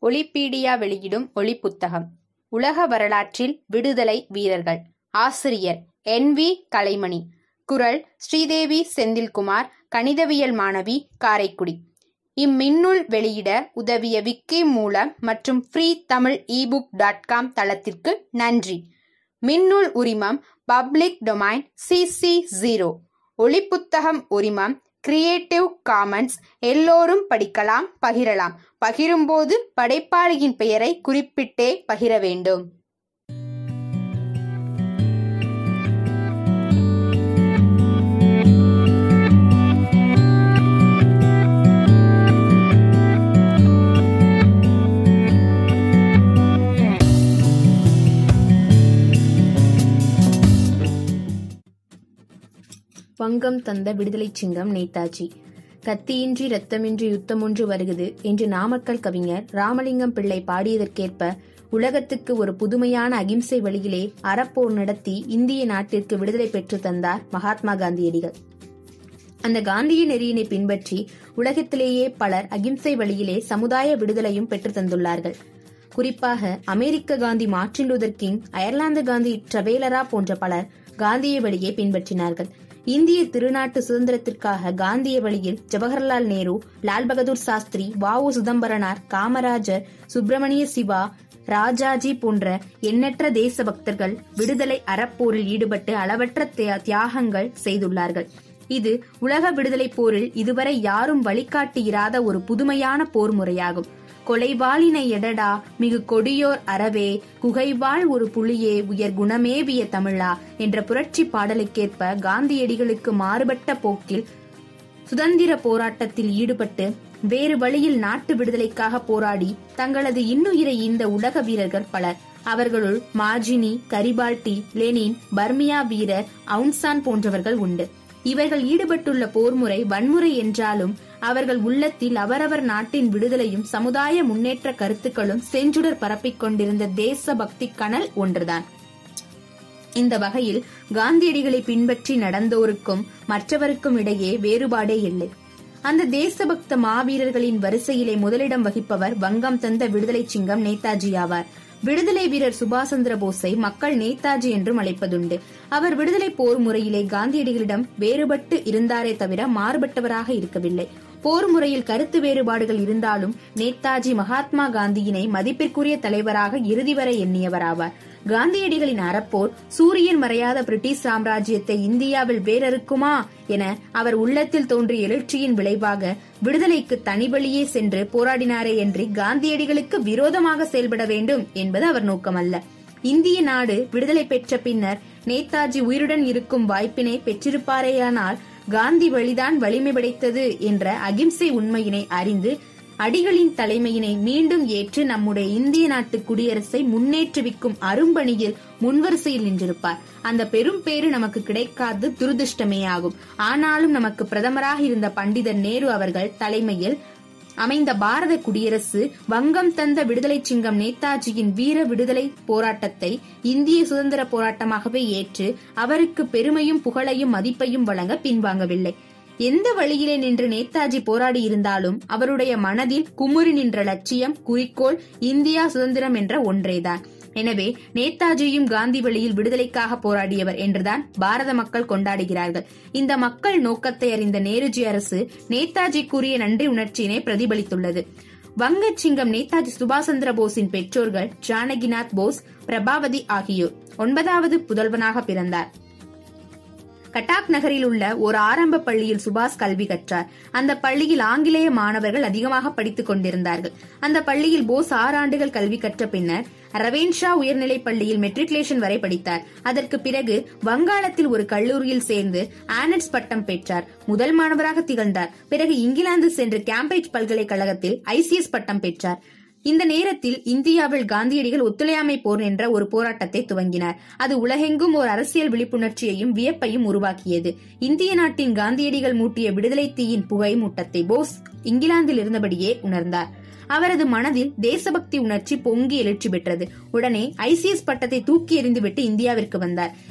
ஒலிப்பீடியா வெளியிடும் ஒலிப்புத்தகம் உலக வரலாற்றில் விடுதலை வீரர்கள் ஆசிரியர் என் வி கலைமணி குரல் ஸ்ரீதேவி செந்தில்குமார் கணிதவியல் மாணவி காரைக்குடி இம்மின்னுள் வெளியிட உதவிய விக்கி மூலம் மற்றும் free Tamil ebook dot com தளத்திற்கு நன்றி மின்னூல் உரிமம் பப்ளிக் டொமைன் சிசி ஜீரோ ஒளிப்புத்தகம் உரிமம் கிரியேட்டிவ் காமன்ஸ் எல்லோரும் படிக்கலாம் பகிரலாம் பகிரும்போது படைப்பாளியின் பெயரை குறிப்பிட்டே பகிர வேண்டும் வங்கம் தந்த விடுதலைச் சிங்கம் நேதாஜி கத்தியின்றி ரத்தமின்றி யுத்தமொன்று வருகுது என்று நாமக்கல் கவிஞர் ராமலிங்கம் பிள்ளை பாடியதற்கேற்ப உலகத்துக்கு ஒரு புதுமையான அகிம்சை வழியிலே அறப்போர் நடத்தி இந்திய நாட்டிற்கு விடுதலை பெற்று தந்தார் மகாத்மா காந்தியடிகள் அந்த காந்திய நெறியினை பின்பற்றி உலகத்திலேயே பலர் அகிம்சை வழியிலே சமுதாய விடுதலையும் பெற்று தந்துள்ளார்கள் குறிப்பாக அமெரிக்க காந்தி மார்ட்டின் லூதர் கிங் அயர்லாந்து காந்தி ட்ரவேலரா போன்ற பலர் காந்திய வழியை பின்பற்றினார்கள் இந்திய திருநாட்டு சுதந்திரத்திற்காக காந்திய வழியில் ஜவஹர்லால் நேரு லால் பகதூர் சாஸ்திரி வ உ சிதம்பரனார் காமராஜர் சுப்பிரமணிய சிவா ராஜாஜி போன்ற எண்ணற்ற தேசபக்தர்கள் விடுதலை அறப்போரில் ஈடுபட்டு அளவற்ற தியாகங்கள் செய்துள்ளார்கள் இது உலக விடுதலை போரில் இதுவரை யாரும் வழிகாட்டியிராத ஒரு புதுமையான போர் முறையாகும் கொலைவாளினை எடடா மிகு கொடியோர் அறவே குகைவாள் ஒரு புலியே உயர் குணமேவிய தமிழா என்ற புரட்சி பாடலுக்கேற்ப காந்தியடிகளுக்கு மாறுபட்ட போக்கில் சுதந்திர போராட்டத்தில் ஈடுபட்டு வேறு வழியில் நாட்டு விடுதலைக்காக போராடி தங்களது இன்னுயிரை இந்த உலக வீரர்கள் பலர் அவர்களுள் மார்ஜினி கரிபால்டி லெனின் பர்மியா வீரர் அவுன்சான் போன்றவர்கள் உண்டு இவர்கள் ஈடுபட்டுள்ள போர்முறை வன்முறை என்றாலும் அவர்கள் உள்ளத்தில் அவரவர் நாட்டின் விடுதலையும் சமுதாய முன்னேற்ற கருத்துக்களும் செஞ்சுடர் பரப்பிக் கொண்டிருந்த தேச பக்தி கனல் ஒன்றுதான் இந்த வகையில் காந்தியடிகளை பின்பற்றி நடந்தோருக்கும் மற்றவருக்கும் இடையே வேறுபாடே இல்லை அந்த தேசபக்த மாவீரர்களின் வரிசையிலே முதலிடம் வகிப்பவர் வங்கம் தந்த விடுதலை சிங்கம் நேதாஜி ஆவார் விடுதலை வீரர் சுபாஷ் சந்திர போஸை மக்கள் நேதாஜி என்றும் அழைப்பதுண்டு அவர் விடுதலை போர் முறையிலே காந்தியடிகளிடம் வேறுபட்டு இருந்தாரே தவிர மாறுபட்டவராக இருக்கவில்லை போர் முறையில் கருத்து வேறுபாடுகள் இருந்தாலும் நேதாஜி மகாத்மா காந்தியினை மதிப்பிற்குரிய தலைவராக இறுதி வரை எண்ணியவராவார் காந்தியடிகளின் அறப்போர் சூரியன் மறையாத பிரிட்டிஷ் சாம்ராஜ்யத்தை இந்தியாவில் வேறறுக்குமா என அவர் உள்ளத்தில் தோன்றிய எழுச்சியின் விளைவாக விடுதலைக்கு தனிவழியே சென்று போராடினாரே என்று காந்தியடிகளுக்கு விரோதமாக செயல்பட வேண்டும் என்பது அவர் நோக்கமல்ல இந்திய நாடு விடுதலை பெற்ற பின்னர் நேதாஜி உயிருடன் இருக்கும் வாய்ப்பினை பெற்றிருப்பாரேயானால் காந்தி வழிதான் வலிமை படைத்தது என்ற அகிம்சை உண்மையினை அறிந்து அடிகளின் தலைமையினை மீண்டும் ஏற்று நம்முடைய இந்திய நாட்டு குடியரசை முன்னேற்றுவிக்கும் அரும்பணியில் முன்வரிசையில் நின்றிருப்பார் அந்த பெரும் பேரு நமக்கு கிடைக்காது துரதிருஷ்டமே ஆகும் ஆனாலும் நமக்கு பிரதமராக இருந்த பண்டிதர் நேரு அவர்கள் தலைமையில் அமைந்த பாரத குடியரசு வங்கம் தந்த விடுதலை சிங்கம் நேதாஜியின் வீர விடுதலை போராட்டத்தை இந்திய சுதந்திர போராட்டமாகவே ஏற்று அவருக்கு பெருமையும் புகழையும் மதிப்பையும் வழங்க பின்வாங்கவில்லை எந்த வழியிலே நின்று நேதாஜி போராடி இருந்தாலும் அவருடைய மனதில் குமுறி நின்ற லட்சியம் குறிக்கோள் இந்தியா சுதந்திரம் என்ற ஒன்றேதான் எனவே நேதாஜியும் காந்தி வழியில் விடுதலைக்காக போராடியவர் என்றுதான் பாரத மக்கள் கொண்டாடுகிறார்கள் இந்த மக்கள் நோக்கத்தை அறிந்த நேருஜி அரசு நேதாஜி கூறிய நன்றி உணர்ச்சியினை பிரதிபலித்துள்ளது வங்கச்சிங்கம் நேதாஜி சுபாஷ் சந்திர போஸின் பெற்றோர்கள் ஜானகிநாத் போஸ் பிரபாவதி ஆகியோர் ஒன்பதாவது புதல்வனாக பிறந்தார் கட்டாக் நகரில் உள்ள ஒரு ஆரம்ப பள்ளியில் சுபாஷ் கல்வி கற்றார் அந்த பள்ளியில் ஆங்கிலேய மாணவர்கள் அதிகமாக படித்துக் கொண்டிருந்தார்கள் அந்த பள்ளியில் போஸ் ஆறு ஆண்டுகள் கல்வி கற்ற பின்னர் ரவேன்ஷா உயர்நிலைப் பள்ளியில் மெட்ரிகுலேஷன் வரை படித்தார் அதற்கு பிறகு வங்காளத்தில் ஒரு கல்லூரியில் சேர்ந்து ஆனட்ஸ் பட்டம் பெற்றார் முதல் மாணவராக திகழ்ந்தார் பிறகு இங்கிலாந்து சென்று கேம்பிரிட்ஜ் பல்கலைக்கழகத்தில் ஐசிஎஸ் பட்டம் பெற்றார் இந்த நேரத்தில் இந்தியாவில் காந்தியடிகள் ஒத்துழையாமை போர் என்ற ஒரு போராட்டத்தை துவங்கினார் அது உலகெங்கும் ஒரு அரசியல் விழிப்புணர்ச்சியையும் வியப்பையும் உருவாக்கியது இந்திய நாட்டின் காந்தியடிகள் மூட்டிய விடுதலை தீயின் புகை மூட்டத்தை போஸ் இங்கிலாந்தில் இருந்தபடியே உணர்ந்தார் அவரது மனதில் தேசபக்தி உணர்ச்சி பொங்கி எழுச்சி பெற்றது உடனே ஐசிஎஸ் பட்டத்தை தூக்கி எறிந்துவிட்டு இந்தியாவிற்கு வந்தார்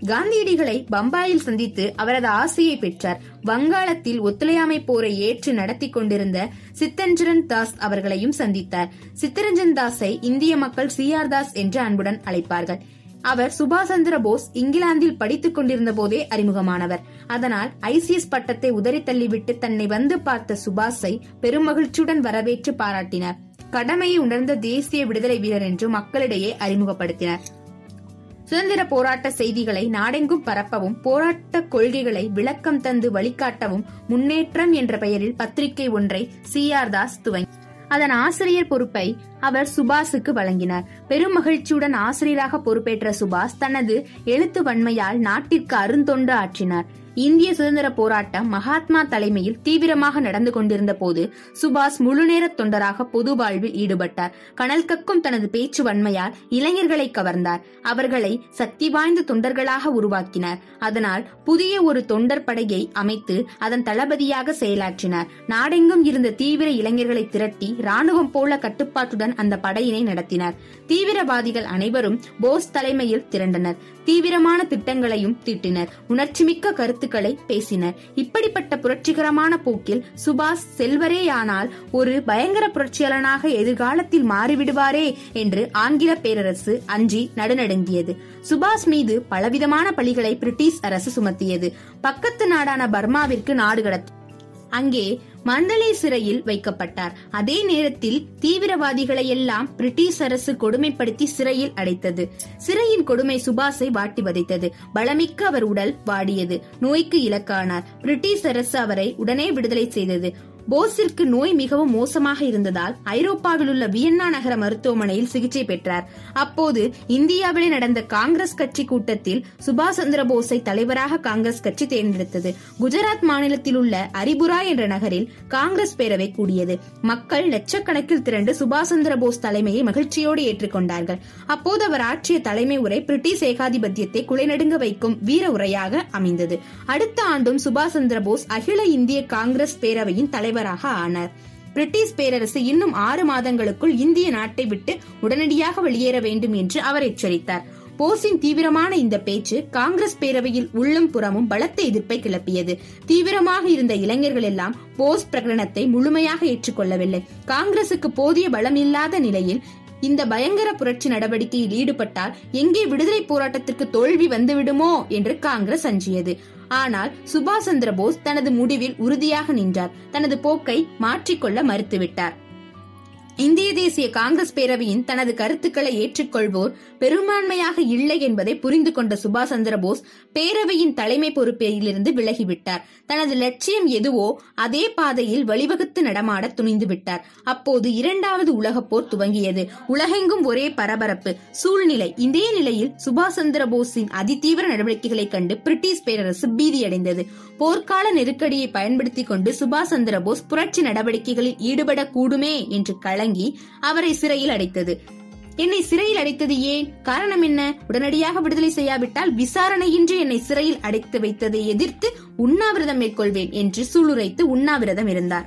காந்தியடிகளை பம்பாயில் சந்தித்து அவரது ஆசையை பெற்றார் வங்காளத்தில் ஒத்துழையாமை போரை ஏற்று நடத்தி கொண்டிருந்த சித்தரஞ்சன் தாஸ் அவர்களையும் சந்தித்தார் சித்தரஞ்சன் தாஸை இந்திய மக்கள் சி ஆர் தாஸ் என்று அன்புடன் அழைப்பார்கள் அவர் சுபாஷ் சந்திர போஸ் இங்கிலாந்தில் படித்துக் கொண்டிருந்த போதே அறிமுகமானவர் அதனால் ஐசிஎஸ் பட்டத்தை உதறி தள்ளிவிட்டு தன்னை வந்து பார்த்த சுபாஷை பெருமகிழ்ச்சியுடன் வரவேற்று பாராட்டினார் கடமையை உணர்ந்த தேசிய விடுதலை வீரர் என்று மக்களிடையே அறிமுகப்படுத்தினார் சுதந்திர போராட்ட செய்திகளை நாடெங்கும் பரப்பவும் போராட்ட கொள்கைகளை விளக்கம் தந்து வழிகாட்டவும் முன்னேற்றம் என்ற பெயரில் பத்திரிகை ஒன்றை சி ஆர் தாஸ் துவங்கி அதன் ஆசிரியர் பொறுப்பை அவர் சுபாஷுக்கு வழங்கினார் பெரும் மகிழ்ச்சியுடன் ஆசிரியராக பொறுப்பேற்ற சுபாஷ் தனது எழுத்து வன்மையால் நாட்டிற்கு அருந்தொண்டு ஆற்றினார் இந்திய சுதந்திர போராட்டம் மகாத்மா தலைமையில் தீவிரமாக நடந்து கொண்டிருந்த போது சுபாஷ் முழுநேர தொண்டராக பொது வாழ்வில் ஈடுபட்டார் கனல் கக்கும் தனது பேச்சு வன்மையால் இளைஞர்களை கவர்ந்தார் அவர்களை சக்தி வாய்ந்த தொண்டர்களாக உருவாக்கினார் அதனால் புதிய ஒரு தொண்டர் படையை அமைத்து அதன் தளபதியாக செயலாற்றினார் நாடெங்கும் இருந்த தீவிர இளைஞர்களை திரட்டி ராணுவம் போல கட்டுப்பாட்டுடன் அந்த படையினை நடத்தினார் தீவிரவாதிகள் அனைவரும் போஸ் தலைமையில் திரண்டனர் தீவிரமான திட்டங்களையும் தீட்டினர் உணர்ச்சிமிக்க கருத்துக்களை பேசினர் இப்படிப்பட்ட புரட்சிகரமான போக்கில் சுபாஷ் செல்வரேயானால் ஒரு பயங்கர புரட்சியாளனாக எதிர்காலத்தில் மாறிவிடுவாரே என்று ஆங்கில பேரரசு அஞ்சி நடுநடுங்கியது சுபாஷ் மீது பலவிதமான பழிகளை பிரிட்டிஷ் அரசு சுமத்தியது பக்கத்து நாடான பர்மாவிற்கு நாடு கடத்தி அங்கே மண்டலே சிறையில் வைக்கப்பட்டார் அதே நேரத்தில் தீவிரவாதிகளை எல்லாம் பிரிட்டிஷ் அரசு கொடுமைப்படுத்தி சிறையில் அடைத்தது சிறையின் கொடுமை சுபாஷை வாட்டி வதைத்தது பலமிக்க அவர் உடல் வாடியது நோய்க்கு இலக்கானார் பிரிட்டிஷ் அரசு அவரை உடனே விடுதலை செய்தது போஸிற்கு நோய் மிகவும் மோசமாக இருந்ததால் ஐரோப்பாவில் உள்ள வியன்னா நகர மருத்துவமனையில் சிகிச்சை பெற்றார் அப்போது இந்தியாவிலே நடந்த காங்கிரஸ் கட்சி கூட்டத்தில் சுபாஷ் சந்திர போஸை தலைவராக காங்கிரஸ் கட்சி தேர்ந்தெடுத்தது குஜராத் மாநிலத்தில் உள்ள அரிபுரா என்ற நகரில் காங்கிரஸ் பேரவை கூடியது மக்கள் லட்சக்கணக்கில் திரண்டு சுபாஷ் சந்திர போஸ் தலைமையை மகிழ்ச்சியோடு ஏற்றுக்கொண்டார்கள் அப்போது அவர் ஆற்றிய தலைமை உரை பிரிட்டிஷ் ஏகாதிபத்தியத்தை குலைநடுங்க வைக்கும் வீர உரையாக அமைந்தது அடுத்த ஆண்டும் சுபாஷ் சந்திர போஸ் அகில இந்திய காங்கிரஸ் பேரவையின் தலைவராக ஆனார் பிரிட்டிஷ் பேரரசு இன்னும் ஆறு மாதங்களுக்குள் இந்திய நாட்டை விட்டு உடனடியாக வெளியேற வேண்டும் என்று அவர் எச்சரித்தார் போஸின் தீவிரமான இந்த பேச்சு காங்கிரஸ் பேரவையில் உள்ளும் புறமும் பலத்த எதிர்ப்பை கிளப்பியது தீவிரமாக இருந்த இளைஞர்கள் எல்லாம் போஸ் பிரகடனத்தை முழுமையாக ஏற்றுக்கொள்ளவில்லை காங்கிரசுக்கு போதிய பலம் இல்லாத நிலையில் இந்த பயங்கர புரட்சி நடவடிக்கையில் ஈடுபட்டால் எங்கே விடுதலை போராட்டத்திற்கு தோல்வி வந்துவிடுமோ என்று காங்கிரஸ் அஞ்சியது ஆனால் சுபாஷ் சந்திர போஸ் தனது முடிவில் உறுதியாக நின்றார் தனது போக்கை மாற்றிக்கொள்ள மறுத்துவிட்டார் இந்திய தேசிய காங்கிரஸ் பேரவையின் தனது கருத்துக்களை ஏற்றுக்கொள்வோர் பெரும்பான்மையாக இல்லை என்பதை புரிந்து கொண்ட சுபாஷ் சந்திர போஸ் பேரவையின் தலைமை பொறுப்பிலிருந்து விலகிவிட்டார் தனது லட்சியம் எதுவோ அதே பாதையில் வழிவகுத்து நடமாட துணிந்து விட்டார் அப்போது இரண்டாவது உலகப் போர் துவங்கியது உலகெங்கும் ஒரே பரபரப்பு சூழ்நிலை இதே நிலையில் சுபாஷ் சந்திர போஸின் அதிதீவிர நடவடிக்கைகளைக் கண்டு பிரிட்டிஷ் பேரரசு பீதியடைந்தது போர்க்கால நெருக்கடியை பயன்படுத்திக் கொண்டு சுபாஷ் சந்திர போஸ் புரட்சி நடவடிக்கைகளில் ஈடுபடக்கூடுமே என்று கலங்கி அவரை சிறையில் அடைத்தது என்னை சிறையில் அடைத்தது ஏன் காரணம் என்ன உடனடியாக விடுதலை செய்யாவிட்டால் விசாரணையின்றி என்னை சிறையில் அடைத்து வைத்ததை எதிர்த்து உண்ணாவிரதம் மேற்கொள்வேன் என்று சூளுரைத்து உண்ணாவிரதம் இருந்தார்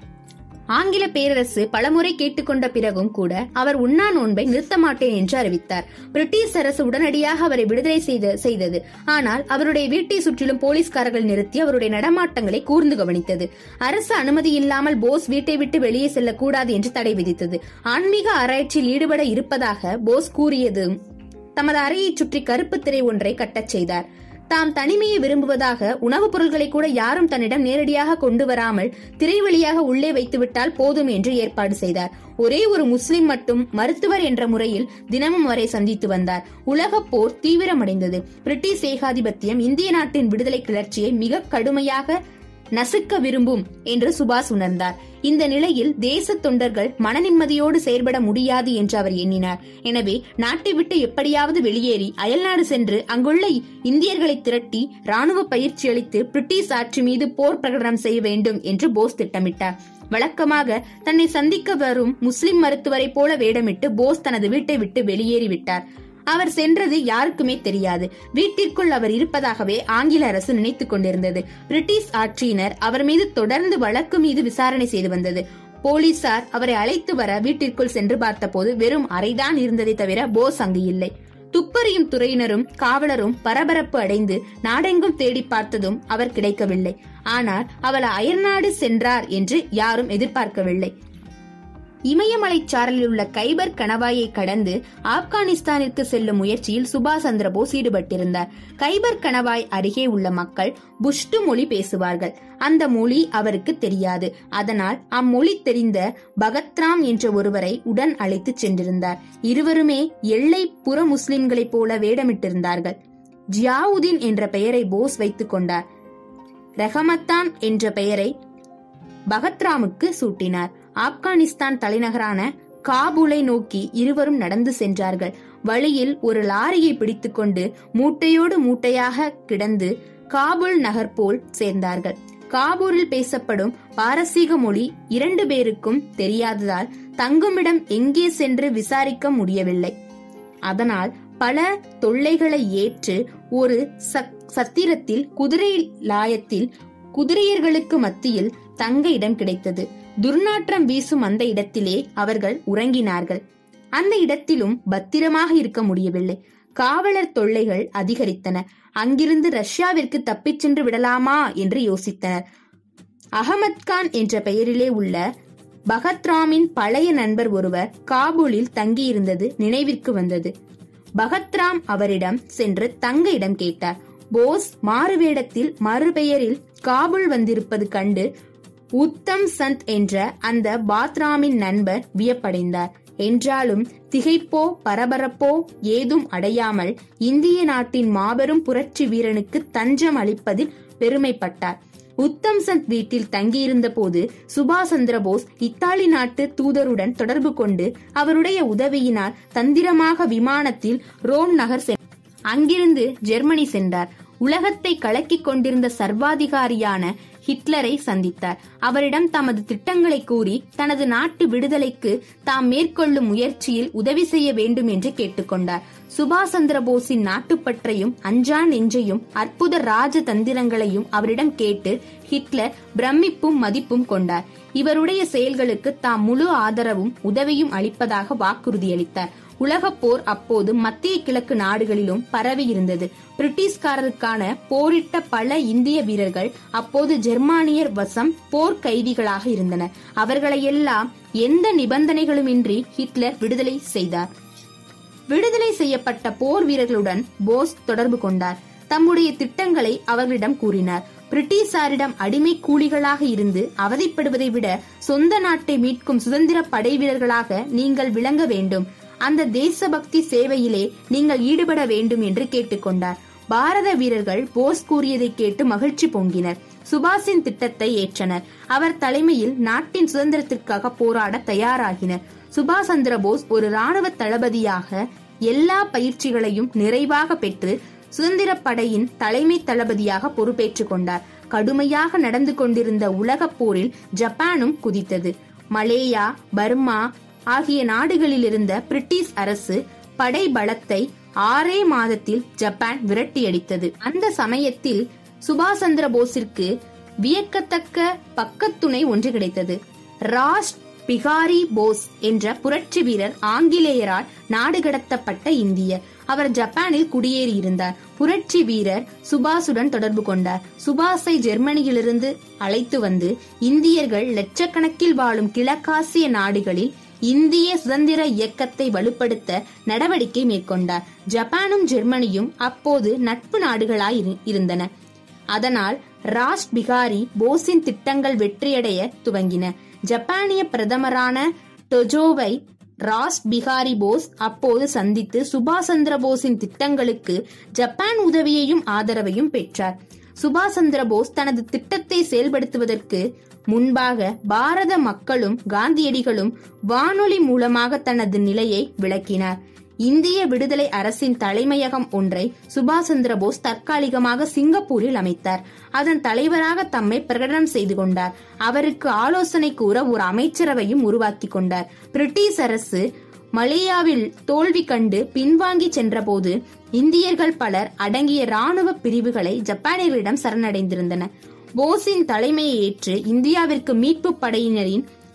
ஆங்கில பேரரசு பலமுறை கேட்டுக்கொண்ட பிறகும் கூட அவர் உண்ணா நோன்பை நிறுத்த மாட்டேன் என்று அறிவித்தார் பிரிட்டிஷ் அரசு உடனடியாக அவரை விடுதலை செய்த செய்தது ஆனால் அவருடைய வீட்டை சுற்றிலும் போலீஸ்காரர்கள் நிறுத்தி அவருடைய நடமாட்டங்களை கூர்ந்து கவனித்தது அரசு அனுமதி இல்லாமல் போஸ் வீட்டை விட்டு வெளியே செல்லக்கூடாது என்று தடை விதித்தது ஆன்மீக ஆராய்ச்சியில் ஈடுபட இருப்பதாக போஸ் கூறியதும் தமது அறையைச் சுற்றி கருப்பு திரை ஒன்றை கட்டச் செய்தார் தாம் தனிமையை விரும்புவதாக உணவுப் பொருட்களை கூட யாரும் தன்னிடம் நேரடியாக கொண்டு வராமல் திரை வழியாக உள்ளே வைத்துவிட்டால் போதும் என்று ஏற்பாடு செய்தார் ஒரே ஒரு முஸ்லிம் மட்டும் மருத்துவர் என்ற முறையில் தினமும் அவரை சந்தித்து வந்தார் உலகப் போர் தீவிரமடைந்தது பிரிட்டிஷ் ஏகாதிபத்தியம் இந்திய நாட்டின் விடுதலை கிளர்ச்சியை மிக கடுமையாக நசுக்க விரும்பும் என்று சுபாஷ் உணர்ந்தார் இந்த நிலையில் தேச தொண்டர்கள் மனநிம்மதியோடு செயல்பட முடியாது என்று அவர் எண்ணினார் எனவே நாட்டை விட்டு எப்படியாவது வெளியேறி அயல்நாடு சென்று அங்குள்ள இந்தியர்களை திரட்டி ராணுவ பயிற்சி அளித்து பிரிட்டிஷ் ஆட்சி மீது போர் பிரகடனம் செய்ய வேண்டும் என்று போஸ் திட்டமிட்டார் வழக்கமாக தன்னை சந்திக்க வரும் முஸ்லிம் மருத்துவரை போல வேடமிட்டு போஸ் தனது வீட்டை விட்டு வெளியேறிவிட்டார் அவர் சென்றது யாருக்குமே தெரியாது வீட்டிற்குள் அவர் இருப்பதாகவே ஆங்கில அரசு நினைத்துக் கொண்டிருந்தது பிரிட்டிஷ் ஆட்சியினர் அவர் மீது தொடர்ந்து வழக்கு மீது விசாரணை செய்து வந்தது போலீசார் அவரை அழைத்து வர வீட்டிற்குள் சென்று பார்த்தபோது வெறும் அறைதான் இருந்ததை தவிர போஸ் அங்கு இல்லை துப்பறியும் துறையினரும் காவலரும் பரபரப்பு அடைந்து நாடெங்கும் தேடி பார்த்ததும் அவர் கிடைக்கவில்லை ஆனால் அவர் அயர்நாடு சென்றார் என்று யாரும் எதிர்பார்க்கவில்லை இமயமலை சாரலில் உள்ள கைபர் கணவாயை கடந்து ஆப்கானிஸ்தானிற்கு செல்லும் முயற்சியில் சுபாஷ் சந்திரபோஸ் ஈடுபட்டிருந்தார் கைபர் கணவாய் அருகே உள்ள மக்கள் புஷ்டு மொழி பேசுவார்கள் அந்த மொழி அவருக்கு தெரியாது அதனால் அம்மொழி தெரிந்த பகத்ராம் என்ற ஒருவரை உடன் அழைத்து சென்றிருந்தார் இருவருமே எல்லை புற முஸ்லிம்களைப் போல வேடமிட்டிருந்தார்கள் ஜியாவுதீன் என்ற பெயரை போஸ் வைத்துக் கொண்டார் ரஹமத்தான் என்ற பெயரை பகத்ராமுக்கு சூட்டினார் ஆப்கானிஸ்தான் தலைநகரான காபூலை நோக்கி இருவரும் நடந்து சென்றார்கள் வழியில் ஒரு லாரியை பிடித்துக்கொண்டு மூட்டையோடு மூட்டையாக கிடந்து காபூல் நகர் போல் சேர்ந்தார்கள் காபூரில் பேசப்படும் பாரசீக மொழி இரண்டு பேருக்கும் தெரியாததால் தங்குமிடம் எங்கே சென்று விசாரிக்க முடியவில்லை அதனால் பல தொல்லைகளை ஏற்று ஒரு சத்திரத்தில் குதிரை லாயத்தில் குதிரையர்களுக்கு மத்தியில் தங்க இடம் கிடைத்தது துர்நாற்றம் வீசும் அந்த இடத்திலே அவர்கள் உறங்கினார்கள் அந்த இடத்திலும் பத்திரமாக இருக்க முடியவில்லை காவலர் தொல்லைகள் அதிகரித்தன அங்கிருந்து ரஷ்யாவிற்கு தப்பிச் சென்று விடலாமா என்று யோசித்தனர் அகமத் கான் என்ற பெயரிலே உள்ள பகத்ராமின் பழைய நண்பர் ஒருவர் காபூலில் தங்கியிருந்தது நினைவிற்கு வந்தது பகத்ராம் அவரிடம் சென்று தங்க இடம் கேட்டார் போஸ் மாறுவேடத்தில் மறுபெயரில் காபுல் வந்திருப்பது கண்டு உத்தம் சந்த் என்ற அந்த பாத்ராமின் நண்பர் வியப்படைந்தார் என்றாலும் திகைப்போ பரபரப்போ ஏதும் அடையாமல் இந்திய நாட்டின் மாபெரும் புரட்சி வீரனுக்கு தஞ்சம் அளிப்பதில் பெருமைப்பட்டார் உத்தம் சந்த் வீட்டில் தங்கியிருந்த போது சுபாஷ் சந்திர போஸ் இத்தாலி நாட்டு தூதருடன் தொடர்பு கொண்டு அவருடைய உதவியினால் தந்திரமாக விமானத்தில் ரோம் நகர் அங்கிருந்து ஜெர்மனி சென்றார் உலகத்தை கலக்கிக் கொண்டிருந்த சர்வாதிகாரியான ஹிட்லரை சந்தித்தார் அவரிடம் தமது திட்டங்களை கூறி தனது நாட்டு விடுதலைக்கு தாம் மேற்கொள்ளும் முயற்சியில் உதவி செய்ய வேண்டும் என்று கேட்டுக்கொண்டார் சுபாஷ் சந்திர போஸின் நாட்டுப்பற்றையும் அஞ்சா நெஞ்சையும் அற்புத ராஜ தந்திரங்களையும் அவரிடம் கேட்டு ஹிட்லர் பிரமிப்பும் மதிப்பும் கொண்டார் இவருடைய செயல்களுக்கு தாம் முழு ஆதரவும் உதவியும் அளிப்பதாக வாக்குறுதியளித்தார் உலகப் போர் அப்போது மத்திய கிழக்கு நாடுகளிலும் பரவி இருந்தது பிரிட்டிஷ்காரருக்கான போரிட்ட பல இந்திய வீரர்கள் அப்போது ஜெர்மானியர் வசம் போர் கைதிகளாக இருந்தனர் அவர்களையெல்லாம் எந்த நிபந்தனைகளுமின்றி ஹிட்லர் விடுதலை செய்தார் விடுதலை செய்யப்பட்ட போர் வீரர்களுடன் போஸ் தொடர்பு கொண்டார் தம்முடைய திட்டங்களை அவர்களிடம் கூறினார் பிரிட்டிஷாரிடம் அடிமை கூலிகளாக இருந்து அவதிப்படுவதை விட சொந்த நாட்டை மீட்கும் சுதந்திர படை வீரர்களாக நீங்கள் விளங்க வேண்டும் அந்த தேசபக்தி சேவையிலே நீங்கள் ஈடுபட வேண்டும் என்று கேட்டுக்கொண்டார் பாரத வீரர்கள் போஸ் கூறியதை கேட்டு மகிழ்ச்சி பொங்கினர் சுபாஷின் திட்டத்தை ஏற்றனர் அவர் தலைமையில் நாட்டின் சுதந்திரத்திற்காக போராட தயாராகினர் சுபாஷ் சந்திர போஸ் ஒரு ராணுவ தளபதியாக எல்லா பயிற்சிகளையும் நிறைவாக பெற்று சுதந்திர படையின் தலைமை தளபதியாக பொறுப்பேற்றுக் கொண்டார் கடுமையாக நடந்து கொண்டிருந்த உலகப் போரில் ஜப்பானும் குதித்தது மலேயா பர்மா ஆகிய நாடுகளில் இருந்த பிரிட்டிஷ் அரசு படை பலத்தை ஆறே மாதத்தில் ஜப்பான் விரட்டியடித்தது அந்த சமயத்தில் சுபாஷ் சந்திர போஸிற்கு வியக்கத்தக்க பக்கத்துணை ஒன்று கிடைத்தது ராஷ் பிகாரி போஸ் என்ற புரட்சி வீரர் ஆங்கிலேயரால் நாடு கடத்தப்பட்ட இந்தியர் அவர் ஜப்பானில் குடியேறியிருந்தார் புரட்சி வீரர் சுபாஷுடன் தொடர்பு கொண்டார் சுபாஷை ஜெர்மனியிலிருந்து அழைத்து வந்து இந்தியர்கள் லட்சக்கணக்கில் வாழும் கிழக்காசிய நாடுகளில் இந்திய சுதந்திர இயக்கத்தை வலுப்படுத்த நடவடிக்கை மேற்கொண்டார் ஜப்பானும் ஜெர்மனியும் அப்போது நட்பு நாடுகளாய் இருந்தன அதனால் ராஷ் பிகாரி போஸின் திட்டங்கள் வெற்றியடைய துவங்கின ஜப்பானிய பிரதமரான டொஜோவை ராஸ் பிகாரி போஸ் அப்போது சந்தித்து சுபாஷ் சந்திர போஸின் திட்டங்களுக்கு ஜப்பான் உதவியையும் ஆதரவையும் பெற்றார் சுபாஷ் சந்திர போஸ் தனது திட்டத்தை செயல்படுத்துவதற்கு முன்பாக பாரத மக்களும் காந்தியடிகளும் வானொலி மூலமாக தனது நிலையை விளக்கினார் இந்திய விடுதலை அரசின் தலைமையகம் ஒன்றை சுபாஷ் சந்திர போஸ் தற்காலிகமாக சிங்கப்பூரில் அமைத்தார் அதன் தலைவராக தம்மை பிரகடனம் செய்து கொண்டார் அவருக்கு ஆலோசனை கூற ஒரு அமைச்சரவையும் உருவாக்கி கொண்டார் பிரிட்டிஷ் அரசு மலேயாவில் தோல்வி கண்டு பின்வாங்கி சென்றபோது இந்தியர்கள் பலர் அடங்கிய ராணுவ பிரிவுகளை ஜப்பானியர்களிடம் சரணடைந்திருந்தன போஸின் தலைமையை ஏற்று இந்தியாவிற்கு மீட்பு படையினரின்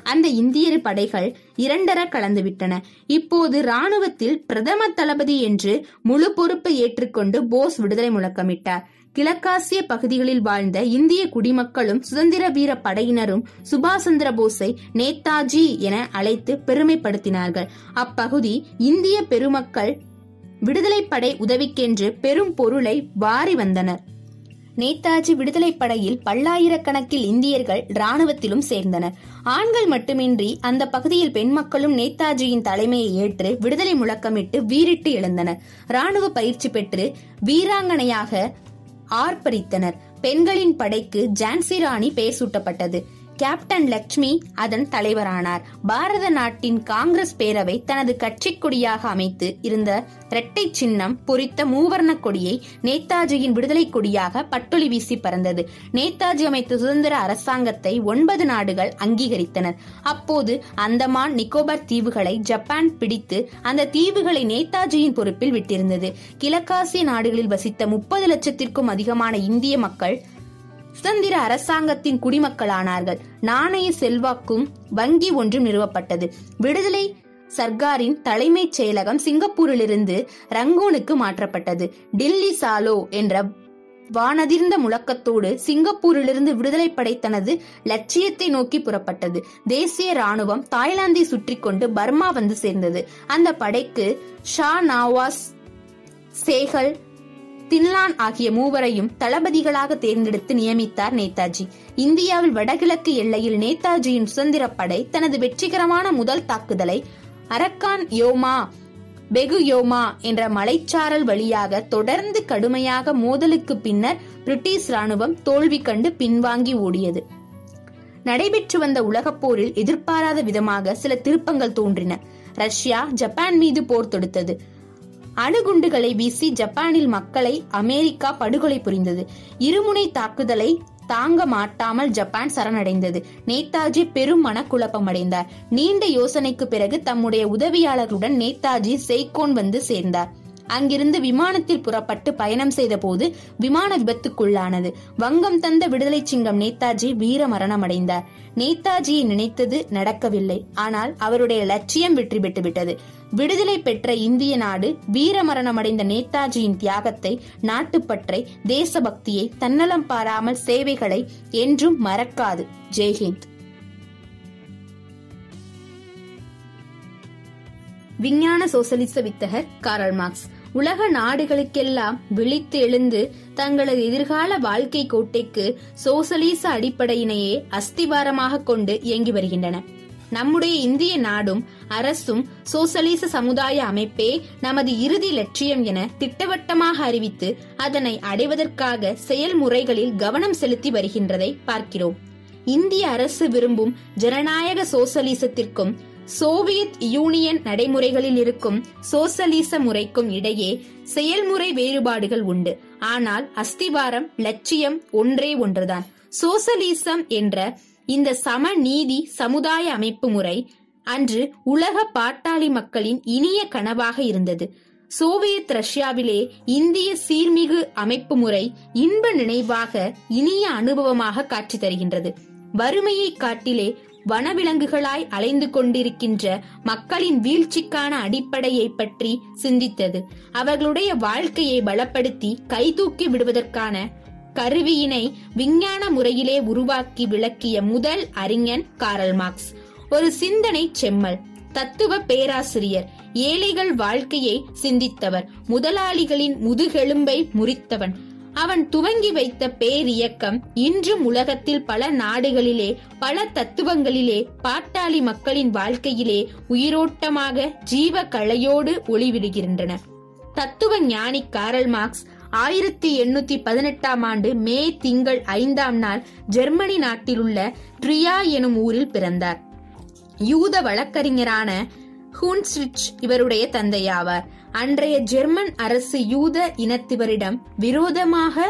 அந்த இந்திய படைகள் இரண்டர கலந்துவிட்டன இப்போது ராணுவத்தில் பிரதம தளபதி என்று முழு பொறுப்பை ஏற்றுக்கொண்டு போஸ் விடுதலை முழக்கமிட்டார் கிழக்காசிய பகுதிகளில் வாழ்ந்த இந்திய குடிமக்களும் சுதந்திர வீர படையினரும் சுபாஷ் சந்திர போஸை நேதாஜி என அழைத்து பெருமைப்படுத்தினார்கள் அப்பகுதி இந்திய பெருமக்கள் விடுதலைப்படை உதவிக்கென்று பெரும் பொருளை வாரி வந்தனர் நேதாஜி விடுதலைப் படையில் பல்லாயிரக்கணக்கில் இந்தியர்கள் ராணுவத்திலும் சேர்ந்தனர் ஆண்கள் மட்டுமின்றி அந்த பகுதியில் பெண் மக்களும் நேதாஜியின் தலைமையை ஏற்று விடுதலை முழக்கமிட்டு வீறிட்டு எழுந்தனர் ராணுவ பயிற்சி பெற்று வீராங்கனையாக ஆர்ப்பரித்தனர் பெண்களின் படைக்கு ஜான்சி ராணி பெயர் சூட்டப்பட்டது கேப்டன் லட்சுமி அதன் தலைவரானார் பாரத நாட்டின் காங்கிரஸ் பேரவை தனது கட்சிக் கொடியாக அமைத்து இருந்த இரட்டை சின்னம் பொறித்த மூவர்ண கொடியை நேதாஜியின் விடுதலை கொடியாக பட்டொலி வீசி பறந்தது நேதாஜி அமைத்த சுதந்திர அரசாங்கத்தை ஒன்பது நாடுகள் அங்கீகரித்தனர் அப்போது அந்தமான் நிக்கோபார் தீவுகளை ஜப்பான் பிடித்து அந்த தீவுகளை நேதாஜியின் பொறுப்பில் விட்டிருந்தது கிழக்காசிய நாடுகளில் வசித்த முப்பது லட்சத்திற்கும் அதிகமான இந்திய மக்கள் சுதந்திர அரசாங்கத்தின் குடிமக்களானார்கள் நாணய செல்வாக்கும் வங்கி ஒன்றும் நிறுவப்பட்டது விடுதலை சர்க்காரின் தலைமைச் செயலகம் சிங்கப்பூரிலிருந்து ரங்கூனுக்கு மாற்றப்பட்டது டில்லி சாலோ என்ற வானதிர்ந்த முழக்கத்தோடு சிங்கப்பூரிலிருந்து விடுதலைப்படை தனது லட்சியத்தை நோக்கி புறப்பட்டது தேசிய ராணுவம் தாய்லாந்தை சுற்றி கொண்டு பர்மா வந்து சேர்ந்தது அந்த படைக்கு ஷா நவாஸ் சேகல் தின்லான் ஆகிய மூவரையும் தளபதிகளாக தேர்ந்தெடுத்து நியமித்தார் நேதாஜி இந்தியாவில் வடகிழக்கு எல்லையில் நேதாஜியின் சுதந்திர படை தனது வெற்றிகரமான முதல் தாக்குதலை அரக்கான் யோமா பெகு யோமா என்ற மலைச்சாரல் வழியாக தொடர்ந்து கடுமையாக மோதலுக்கு பின்னர் பிரிட்டிஷ் ராணுவம் தோல்வி கண்டு பின்வாங்கி ஓடியது நடைபெற்று வந்த உலகப் போரில் எதிர்பாராத விதமாக சில திருப்பங்கள் தோன்றின ரஷ்யா ஜப்பான் மீது போர் தொடுத்தது அணுகுண்டுகளை வீசி ஜப்பானில் மக்களை அமெரிக்கா படுகொலை புரிந்தது இருமுனை தாக்குதலை தாங்க மாட்டாமல் ஜப்பான் சரணடைந்தது நேதாஜி பெரும் மனக்குழப்பம் அடைந்தார் நீண்ட யோசனைக்கு பிறகு தம்முடைய உதவியாளர்களுடன் நேதாஜி செய்கோன் வந்து சேர்ந்தார் அங்கிருந்து விமானத்தில் புறப்பட்டு பயணம் செய்த போது விமான விபத்துக்குள்ளானது வங்கம் தந்த விடுதலை சிங்கம் நேதாஜி வீர மரணமடைந்தார் நேதாஜியை நினைத்தது நடக்கவில்லை ஆனால் அவருடைய லட்சியம் வெற்றி பெற்று விட்டது விடுதலை பெற்ற இந்திய நாடு வீர மரணமடைந்த நேதாஜியின் தியாகத்தை நாட்டுப்பற்றை தேசபக்தியை தன்னலம் பாராமல் சேவைகளை என்றும் மறக்காது ஜெய்ஹிந்த் விஞ்ஞான சோசலிச வித்தகர் காரல் மார்க்ஸ் உலக நாடுகளுக்கெல்லாம் விழித்து எழுந்து தங்களது எதிர்கால வாழ்க்கை கோட்டைக்கு சோசலிச அடிப்படையினையே அஸ்திவாரமாக கொண்டு இயங்கி வருகின்றன நம்முடைய இந்திய நாடும் அரசும் சோசலிச சமுதாய அமைப்பே நமது இறுதி லட்சியம் என திட்டவட்டமாக அறிவித்து அதனை அடைவதற்காக செயல்முறைகளில் கவனம் செலுத்தி வருகின்றதை பார்க்கிறோம் இந்திய அரசு விரும்பும் ஜனநாயக சோசலிசத்திற்கும் சோவியத் யூனியன் நடைமுறைகளில் இருக்கும் சோசலிச முறைக்கும் இடையே செயல்முறை வேறுபாடுகள் உண்டு ஆனால் அஸ்திவாரம் லட்சியம் ஒன்றே ஒன்றுதான் சோசலிசம் என்ற இந்த சமநீதி சமுதாய அமைப்பு முறை அன்று உலக பாட்டாளி மக்களின் இனிய கனவாக இருந்தது சோவியத் ரஷ்யாவிலே இந்திய சீர்மிகு அமைப்பு முறை இன்ப நினைவாக இனிய அனுபவமாக காட்சி தருகின்றது வறுமையை காட்டிலே வனவிலங்குகளாய் அலைந்து கொண்டிருக்கின்ற மக்களின் வீழ்ச்சிக்கான அடிப்படையை பற்றி சிந்தித்தது அவர்களுடைய வாழ்க்கையை பலப்படுத்தி கைதூக்கி விடுவதற்கான கருவியினை விஞ்ஞான முறையிலே உருவாக்கி விளக்கிய முதல் அறிஞன் காரல் மார்க்ஸ் ஒரு சிந்தனை செம்மல் தத்துவ பேராசிரியர் ஏழைகள் வாழ்க்கையை சிந்தித்தவர் முதலாளிகளின் முதுகெலும்பை முறித்தவன் அவன் துவங்கி வைத்த பேரியக்கம் இன்றும் உலகத்தில் பல நாடுகளிலே பல தத்துவங்களிலே பாட்டாளி மக்களின் வாழ்க்கையிலே உயிரோட்டமாக ஜீவ களையோடு ஒளிவிடுகின்றன தத்துவ ஞானி காரல் மார்க்ஸ் ஆயிரத்தி எண்ணூத்தி பதினெட்டாம் ஆண்டு மே திங்கள் ஐந்தாம் நாள் ஜெர்மனி நாட்டிலுள்ள ட்ரியா எனும் ஊரில் பிறந்தார் யூத வழக்கறிஞரான ஹூன்ஸ்ரிச் இவருடைய தந்தையாவார் அன்றைய ஜெர்மன் அரசு யூத இனத்திவரிடம் விரோதமாக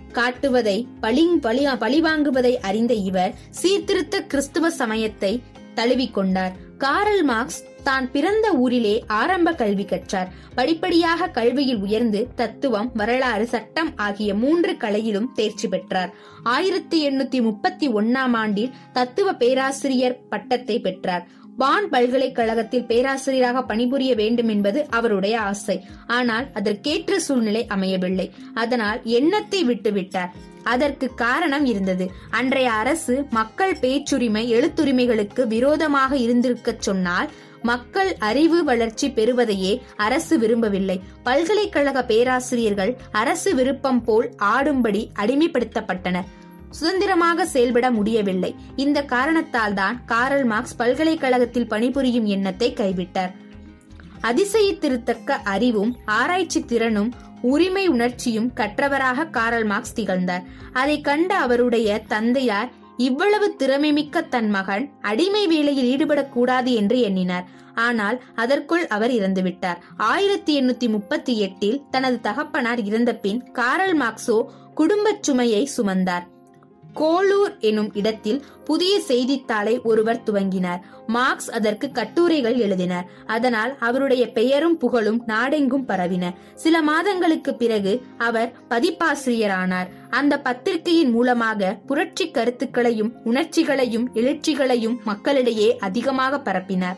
காட்டுவதை பழி பழிவாங்குவதை அறிந்த இவர் சீர்திருத்த கிறிஸ்துவ சமயத்தை தழுவிக்கொண்டார் காரல் மார்க்ஸ் தான் பிறந்த ஊரிலே ஆரம்ப கல்வி கற்றார் படிப்படியாக கல்வியில் உயர்ந்து தத்துவம் வரலாறு சட்டம் ஆகிய மூன்று கலையிலும் தேர்ச்சி பெற்றார் ஆயிரத்தி எண்ணூத்தி முப்பத்தி ஒன்னாம் ஆண்டில் தத்துவ பேராசிரியர் பட்டத்தை பெற்றார் பான் பல்கலைக்கழகத்தில் பேராசிரியராக பணிபுரிய வேண்டும் என்பது அவருடைய ஆசை ஆனால் அதற்கேற்ற சூழ்நிலை அமையவில்லை அதனால் எண்ணத்தை விட்டுவிட்டார் அதற்கு காரணம் இருந்தது அன்றைய அரசு மக்கள் பேச்சுரிமை எழுத்துரிமைகளுக்கு விரோதமாக இருந்திருக்கச் சொன்னால் மக்கள் அறிவு வளர்ச்சி பெறுவதையே அரசு விரும்பவில்லை பல்கலைக்கழக பேராசிரியர்கள் அரசு விருப்பம் போல் ஆடும்படி அடிமைப்படுத்தப்பட்டனர் சுதந்திரமாக செயல்பட முடியவில்லை இந்த காரணத்தால் தான் காரல் மார்க்ஸ் பல்கலைக்கழகத்தில் பணிபுரியும் எண்ணத்தை கைவிட்டார் அதிசயித்திருத்தக்க அறிவும் ஆராய்ச்சி திறனும் உரிமை உணர்ச்சியும் கற்றவராக காரல் மார்க்ஸ் திகழ்ந்தார் அதை கண்ட அவருடைய தந்தையார் இவ்வளவு திறமைமிக்க தன் மகன் அடிமை வேலையில் ஈடுபடக்கூடாது என்று எண்ணினார் ஆனால் அதற்குள் அவர் இறந்துவிட்டார் ஆயிரத்தி எண்ணூத்தி முப்பத்தி எட்டில் தனது தகப்பனார் இறந்த பின் காரல் மார்க்சோ குடும்பச் சுமையை சுமந்தார் கோளூர் எனும் இடத்தில் புதிய செய்தித்தாளை ஒருவர் துவங்கினார் மார்க்ஸ் அதற்கு கட்டுரைகள் எழுதினார் அதனால் அவருடைய பெயரும் புகழும் நாடெங்கும் பரவின சில மாதங்களுக்கு பிறகு அவர் பதிப்பாசிரியரானார் அந்த பத்திரிகையின் மூலமாக புரட்சி கருத்துக்களையும் உணர்ச்சிகளையும் எழுச்சிகளையும் மக்களிடையே அதிகமாக பரப்பினார்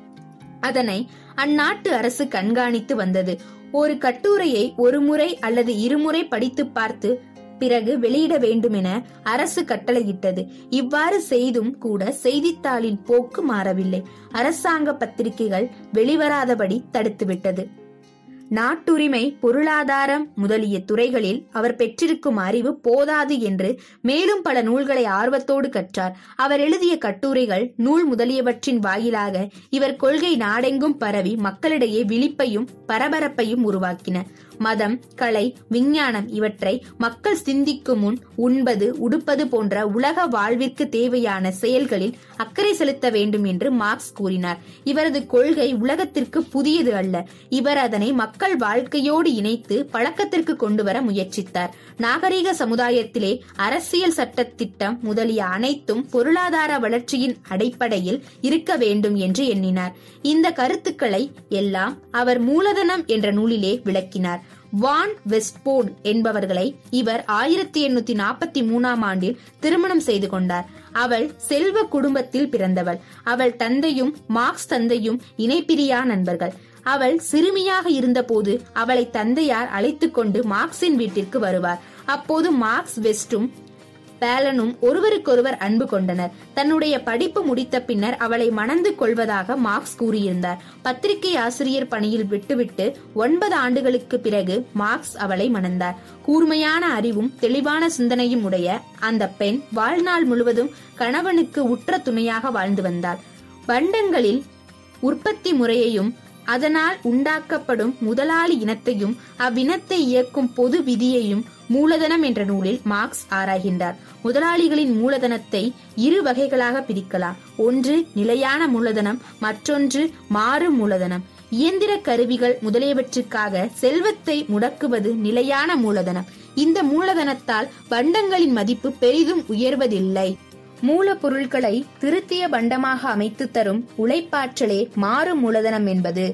அதனை அந்நாட்டு அரசு கண்காணித்து வந்தது ஒரு கட்டுரையை ஒரு முறை அல்லது இருமுறை படித்து பார்த்து பிறகு வெளியிட வேண்டுமென அரசு கட்டளையிட்டது இவ்வாறு செய்தும் கூட செய்தித்தாளின் போக்கு மாறவில்லை அரசாங்க பத்திரிகைகள் வெளிவராதபடி தடுத்துவிட்டது நாட்டுரிமை பொருளாதாரம் முதலிய துறைகளில் அவர் பெற்றிருக்கும் அறிவு போதாது என்று மேலும் பல நூல்களை ஆர்வத்தோடு கற்றார் அவர் எழுதிய கட்டுரைகள் நூல் முதலியவற்றின் வாயிலாக இவர் கொள்கை நாடெங்கும் பரவி மக்களிடையே விழிப்பையும் பரபரப்பையும் உருவாக்கின மதம் கலை விஞ்ஞானம் இவற்றை மக்கள் சிந்திக்கும் முன் உண்பது உடுப்பது போன்ற உலக வாழ்விற்கு தேவையான செயல்களில் அக்கறை செலுத்த வேண்டும் என்று மார்க்ஸ் கூறினார் இவரது கொள்கை உலகத்திற்கு புதியது அல்ல இவர் அதனை மக்கள் வாழ்க்கையோடு இணைத்து பழக்கத்திற்கு கொண்டு வர முயற்சித்தார் நாகரிக சமுதாயத்திலே அரசியல் சட்டத்திட்டம் முதலிய அனைத்தும் பொருளாதார வளர்ச்சியின் அடிப்படையில் இருக்க வேண்டும் என்று எண்ணினார் இந்த கருத்துக்களை எல்லாம் அவர் மூலதனம் என்ற நூலிலே விளக்கினார் வான் வெஸ்ட்போன் என்பவர்களை இவர் ஆயிரத்தி எண்ணூத்தி நாற்பத்தி மூணாம் ஆண்டில் திருமணம் செய்து கொண்டார் அவள் செல்வ குடும்பத்தில் பிறந்தவள் அவள் தந்தையும் மார்க்ஸ் தந்தையும் இணைப்பிரியா நண்பர்கள் அவள் சிறுமியாக இருந்தபோது அவளை தந்தையார் அழைத்துக் கொண்டு மார்க்சின் வீட்டிற்கு வருவார் அப்போது மார்க்ஸ் வெஸ்டும் பேலனும் ஒருவருக்கொருவர் அன்பு கொண்டனர் தன்னுடைய படிப்பு முடித்த பின்னர் அவளை மணந்து கொள்வதாக மார்க்ஸ் கூறியிருந்தார் பத்திரிகை ஆசிரியர் பணியில் விட்டுவிட்டு ஒன்பது ஆண்டுகளுக்கு பிறகு மார்க்ஸ் அவளை மணந்தார் கூர்மையான அறிவும் தெளிவான சிந்தனையும் உடைய அந்த பெண் வாழ்நாள் முழுவதும் கணவனுக்கு உற்ற துணையாக வாழ்ந்து வந்தாள் பண்டங்களில் உற்பத்தி முறையையும் அதனால் உண்டாக்கப்படும் முதலாளி இனத்தையும் அவ்வினத்தை இயக்கும் பொது விதியையும் மூலதனம் என்ற நூலில் மார்க்ஸ் ஆராய்கின்றார் முதலாளிகளின் மூலதனத்தை இரு வகைகளாக பிரிக்கலாம் ஒன்று நிலையான மூலதனம் மற்றொன்று மாறும் மூலதனம் இயந்திர கருவிகள் முதலியவற்றுக்காக செல்வத்தை முடக்குவது நிலையான மூலதனம் இந்த மூலதனத்தால் பண்டங்களின் மதிப்பு பெரிதும் உயர்வதில்லை மூலப்பொருட்களை திருத்திய பண்டமாக அமைத்து தரும் உழைப்பாற்றலே மாறும் மூலதனம் என்பது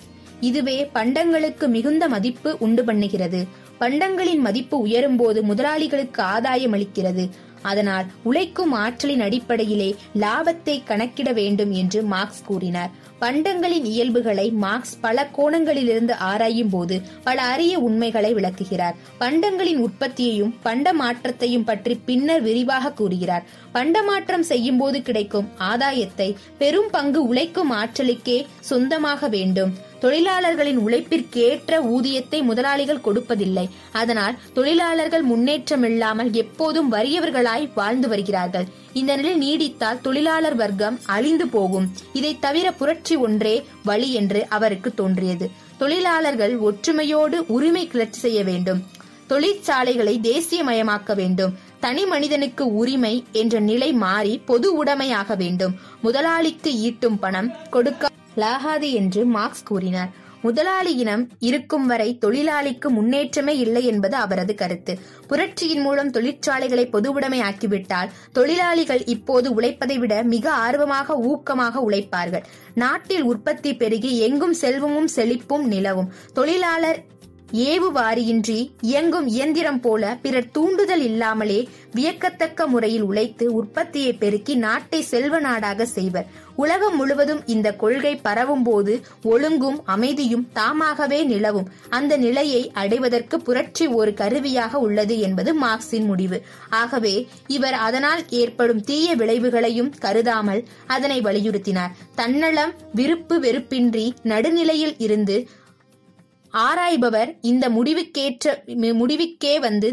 இதுவே பண்டங்களுக்கு மிகுந்த மதிப்பு உண்டு பண்ணுகிறது பண்டங்களின் மதிப்பு உயரும்போது முதலாளிகளுக்கு ஆதாயம் அளிக்கிறது அதனால் உழைக்கும் ஆற்றலின் அடிப்படையிலே லாபத்தை கணக்கிட வேண்டும் என்று மார்க்ஸ் கூறினார் பண்டங்களின் இயல்புகளை மார்க்ஸ் பல கோணங்களிலிருந்து ஆராயும் போது பல அரிய உண்மைகளை விளக்குகிறார் பண்டங்களின் உற்பத்தியையும் பண்ட மாற்றத்தையும் பற்றி பின்னர் விரிவாக கூறுகிறார் பண்ட மாற்றம் செய்யும் போது கிடைக்கும் ஆதாயத்தை பெரும் பங்கு உழைக்கும் ஆற்றலுக்கே சொந்தமாக வேண்டும் தொழிலாளர்களின் உழைப்பிற்கேற்ற ஊதியத்தை முதலாளிகள் கொடுப்பதில்லை அதனால் தொழிலாளர்கள் முன்னேற்றம் இல்லாமல் எப்போதும் வறியவர்களாய் வாழ்ந்து வருகிறார்கள் இந்த நிலை நீடித்தால் தொழிலாளர் வர்க்கம் அழிந்து போகும் இதை தவிர புரட்சி ஒன்றே வழி என்று அவருக்கு தோன்றியது தொழிலாளர்கள் ஒற்றுமையோடு உரிமை கிளர்ச்சி செய்ய வேண்டும் தொழிற்சாலைகளை தேசியமயமாக்க வேண்டும் தனி மனிதனுக்கு உரிமை என்ற நிலை மாறி பொது உடைமையாக வேண்டும் முதலாளிக்கு ஈட்டும் பணம் கொடுக்க லாகாது என்று மார்க்ஸ் கூறினார் முதலாளி இனம் இருக்கும் வரை தொழிலாளிக்கு முன்னேற்றமே இல்லை என்பது அவரது கருத்து புரட்சியின் மூலம் தொழிற்சாலைகளை பொதுவுடைமை ஆக்கிவிட்டால் தொழிலாளிகள் இப்போது உழைப்பதை விட மிக ஆர்வமாக ஊக்கமாக உழைப்பார்கள் நாட்டில் உற்பத்தி பெருகி எங்கும் செல்வமும் செழிப்பும் நிலவும் தொழிலாளர் ஏவுவாரியின்றி இயங்கும் இயந்திரம் போல பிறர் தூண்டுதல் இல்லாமலே வியக்கத்தக்க முறையில் உழைத்து உற்பத்தியை பெருக்கி நாட்டை செல்வ நாடாக செய்வர் உலகம் முழுவதும் இந்த கொள்கை பரவும் போது ஒழுங்கும் அமைதியும் தாமாகவே நிலவும் அந்த நிலையை அடைவதற்கு புரட்சி ஒரு கருவியாக உள்ளது என்பது மார்க்சின் முடிவு ஆகவே இவர் அதனால் ஏற்படும் தீய விளைவுகளையும் கருதாமல் அதனை வலியுறுத்தினார் தன்னலம் விருப்பு வெறுப்பின்றி நடுநிலையில் இருந்து ஆராய்பவர் இந்த முடிவுக்கேற்ற முடிவுக்கே வந்து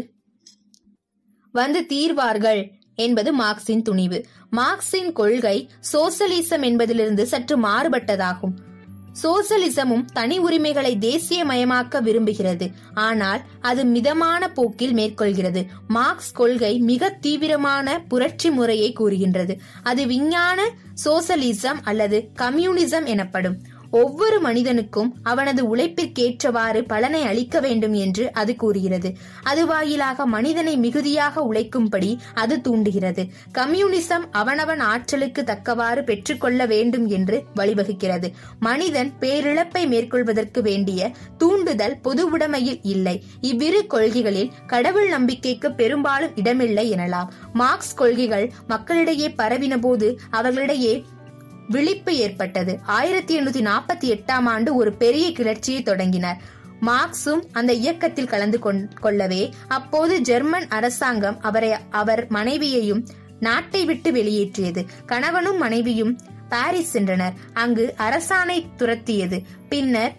வந்து தீர்வார்கள் என்பது மார்க்சின் துணிவு மார்க்சின் கொள்கை சோசலிசம் என்பதிலிருந்து சற்று மாறுபட்டதாகும் சோசலிசமும் தனி உரிமைகளை தேசியமயமாக்க விரும்புகிறது ஆனால் அது மிதமான போக்கில் மேற்கொள்கிறது மார்க்ஸ் கொள்கை மிக தீவிரமான புரட்சி முறையை கூறுகின்றது அது விஞ்ஞான சோசலிசம் அல்லது கம்யூனிசம் எனப்படும் ஒவ்வொரு மனிதனுக்கும் அவனது உழைப்பிற்கேற்றவாறு பலனை அளிக்க வேண்டும் என்று அது கூறுகிறது அது வாயிலாக மனிதனை மிகுதியாக உழைக்கும்படி அது தூண்டுகிறது கம்யூனிசம் அவனவன் ஆற்றலுக்கு தக்கவாறு பெற்றுக்கொள்ள வேண்டும் என்று வழிவகுக்கிறது மனிதன் பேரிழப்பை மேற்கொள்வதற்கு வேண்டிய தூண்டுதல் பொதுவுடைமையில் இல்லை இவ்விரு கொள்கைகளில் கடவுள் நம்பிக்கைக்கு பெரும்பாலும் இடமில்லை எனலாம் மார்க்ஸ் கொள்கைகள் மக்களிடையே பரவின போது அவர்களிடையே விழிப்பு ஏற்பட்டது ஆயிரத்தி எண்ணூத்தி நாற்பத்தி எட்டாம் ஆண்டு ஒரு பெரிய கிளர்ச்சியை தொடங்கினார் மார்க்சும் அந்த இயக்கத்தில் கலந்து கொள்ளவே அப்போது ஜெர்மன் அரசாங்கம் அவரை அவர் மனைவியையும் நாட்டை விட்டு வெளியேற்றியது கணவனும் மனைவியும் பாரிஸ் சென்றனர் அங்கு அரசாணை துரத்தியது பின்னர்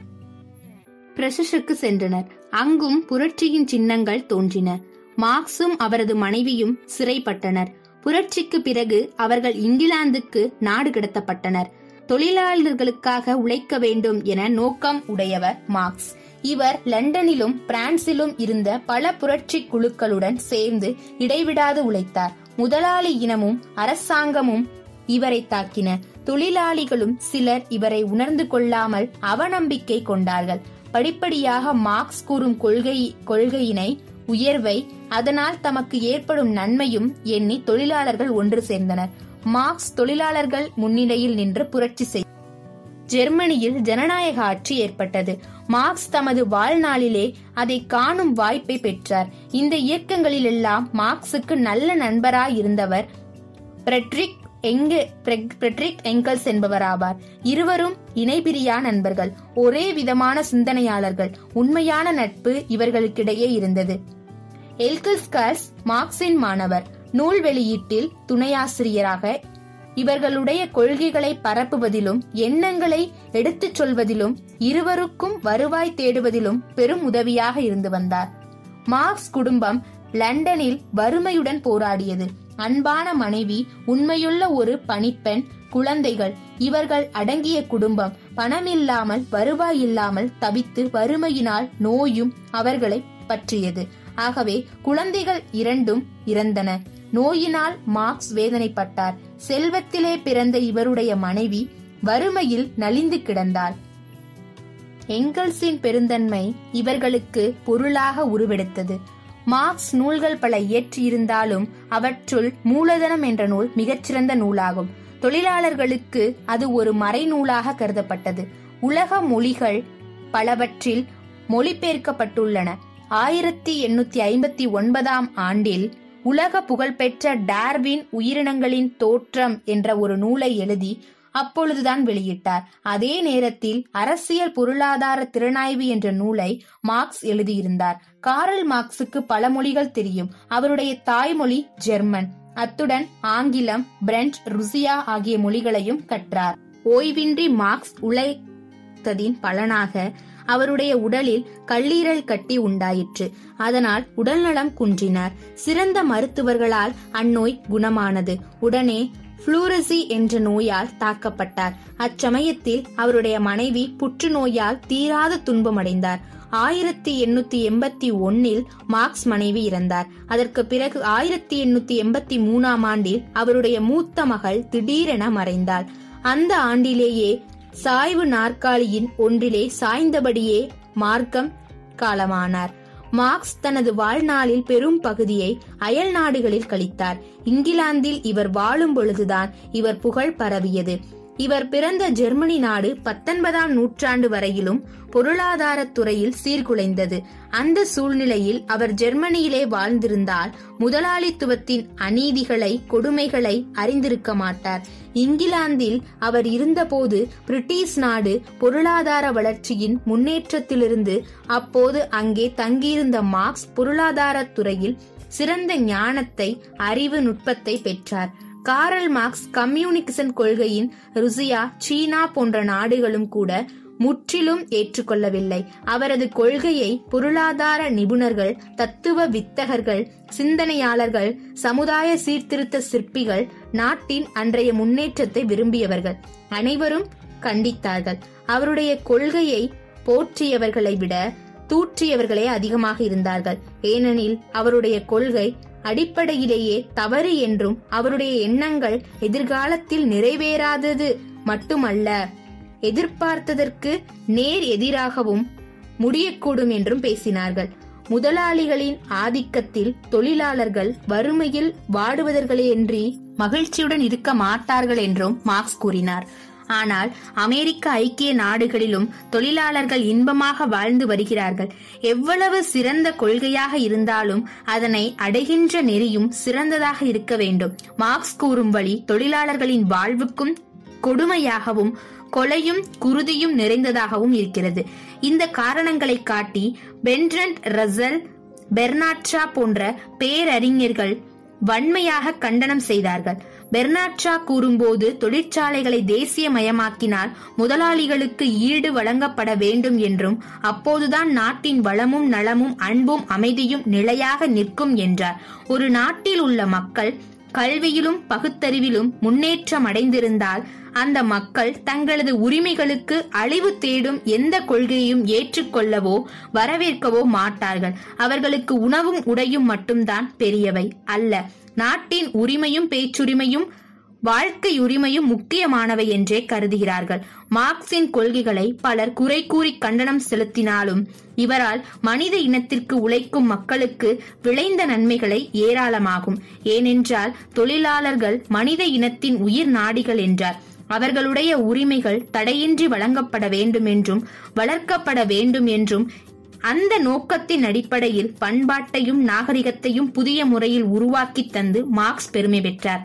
பிரஷஸுக்கு சென்றனர் அங்கும் புரட்சியின் சின்னங்கள் தோன்றின மார்க்சும் அவரது மனைவியும் சிறைப்பட்டனர் புரட்சிக்கு பிறகு அவர்கள் இங்கிலாந்துக்கு நாடு கடத்தப்பட்டனர் தொழிலாளர்களுக்காக உழைக்க வேண்டும் என நோக்கம் உடையவர் மார்க்ஸ் இவர் லண்டனிலும் பிரான்சிலும் இருந்த பல புரட்சி குழுக்களுடன் சேர்ந்து இடைவிடாது உழைத்தார் முதலாளி இனமும் அரசாங்கமும் இவரை தாக்கின தொழிலாளிகளும் சிலர் இவரை உணர்ந்து கொள்ளாமல் அவநம்பிக்கை கொண்டார்கள் படிப்படியாக மார்க்ஸ் கூறும் கொள்கை கொள்கையினை உயர்வை அதனால் தமக்கு ஏற்படும் நன்மையும் எண்ணி தொழிலாளர்கள் ஒன்று சேர்ந்தனர் மார்க்ஸ் தொழிலாளர்கள் முன்னிலையில் நின்று புரட்சி செய் ஜெர்மனியில் ஜனநாயக ஆட்சி ஏற்பட்டது மார்க்ஸ் தமது வாழ்நாளிலே அதை காணும் வாய்ப்பை பெற்றார் இந்த இயக்கங்களிலெல்லாம் மார்க்சுக்கு நல்ல நண்பராய் இருந்தவர் பிரெட்ரிக் பிரெட்ரிக் எங்கல்ஸ் என்பவராவார் இருவரும் இணைபிரியா நண்பர்கள் ஒரே விதமான சிந்தனையாளர்கள் உண்மையான நட்பு இவர்களுக்கிடையே இருந்தது எல்கல்ஸ்கர்ஸ் மார்க்சின் மாணவர் நூல் வெளியீட்டில் துணையாசிரியராக இவர்களுடைய கொள்கைகளை பரப்புவதிலும் எண்ணங்களை எடுத்துச் சொல்வதிலும் இருவருக்கும் வருவாய் தேடுவதிலும் பெரும் உதவியாக இருந்து வந்தார் மார்க்ஸ் குடும்பம் லண்டனில் வறுமையுடன் போராடியது அன்பான மனைவி உண்மையுள்ள ஒரு பணிப்பெண் குழந்தைகள் இவர்கள் அடங்கிய குடும்பம் பணமில்லாமல் வருவாய் இல்லாமல் தவித்து வறுமையினால் நோயும் அவர்களை பற்றியது ஆகவே குழந்தைகள் இரண்டும் இறந்தன நோயினால் மார்க்ஸ் வேதனைப்பட்டார் செல்வத்திலே பிறந்த இவருடைய மனைவி வறுமையில் நலிந்து கிடந்தாள் எங்கல்ஸின் பெருந்தன்மை இவர்களுக்கு பொருளாக உருவெடுத்தது மார்க்ஸ் நூல்கள் பல இயற்றியிருந்தாலும் அவற்றுள் மூலதனம் என்ற நூல் மிகச்சிறந்த நூலாகும் தொழிலாளர்களுக்கு அது ஒரு மறைநூலாக கருதப்பட்டது உலக மொழிகள் பலவற்றில் மொழிபெயர்க்கப்பட்டுள்ளன ஆயிரத்தி எண்ணூத்தி ஐம்பத்தி ஒன்பதாம் ஆண்டில் உலக புகழ்பெற்ற டார்வின் உயிரினங்களின் தோற்றம் என்ற ஒரு நூலை எழுதி அப்பொழுதுதான் வெளியிட்டார் அதே நேரத்தில் அரசியல் பொருளாதார திறனாய்வு என்ற நூலை மார்க்ஸ் எழுதியிருந்தார் காரல் மார்க்ஸுக்கு பல மொழிகள் தெரியும் அவருடைய தாய்மொழி ஜெர்மன் அத்துடன் ஆங்கிலம் பிரெஞ்சு ருசியா ஆகிய மொழிகளையும் கற்றார் ஓய்வின்றி மார்க்ஸ் உழைத்ததின் பலனாக அவருடைய உடலில் கல்லீரல் கட்டி உண்டாயிற்று அதனால் உடல்நலம் குன்றினார் சிறந்த மருத்துவர்களால் அந்நோய் குணமானது உடனே புளூரசி என்ற நோயால் தாக்கப்பட்டார் அச்சமயத்தில் அவருடைய மனைவி புற்றுநோயால் தீராத துன்பமடைந்தார் ஆயிரத்தி எண்ணூத்தி எண்பத்தி ஒன்னில் மார்க்ஸ் மனைவி இறந்தார் அதற்கு பிறகு ஆயிரத்தி எண்ணூத்தி எண்பத்தி மூணாம் ஆண்டில் அவருடைய மூத்த மகள் திடீரென மறைந்தாள் அந்த ஆண்டிலேயே சாய்வு நாற்காலியின் ஒன்றிலே சாய்ந்தபடியே மார்க்கம் காலமானார் மார்க்ஸ் தனது வாழ்நாளில் பெரும் பகுதியை அயல் நாடுகளில் கழித்தார் இங்கிலாந்தில் இவர் வாழும் பொழுதுதான் இவர் புகழ் பரவியது இவர் பிறந்த ஜெர்மனி நாடு பத்தொன்பதாம் நூற்றாண்டு வரையிலும் பொருளாதாரத் துறையில் சீர்குலைந்தது அந்த சூழ்நிலையில் அவர் ஜெர்மனியிலே வாழ்ந்திருந்தால் முதலாளித்துவத்தின் அநீதிகளை கொடுமைகளை அறிந்திருக்க மாட்டார் இங்கிலாந்தில் அவர் இருந்தபோது பிரிட்டிஷ் நாடு பொருளாதார வளர்ச்சியின் முன்னேற்றத்திலிருந்து அப்போது அங்கே தங்கியிருந்த மார்க்ஸ் பொருளாதாரத் துறையில் சிறந்த ஞானத்தை அறிவு நுட்பத்தை பெற்றார் காரல் மார்க்ஸ் கம்யூனிசன் கொள்கையின் ருசியா சீனா போன்ற நாடுகளும் கூட முற்றிலும் ஏற்றுக்கொள்ளவில்லை அவரது கொள்கையை பொருளாதார நிபுணர்கள் தத்துவ வித்தகர்கள் சிந்தனையாளர்கள் சமுதாய சீர்திருத்த சிற்பிகள் நாட்டின் அன்றைய முன்னேற்றத்தை விரும்பியவர்கள் அனைவரும் கண்டித்தார்கள் அவருடைய கொள்கையை போற்றியவர்களை விட தூற்றியவர்களே அதிகமாக இருந்தார்கள் ஏனெனில் அவருடைய கொள்கை அடிப்படையிலேயே தவறு என்றும் அவருடைய எண்ணங்கள் எதிர்காலத்தில் நிறைவேறாதது மட்டுமல்ல எதிர்பார்த்ததற்கு நேர் எதிராகவும் முடியக்கூடும் என்றும் பேசினார்கள் முதலாளிகளின் ஆதிக்கத்தில் தொழிலாளர்கள் வறுமையில் வாடுவதற்களேன்றி மகிழ்ச்சியுடன் இருக்க மாட்டார்கள் என்றும் மார்க்ஸ் கூறினார் ஆனால் அமெரிக்க ஐக்கிய நாடுகளிலும் தொழிலாளர்கள் இன்பமாக வாழ்ந்து வருகிறார்கள் எவ்வளவு சிறந்த கொள்கையாக இருந்தாலும் அதனை அடைகின்ற நெறியும் சிறந்ததாக இருக்க வேண்டும் மார்க்ஸ் கூறும் வழி தொழிலாளர்களின் வாழ்வுக்கும் கொடுமையாகவும் கொலையும் குருதியும் நிறைந்ததாகவும் இருக்கிறது இந்த காரணங்களை காட்டி பென்ட்ரண்ட் ரசல் பெர்னாட்ஷா போன்ற பேரறிஞர்கள் வன்மையாக கண்டனம் செய்தார்கள் பெர்னாட்ஷா கூறும்போது தொழிற்சாலைகளை தேசியமயமாக்கினால் முதலாளிகளுக்கு ஈடு வழங்கப்பட வேண்டும் என்றும் அப்போதுதான் நாட்டின் வளமும் நலமும் அன்பும் அமைதியும் நிலையாக நிற்கும் என்றார் ஒரு நாட்டில் உள்ள மக்கள் கல்வியிலும் பகுத்தறிவிலும் முன்னேற்றம் அடைந்திருந்தால் அந்த மக்கள் தங்களது உரிமைகளுக்கு அழிவு தேடும் எந்த கொள்கையையும் ஏற்றுக்கொள்ளவோ வரவேற்கவோ மாட்டார்கள் அவர்களுக்கு உணவும் உடையும் மட்டும்தான் பெரியவை அல்ல நாட்டின் உரிமையும் பேச்சுரிமையும் வாழ்க்கை உரிமையும் முக்கியமானவை என்றே கருதுகிறார்கள் மார்க்சின் கொள்கைகளை பலர் குறை கூறி கண்டனம் செலுத்தினாலும் இவரால் மனித இனத்திற்கு உழைக்கும் மக்களுக்கு விளைந்த நன்மைகளை ஏராளமாகும் ஏனென்றால் தொழிலாளர்கள் மனித இனத்தின் உயிர் நாடிகள் என்றார் அவர்களுடைய உரிமைகள் தடையின்றி வழங்கப்பட வேண்டும் என்றும் வளர்க்கப்பட வேண்டும் என்றும் அந்த நோக்கத்தின் அடிப்படையில் பண்பாட்டையும் நாகரிகத்தையும் புதிய முறையில் உருவாக்கி தந்து மார்க்ஸ் பெருமை பெற்றார்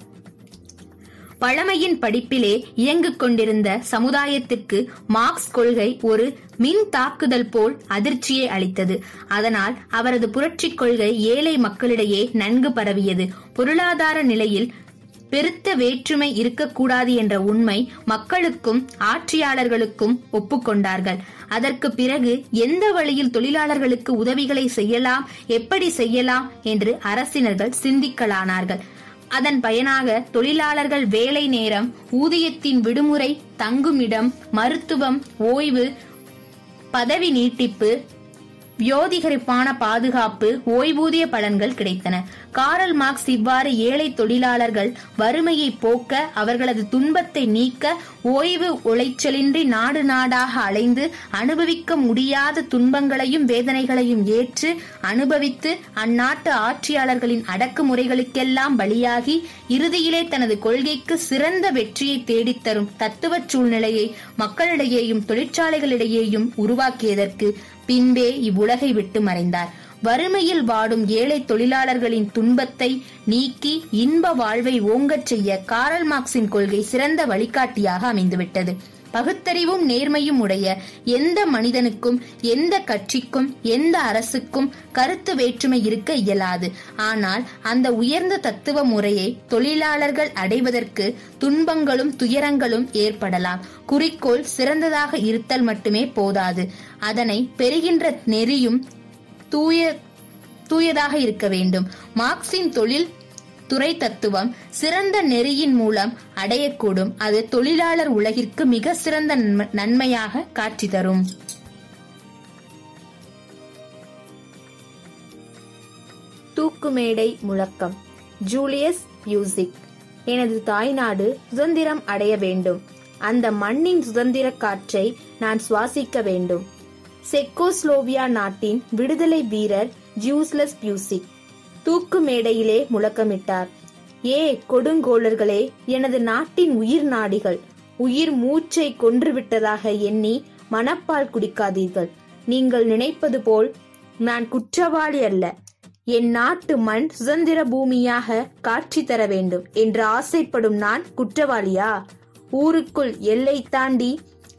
பழமையின் படிப்பிலே இயங்கிக் கொண்டிருந்த சமுதாயத்திற்கு மார்க்ஸ் கொள்கை ஒரு மின் தாக்குதல் போல் அதிர்ச்சியை அளித்தது அதனால் அவரது புரட்சிக் கொள்கை ஏழை மக்களிடையே நன்கு பரவியது பொருளாதார நிலையில் பெருத்த வேற்றுமை இருக்கக்கூடாது என்ற உண்மை மக்களுக்கும் ஆட்சியாளர்களுக்கும் ஒப்புக்கொண்டார்கள் அதற்கு பிறகு எந்த வழியில் தொழிலாளர்களுக்கு உதவிகளை செய்யலாம் எப்படி செய்யலாம் என்று அரசினர்கள் சிந்திக்கலானார்கள் அதன் பயனாக தொழிலாளர்கள் வேலை நேரம் ஊதியத்தின் விடுமுறை தங்குமிடம் மருத்துவம் ஓய்வு பதவி நீட்டிப்பு வியோதிகரிப்பான பாதுகாப்பு ஓய்வூதிய பலன்கள் கிடைத்தன காரல் மார்க்ஸ் இவ்வாறு ஏழை தொழிலாளர்கள் வறுமையை போக்க அவர்களது துன்பத்தை நீக்க ஓய்வு உளைச்சலின்றி நாடு நாடாக அலைந்து அனுபவிக்க முடியாத துன்பங்களையும் வேதனைகளையும் ஏற்று அனுபவித்து அந்நாட்டு ஆட்சியாளர்களின் அடக்குமுறைகளுக்கெல்லாம் பலியாகி இறுதியிலே தனது கொள்கைக்கு சிறந்த வெற்றியை தேடித்தரும் தத்துவ சூழ்நிலையை மக்களிடையேயும் தொழிற்சாலைகளிடையேயும் உருவாக்கியதற்கு பின்பே இவ்வுலகை விட்டு மறைந்தார் வறுமையில் வாடும் ஏழை தொழிலாளர்களின் துன்பத்தை நீக்கி இன்ப வாழ்வை ஓங்கச் செய்ய காரல் மார்க்சின் கொள்கை சிறந்த வழிகாட்டியாக அமைந்துவிட்டது பகுத்தறிவும் நேர்மையும் உடைய எந்த மனிதனுக்கும் எந்த கட்சிக்கும் எந்த அரசுக்கும் கருத்து வேற்றுமை இருக்க இயலாது ஆனால் அந்த உயர்ந்த தத்துவ முறையை தொழிலாளர்கள் அடைவதற்கு துன்பங்களும் துயரங்களும் ஏற்படலாம் குறிக்கோள் சிறந்ததாக இருத்தல் மட்டுமே போதாது அதனை பெறுகின்ற நெறியும் தூய தூயதாக இருக்க வேண்டும் மார்க்சின் தொழில் துறை தத்துவம் சிறந்த நெறியின் மூலம் அடையக்கூடும் அது தொழிலாளர் உலகிற்கு மிக சிறந்த நன்ம- நன்மையாக காட்சி தரும் தூக்குமேடை முழக்கம் ஜூலியஸ் யூசிக் எனது தாய்நாடு சுதந்திரம் அடைய வேண்டும் அந்த மண்ணின் சுதந்திர காற்றை நான் சுவாசிக்க வேண்டும் செக்கோஸ்லோவியா நாட்டின் விடுதலை வீரர் ஜியூஸ்லஸ் பியூசிக் தூக்கு மேடையிலே முழக்கமிட்டார் ஏ கொடுங்கோளர்களே எனது நாட்டின் உயிர் நாடிகள் உயிர் மூச்சை கொன்றுவிட்டதாக எண்ணி மனப்பால் குடிக்காதீர்கள் நீங்கள் நினைப்பது போல் நான் குற்றவாளி அல்ல என் நாட்டு மண் சுதந்திர பூமியாக காட்சி தர வேண்டும் என்று ஆசைப்படும் நான் குற்றவாளியா ஊருக்குள் எல்லை தாண்டி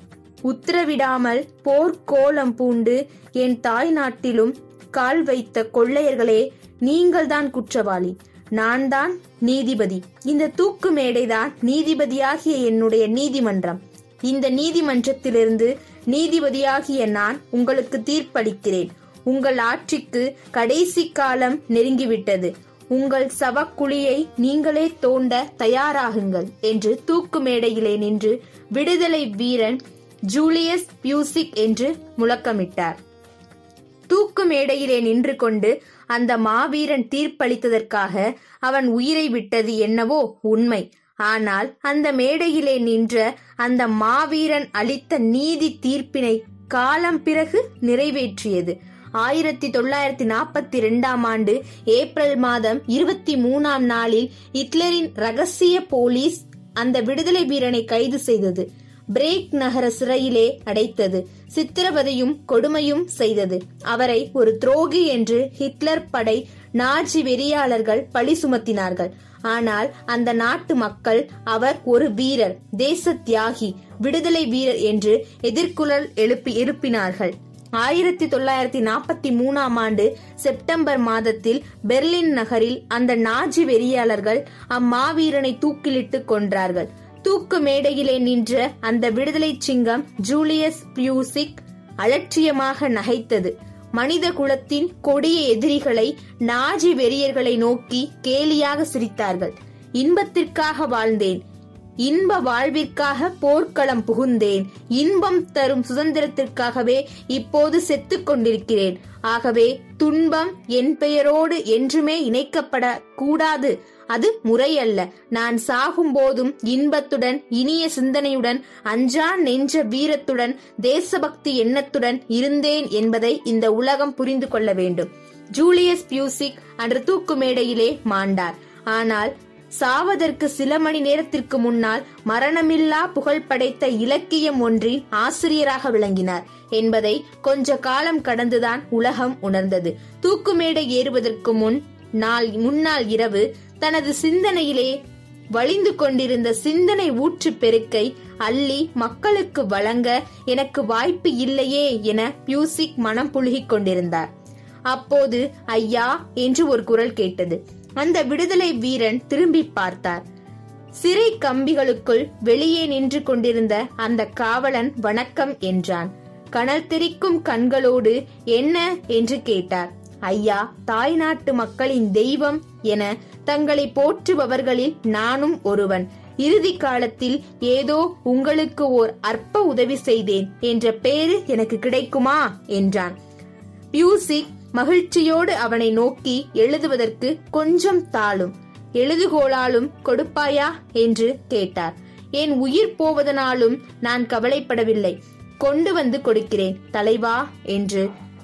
உத்தரவிடாமல் போர்க்கோலம் பூண்டு என் தாய் நாட்டிலும் கால் வைத்த கொள்ளையர்களே நீங்கள்தான் குற்றவாளி நான் தான் நீதிபதி இந்த தூக்கு மேடைதான் நீதிபதியாகிய என்னுடைய நீதிமன்றம் இந்த நீதிமன்றத்திலிருந்து நீதிபதியாகிய நான் உங்களுக்கு தீர்ப்பளிக்கிறேன் உங்கள் ஆட்சிக்கு கடைசி காலம் நெருங்கிவிட்டது உங்கள் சவக்குழியை நீங்களே தோண்ட தயாராகுங்கள் என்று தூக்கு மேடையிலே நின்று விடுதலை வீரன் ஜூலியஸ் பியூசிக் என்று முழக்கமிட்டார் தூக்கு மேடையிலே நின்று கொண்டு அந்த மாவீரன் தீர்ப்பளித்ததற்காக அவன் உயிரை விட்டது என்னவோ உண்மை ஆனால் அந்த மேடையிலே நின்ற அந்த மாவீரன் அளித்த நீதி தீர்ப்பினை காலம் பிறகு நிறைவேற்றியது ஆயிரத்தி தொள்ளாயிரத்தி நாற்பத்தி இரண்டாம் ஆண்டு ஏப்ரல் மாதம் இருபத்தி மூணாம் நாளில் ஹிட்லரின் ரகசிய போலீஸ் அந்த விடுதலை வீரனை கைது செய்தது பிரேக் நகர சிறையிலே அடைத்தது சித்திரவதையும் கொடுமையும் செய்தது அவரை ஒரு துரோகி என்று ஹிட்லர் படை நாஜி வெறியாளர்கள் பழி சுமத்தினார்கள் ஆனால் அந்த நாட்டு மக்கள் அவர் ஒரு வீரர் தேச தியாகி விடுதலை வீரர் என்று எதிர்குரல் எழுப்பி எழுப்பினார்கள் ஆயிரத்தி தொள்ளாயிரத்தி நாற்பத்தி மூணாம் ஆண்டு செப்டம்பர் மாதத்தில் பெர்லின் நகரில் அந்த நாஜி வெறியாளர்கள் அம்மாவீரனை தூக்கிலிட்டு கொன்றார்கள் தூக்கு மேடையிலே நின்ற அந்த விடுதலை சிங்கம் ஜூலியஸ் பியூசிக் அலட்சியமாக நகைத்தது மனித குலத்தின் கொடிய எதிரிகளை நாஜி வெறியர்களை நோக்கி கேலியாக சிரித்தார்கள் இன்பத்திற்காக வாழ்ந்தேன் இன்ப வாழ்விற்காக போர்க்களம் புகுந்தேன் இன்பம் தரும் சுதந்திரத்திற்காகவே இப்போது செத்துக் கொண்டிருக்கிறேன் ஆகவே துன்பம் என் பெயரோடு என்றுமே இணைக்கப்பட கூடாது அது முறையல்ல நான் சாகும் போதும் இன்பத்துடன் இனிய சிந்தனையுடன் அஞ்சா நெஞ்ச வீரத்துடன் தேசபக்தி எண்ணத்துடன் இருந்தேன் என்பதை இந்த உலகம் புரிந்து கொள்ள வேண்டும் ஜூலியஸ் பியூசிக் அன்று தூக்கு மேடையிலே மாண்டார் ஆனால் சாவதற்கு சில மணி நேரத்திற்கு முன்னால் மரணமில்லா புகழ் படைத்த இலக்கியம் ஒன்றின் ஆசிரியராக விளங்கினார் என்பதை கொஞ்ச காலம் கடந்துதான் உலகம் உணர்ந்தது தூக்குமேடை ஏறுவதற்கு முன் நாள் முன்னாள் இரவு தனது சிந்தனையிலே வழிந்து கொண்டிருந்த சிந்தனை ஊற்று பெருக்கை அள்ளி மக்களுக்கு வழங்க எனக்கு வாய்ப்பு இல்லையே என பியூசிக் மனம் புழுகிக் கொண்டிருந்தார் அப்போது ஐயா என்று ஒரு குரல் கேட்டது அந்த விடுதலை வீரன் திரும்பி பார்த்தார் சிறை கம்பிகளுக்குள் வெளியே நின்று கொண்டிருந்த அந்த காவலன் வணக்கம் என்றான் கனல் தெரிக்கும் கண்களோடு என்ன என்று கேட்டார் ஐயா தாய்நாட்டு மக்களின் தெய்வம் என தங்களை போற்றுபவர்களில் நானும் ஒருவன் இறுதி காலத்தில் ஏதோ உங்களுக்கு ஓர் அற்ப உதவி செய்தேன் என்ற பேரு எனக்கு கிடைக்குமா என்றான் பியூசிக் மகிழ்ச்சியோடு அவனை நோக்கி எழுதுவதற்கு கொஞ்சம் தாளும் எழுதுகோளாலும் கொடுப்பாயா என்று கேட்டார் என் உயிர் போவதனாலும் நான் கவலைப்படவில்லை கொண்டு வந்து கொடுக்கிறேன் தலைவா என்று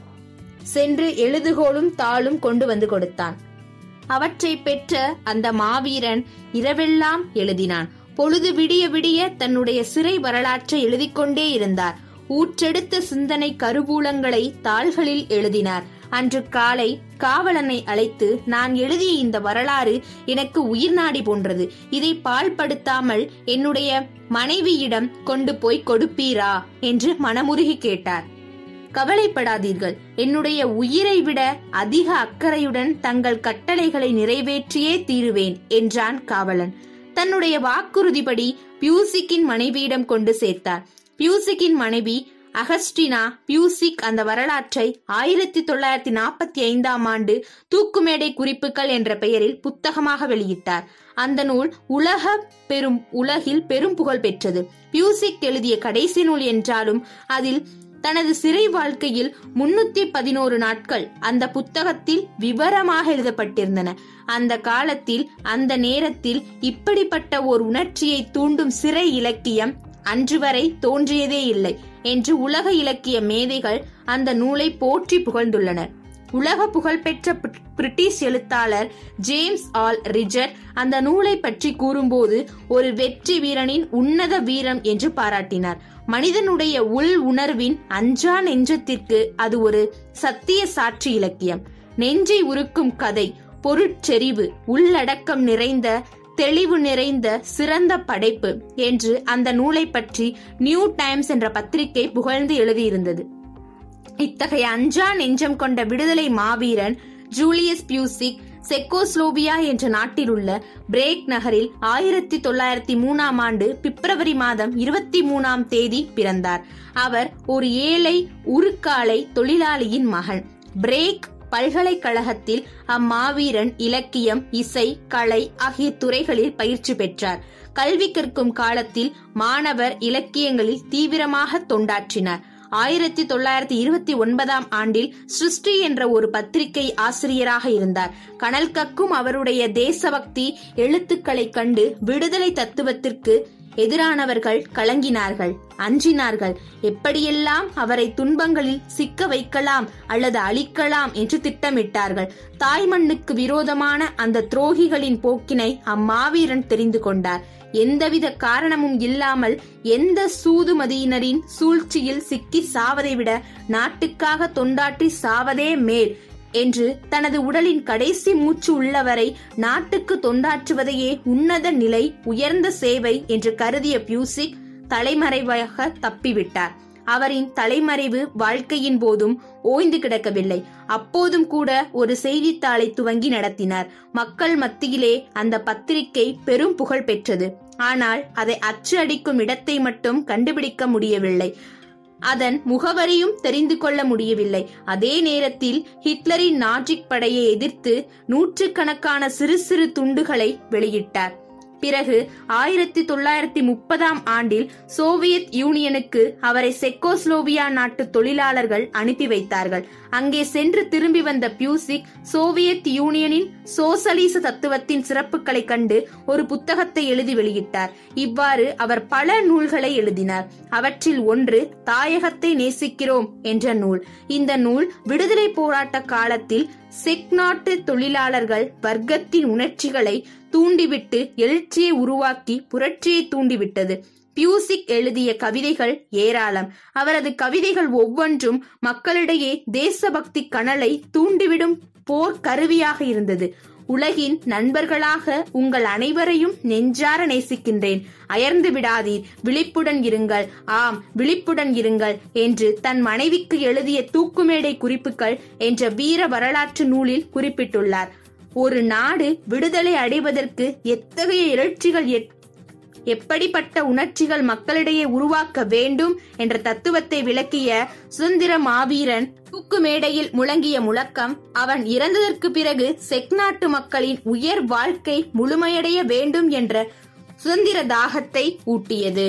சென்று எழுதுகோலும் தாளும் கொண்டு வந்து கொடுத்தான் அவற்றை பெற்ற அந்த மாவீரன் இரவெல்லாம் எழுதினான் பொழுது விடிய விடிய தன்னுடைய சிறை வரலாற்றை எழுதிக் கொண்டே இருந்தார் ஊற்றெடுத்த சிந்தனை கருவூலங்களை தாள்களில் எழுதினார் அன்று காலை காவலனை அழைத்து நான் எழுதிய இந்த வரலாறு எனக்கு உயிர் நாடி போன்றது இதை பால்படுத்தாமல் என்னுடைய மனைவியிடம் கொண்டு போய் கொடுப்பீரா என்று மனமுருகி கேட்டார் கவலைப்படாதீர்கள் என்னுடைய உயிரை விட அதிக அக்கறையுடன் தங்கள் கட்டளைகளை நிறைவேற்றியே தீருவேன் என்றான் காவலன் தன்னுடைய வாக்குறுதிப்படி பியூசிக்கின் மனைவியிடம் கொண்டு சேர்த்தார் பியூசிக்கின் மனைவி அகஸ்டினா பியூசிக் அந்த வரலாற்றை ஆயிரத்தி தொள்ளாயிரத்தி நாற்பத்தி ஐந்தாம் ஆண்டு தூக்குமேடை குறிப்புகள் என்ற பெயரில் புத்தகமாக வெளியிட்டார் அந்த நூல் உலக பெரும் உலகில் பெரும் புகழ் பெற்றது பியூசிக் எழுதிய கடைசி நூல் என்றாலும் அதில் தனது சிறை வாழ்க்கையில் முன்னூத்தி பதினோரு நாட்கள் அந்த புத்தகத்தில் விவரமாக எழுதப்பட்டிருந்தன அந்த காலத்தில் அந்த நேரத்தில் இப்படிப்பட்ட ஒரு உணர்ச்சியை தூண்டும் சிறை இலக்கியம் அன்று வரை தோன்றியதே இல்லை என்று உலக இலக்கிய மேதைகள் அந்த நூலை போற்றி புகழ்ந்துள்ளனர் உலக புகழ்பெற்ற பிரி- பிரிட்டிஷ் எழுத்தாளர் ஜேம்ஸ் ஆல் ரிஜர் அந்த நூலை பற்றி கூறும்போது ஒரு வெற்றி வீரனின் உன்னத வீரம் என்று பாராட்டினார் மனிதனுடைய உள் உணர்வின் அஞ்சா நெஞ்சத்திற்கு அது ஒரு சத்திய சாட்சி இலக்கியம் நெஞ்சை உருக்கும் கதை பொருட்செறிவு உள்ளடக்கம் நிறைந்த தெளிவு நிறைந்த சிறந்த படைப்பு என்று அந்த நூலை பற்றி நியூ டைம்ஸ் என்ற பத்திரிகை புகழ்ந்து எழுதியிருந்தது இத்தகைய அஞ்சா நெஞ்சம் கொண்ட விடுதலை மாவீரன் ஜூலியஸ் பியூசிக் செக்கோஸ்லோவியா என்ற நாட்டில் உள்ள பிரேக் நகரில் ஆயிரத்தி தொள்ளாயிரத்தி மூணாம் ஆண்டு பிப்ரவரி மாதம் இருபத்தி மூணாம் தேதி பிறந்தார் அவர் ஒரு ஏழை உருக்காலை தொழிலாளியின் மகன் பிரேக் பல்கலைக்கழகத்தில் அம்மாவீரன் இலக்கியம் இசை கலை ஆகிய துறைகளில் பயிற்சி பெற்றார் கல்வி கற்கும் காலத்தில் மாணவர் இலக்கியங்களில் தீவிரமாக தொண்டாற்றினார் ஆயிரத்தி தொள்ளாயிரத்தி இருபத்தி ஒன்பதாம் ஆண்டில் சிருஷ்டி என்ற ஒரு பத்திரிகை ஆசிரியராக இருந்தார் கனல் கக்கும் அவருடைய தேசபக்தி எழுத்துக்களைக் கண்டு விடுதலை தத்துவத்திற்கு எதிரானவர்கள் கலங்கினார்கள் அஞ்சினார்கள் எப்படியெல்லாம் அவரை துன்பங்களில் சிக்க வைக்கலாம் அல்லது அழிக்கலாம் என்று திட்டமிட்டார்கள் தாய்மண்ணுக்கு விரோதமான அந்த துரோகிகளின் போக்கினை அம்மாவீரன் தெரிந்து கொண்டார் எந்தவித காரணமும் இல்லாமல் எந்த சூதுமதியினரின் சூழ்ச்சியில் சிக்கி சாவதை விட நாட்டுக்காக தொண்டாற்றி சாவதே மேல் என்று தனது உடலின் கடைசி மூச்சு உள்ளவரை நாட்டுக்கு தொண்டாற்றுவதையே உன்னத நிலை உயர்ந்த சேவை என்று கருதிய பியூசிக் தலைமறைவாக தப்பிவிட்டார் அவரின் தலைமறைவு வாழ்க்கையின் போதும் ஓய்ந்து கிடக்கவில்லை அப்போதும் கூட ஒரு செய்தித்தாளை துவங்கி நடத்தினார் மக்கள் மத்தியிலே அந்த பத்திரிகை பெரும் புகழ் பெற்றது ஆனால் அதை அச்சு அடிக்கும் இடத்தை மட்டும் கண்டுபிடிக்க முடியவில்லை அதன் முகவரியும் தெரிந்து கொள்ள முடியவில்லை அதே நேரத்தில் ஹிட்லரின் நாஜிக் படையை எதிர்த்து நூற்றுக்கணக்கான சிறு சிறு துண்டுகளை வெளியிட்டார் பிறகு ஆயிரத்தி தொள்ளாயிரத்தி முப்பதாம் ஆண்டில் சோவியத் யூனியனுக்கு அவரை செக்கோஸ்லோவியா நாட்டு தொழிலாளர்கள் அனுப்பி வைத்தார்கள் அங்கே சென்று திரும்பி வந்த பியூசிக் சோவியத் யூனியனின் சோசலிச தத்துவத்தின் சிறப்புகளை கண்டு ஒரு புத்தகத்தை எழுதி வெளியிட்டார் இவ்வாறு அவர் பல நூல்களை எழுதினார் அவற்றில் ஒன்று தாயகத்தை நேசிக்கிறோம் என்ற நூல் இந்த நூல் விடுதலை போராட்ட காலத்தில் செக் நாட்டு தொழிலாளர்கள் வர்க்கத்தின் உணர்ச்சிகளை தூண்டிவிட்டு எழுச்சியை உருவாக்கி புரட்சியை தூண்டிவிட்டது பியூசிக் எழுதிய கவிதைகள் ஏராளம் அவரது கவிதைகள் ஒவ்வொன்றும் மக்களிடையே தேசபக்தி கனலை தூண்டிவிடும் போர் கருவியாக இருந்தது உலகின் நண்பர்களாக உங்கள் அனைவரையும் நெஞ்சார நேசிக்கின்றேன் அயர்ந்து விடாதீர் விழிப்புடன் இருங்கள் ஆம் விழிப்புடன் இருங்கள் என்று தன் மனைவிக்கு எழுதிய தூக்குமேடை குறிப்புகள் என்ற வீர வரலாற்று நூலில் குறிப்பிட்டுள்ளார் ஒரு நாடு விடுதலை அடைவதற்கு எத்தகைய எழுச்சிகள் எட்- எப்படிப்பட்ட உணர்ச்சிகள் மக்களிடையே உருவாக்க வேண்டும் என்ற தத்துவத்தை விளக்கிய சுதந்திர மாவீரன் தூக்கு மேடையில் முழங்கிய முழக்கம் அவன் இறந்ததற்கு பிறகு செக் நாட்டு மக்களின் உயர் வாழ்க்கை முழுமையடைய வேண்டும் என்ற சுதந்திர தாகத்தை ஊட்டியது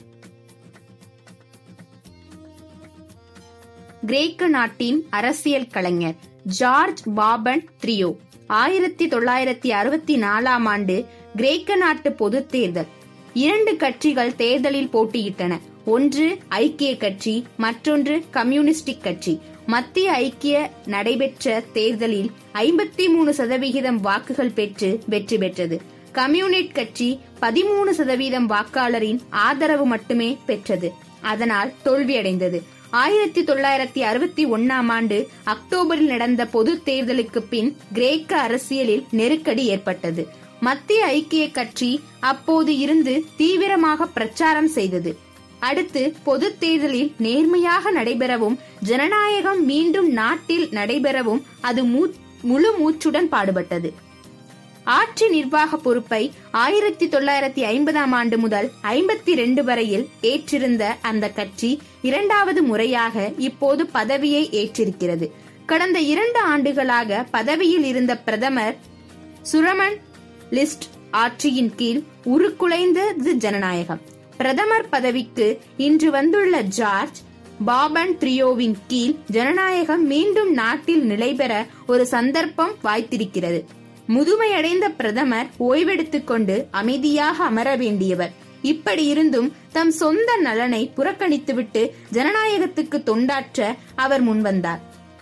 கிரேக்க நாட்டின் அரசியல் கலைஞர் ஜார்ஜ் பாபன் த்ரியோ ஆயிரத்தி தொள்ளாயிரத்தி அறுபத்தி நாலாம் ஆண்டு கிரேக்க நாட்டு பொதுத் தேர்தல் இரண்டு கட்சிகள் தேர்தலில் போட்டியிட்டன ஒன்று ஐக்கிய கட்சி மற்றொன்று கம்யூனிஸ்டிக் கட்சி மத்திய ஐக்கிய நடைபெற்ற தேர்தலில் ஐம்பத்தி மூணு சதவிகிதம் வாக்குகள் பெற்று வெற்றி பெற்றது கம்யூனிட் கட்சி பதிமூணு சதவீதம் வாக்காளரின் ஆதரவு மட்டுமே பெற்றது அதனால் தோல்வியடைந்தது ஆயிரத்தி தொள்ளாயிரத்தி அறுபத்தி ஒன்னாம் ஆண்டு அக்டோபரில் நடந்த பொது தேர்தலுக்கு பின் கிரேக்க அரசியலில் நெருக்கடி ஏற்பட்டது மத்திய ஐக்கிய கட்சி அப்போது இருந்து தீவிரமாக பிரச்சாரம் செய்தது அடுத்து பொது தேர்தலில் நேர்மையாக நடைபெறவும் ஜனநாயகம் மீண்டும் நாட்டில் நடைபெறவும் அது மூ- முழு மூச்சுடன் பாடுபட்டது ஆட்சி நிர்வாக பொறுப்பை ஆயிரத்தி தொள்ளாயிரத்தி ஐம்பதாம் ஆண்டு முதல் ஐம்பத்தி ரெண்டு வரையில் ஏற்றிருந்த அந்த கட்சி இரண்டாவது முறையாக இப்போது பதவியை ஏற்றிருக்கிறது கடந்த இரண்டு ஆண்டுகளாக பதவியில் இருந்த பிரதமர் சுரமன் லிஸ்ட் ஆட்சியின் கீழ் உருக்குலைந்தது ஜனநாயகம் பிரதமர் பதவிக்கு இன்று வந்துள்ள ஜார்ஜ் பாபன் த்ரியோவின் கீழ் ஜனநாயகம் மீண்டும் நாட்டில் நிலைபெற ஒரு சந்தர்ப்பம் வாய்த்திருக்கிறது முதுமையடைந்த பிரதமர் ஓய்வெடுத்துக் கொண்டு அமைதியாக அமர வேண்டியவர் இப்படி இருந்தும் தம் சொந்த நலனை புறக்கணித்துவிட்டு ஜனநாயகத்துக்கு தொண்டாற்ற அவர் முன்வந்தார்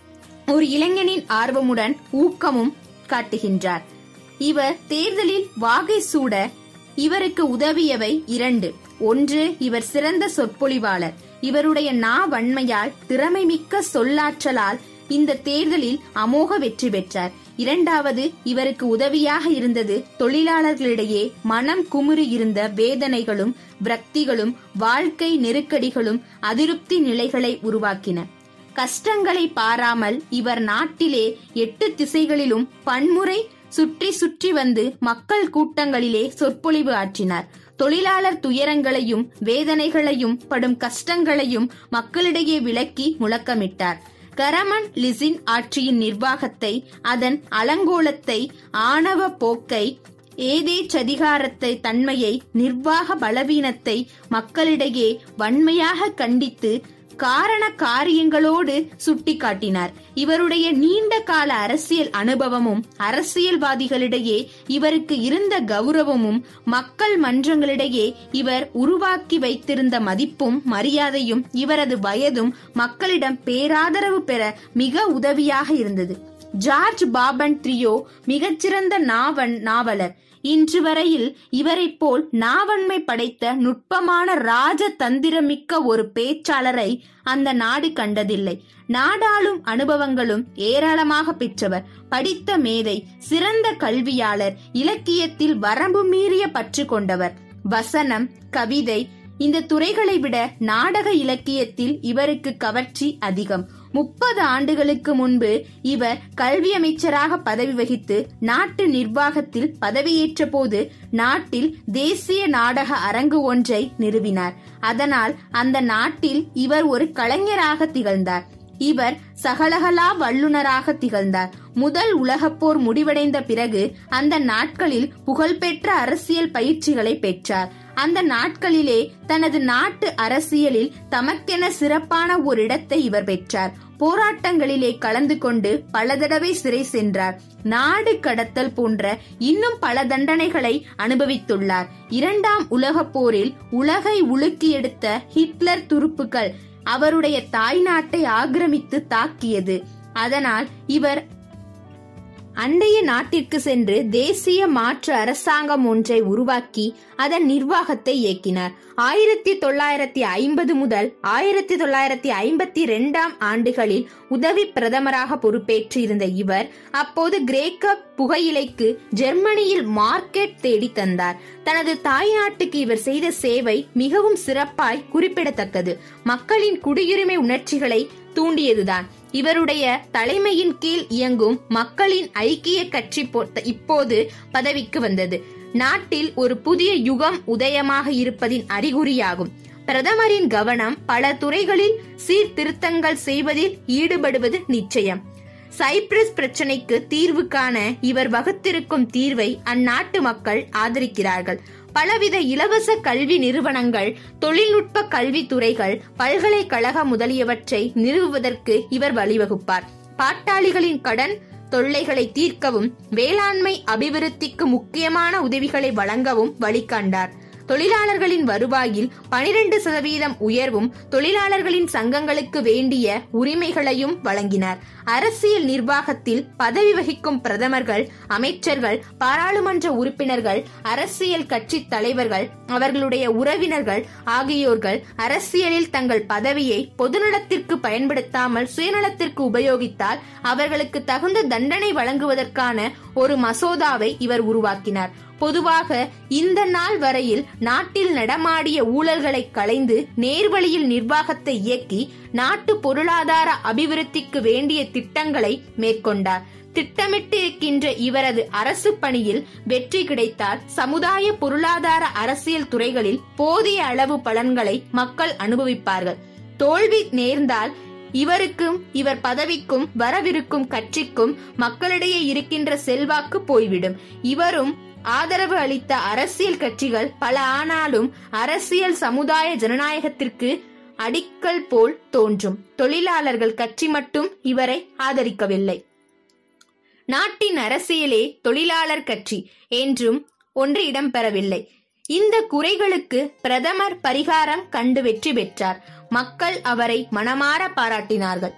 ஒரு இளைஞனின் ஆர்வமுடன் ஊக்கமும் காட்டுகின்றார் இவர் தேர்தலில் வாகை சூட இவருக்கு உதவியவை இரண்டு ஒன்று இவர் சிறந்த சொற்பொழிவாளர் இவருடைய நா வன்மையால் திறமைமிக்க சொல்லாற்றலால் இந்த தேர்தலில் அமோக வெற்றி பெற்றார் இரண்டாவது இவருக்கு உதவியாக இருந்தது தொழிலாளர்களிடையே மனம் குமுறி இருந்த வேதனைகளும் விரக்திகளும் வாழ்க்கை நெருக்கடிகளும் அதிருப்தி நிலைகளை உருவாக்கின கஷ்டங்களை பாராமல் இவர் நாட்டிலே எட்டு திசைகளிலும் பன்முறை சுற்றி சுற்றி வந்து மக்கள் கூட்டங்களிலே சொற்பொழிவு ஆற்றினார் தொழிலாளர் துயரங்களையும் வேதனைகளையும் படும் கஷ்டங்களையும் மக்களிடையே விளக்கி முழக்கமிட்டார் கரமன் லிசின் ஆட்சியின் நிர்வாகத்தை அதன் அலங்கோலத்தை ஆணவ போக்கை ஏதேச்சதிகாரத்தை தன்மையை நிர்வாக பலவீனத்தை மக்களிடையே வன்மையாக கண்டித்து காரண காரியங்களோடு சுட்டிக்காட்டினார் இவருடைய நீண்ட கால அரசியல் அனுபவமும் அரசியல்வாதிகளிடையே இவருக்கு இருந்த கௌரவமும் மக்கள் மன்றங்களிடையே இவர் உருவாக்கி வைத்திருந்த மதிப்பும் மரியாதையும் இவரது வயதும் மக்களிடம் பேராதரவு பெற மிக உதவியாக இருந்தது ஜார்ஜ் பாபன் த்ரியோ மிகச்சிறந்த நாவன் நாவலர் இன்று வரையில் இவரைப் போல் நாவன்மை படைத்த நுட்பமான ராஜ தந்திரமிக்க ஒரு பேச்சாளரை அந்த நாடு கண்டதில்லை நாடாளும் அனுபவங்களும் ஏராளமாக பெற்றவர் படித்த மேதை சிறந்த கல்வியாளர் இலக்கியத்தில் வரம்பு மீறிய பற்று கொண்டவர் வசனம் கவிதை இந்த துறைகளை விட நாடக இலக்கியத்தில் இவருக்கு கவர்ச்சி அதிகம் முப்பது ஆண்டுகளுக்கு முன்பு இவர் கல்வி அமைச்சராக பதவி வகித்து நாட்டு நிர்வாகத்தில் பதவியேற்ற போது நாட்டில் தேசிய நாடக அரங்கு ஒன்றை நிறுவினார் அதனால் அந்த நாட்டில் இவர் ஒரு கலைஞராக திகழ்ந்தார் இவர் சகலகலா வல்லுனராக திகழ்ந்தார் முதல் உலகப்போர் முடிவடைந்த பிறகு அந்த நாட்களில் புகழ்பெற்ற அரசியல் பயிற்சிகளை பெற்றார் அந்த நாட்களிலே தனது நாட்டு அரசியலில் தமக்கென சிறப்பான ஒரு இடத்தை இவர் பெற்றார் போராட்டங்களிலே கலந்து கொண்டு பல தடவை சிறை சென்றார் நாடு கடத்தல் போன்ற இன்னும் பல தண்டனைகளை அனுபவித்துள்ளார் இரண்டாம் உலகப் போரில் உலகை உலுக்கி எடுத்த ஹிட்லர் துருப்புகள் அவருடைய தாய்நாட்டை ஆக்கிரமித்து தாக்கியது அதனால் இவர் அண்டைய நாட்டிற்கு சென்று தேசிய மாற்று அரசாங்கம் ஒன்றை உருவாக்கி அதன் நிர்வாகத்தை இயக்கினார் ஆயிரத்தி தொள்ளாயிரத்தி ஐம்பது முதல் ஆயிரத்தி தொள்ளாயிரத்தி ஐம்பத்தி இரண்டாம் ஆண்டுகளில் உதவி பிரதமராக பொறுப்பேற்று இருந்த இவர் அப்போது கிரேக்க புகையிலைக்கு ஜெர்மனியில் மார்க்கெட் தேடி தந்தார் தனது தாய்நாட்டுக்கு இவர் செய்த சேவை மிகவும் சிறப்பாய் குறிப்பிடத்தக்கது மக்களின் குடியுரிமை உணர்ச்சிகளை தூண்டியதுதான் இவருடைய தலைமையின் கீழ் இயங்கும் மக்களின் ஐக்கிய கட்சி இப்போது பதவிக்கு வந்தது நாட்டில் ஒரு புதிய யுகம் உதயமாக இருப்பதின் அறிகுறியாகும் பிரதமரின் கவனம் பல துறைகளில் சீர்திருத்தங்கள் செய்வதில் ஈடுபடுவது நிச்சயம் சைப்ரஸ் பிரச்சனைக்கு தீர்வு காண இவர் வகுத்திருக்கும் தீர்வை அந்நாட்டு மக்கள் ஆதரிக்கிறார்கள் பலவித இலவச கல்வி நிறுவனங்கள் தொழில்நுட்ப கல்வித்துறைகள் பல்கலைக்கழக முதலியவற்றை நிறுவுவதற்கு இவர் வழிவகுப்பார் பாட்டாளிகளின் கடன் தொல்லைகளை தீர்க்கவும் வேளாண்மை அபிவிருத்திக்கு முக்கியமான உதவிகளை வழங்கவும் வழிகண்டார் தொழிலாளர்களின் வருவாயில் பனிரெண்டு சதவீதம் உயர்வும் தொழிலாளர்களின் சங்கங்களுக்கு வேண்டிய உரிமைகளையும் வழங்கினார் அரசியல் நிர்வாகத்தில் பதவி வகிக்கும் பிரதமர்கள் அமைச்சர்கள் பாராளுமன்ற உறுப்பினர்கள் அரசியல் கட்சி தலைவர்கள் அவர்களுடைய உறவினர்கள் ஆகியோர்கள் அரசியலில் தங்கள் பதவியை பொதுநலத்திற்கு பயன்படுத்தாமல் சுயநலத்திற்கு உபயோகித்தால் அவர்களுக்கு தகுந்த தண்டனை வழங்குவதற்கான ஒரு மசோதாவை இவர் உருவாக்கினார் பொதுவாக இந்த நாள் வரையில் நாட்டில் நடமாடிய ஊழல்களை களைந்து நேர்வழியில் நிர்வாகத்தை இயக்கி நாட்டு பொருளாதார அபிவிருத்திக்கு வேண்டிய திட்டங்களை மேற்கொண்டார் திட்டமிட்டு இருக்கின்ற இவரது அரசு பணியில் வெற்றி கிடைத்தால் சமுதாய பொருளாதார அரசியல் துறைகளில் போதிய அளவு பலன்களை மக்கள் அனுபவிப்பார்கள் தோல்வி நேர்ந்தால் இவருக்கும் இவர் பதவிக்கும் வரவிருக்கும் கட்சிக்கும் மக்களிடையே இருக்கின்ற செல்வாக்கு போய்விடும் இவரும் ஆதரவு அளித்த அரசியல் கட்சிகள் பல ஆனாலும் அரசியல் சமுதாய ஜனநாயகத்திற்கு அடிக்கல் போல் தோன்றும் தொழிலாளர்கள் கட்சி மட்டும் இவரை ஆதரிக்கவில்லை நாட்டின் அரசியலே தொழிலாளர் கட்சி என்றும் ஒன்று இடம்பெறவில்லை இந்த குறைகளுக்கு பிரதமர் பரிகாரம் கண்டு வெற்றி பெற்றார் மக்கள் அவரை மனமாற பாராட்டினார்கள்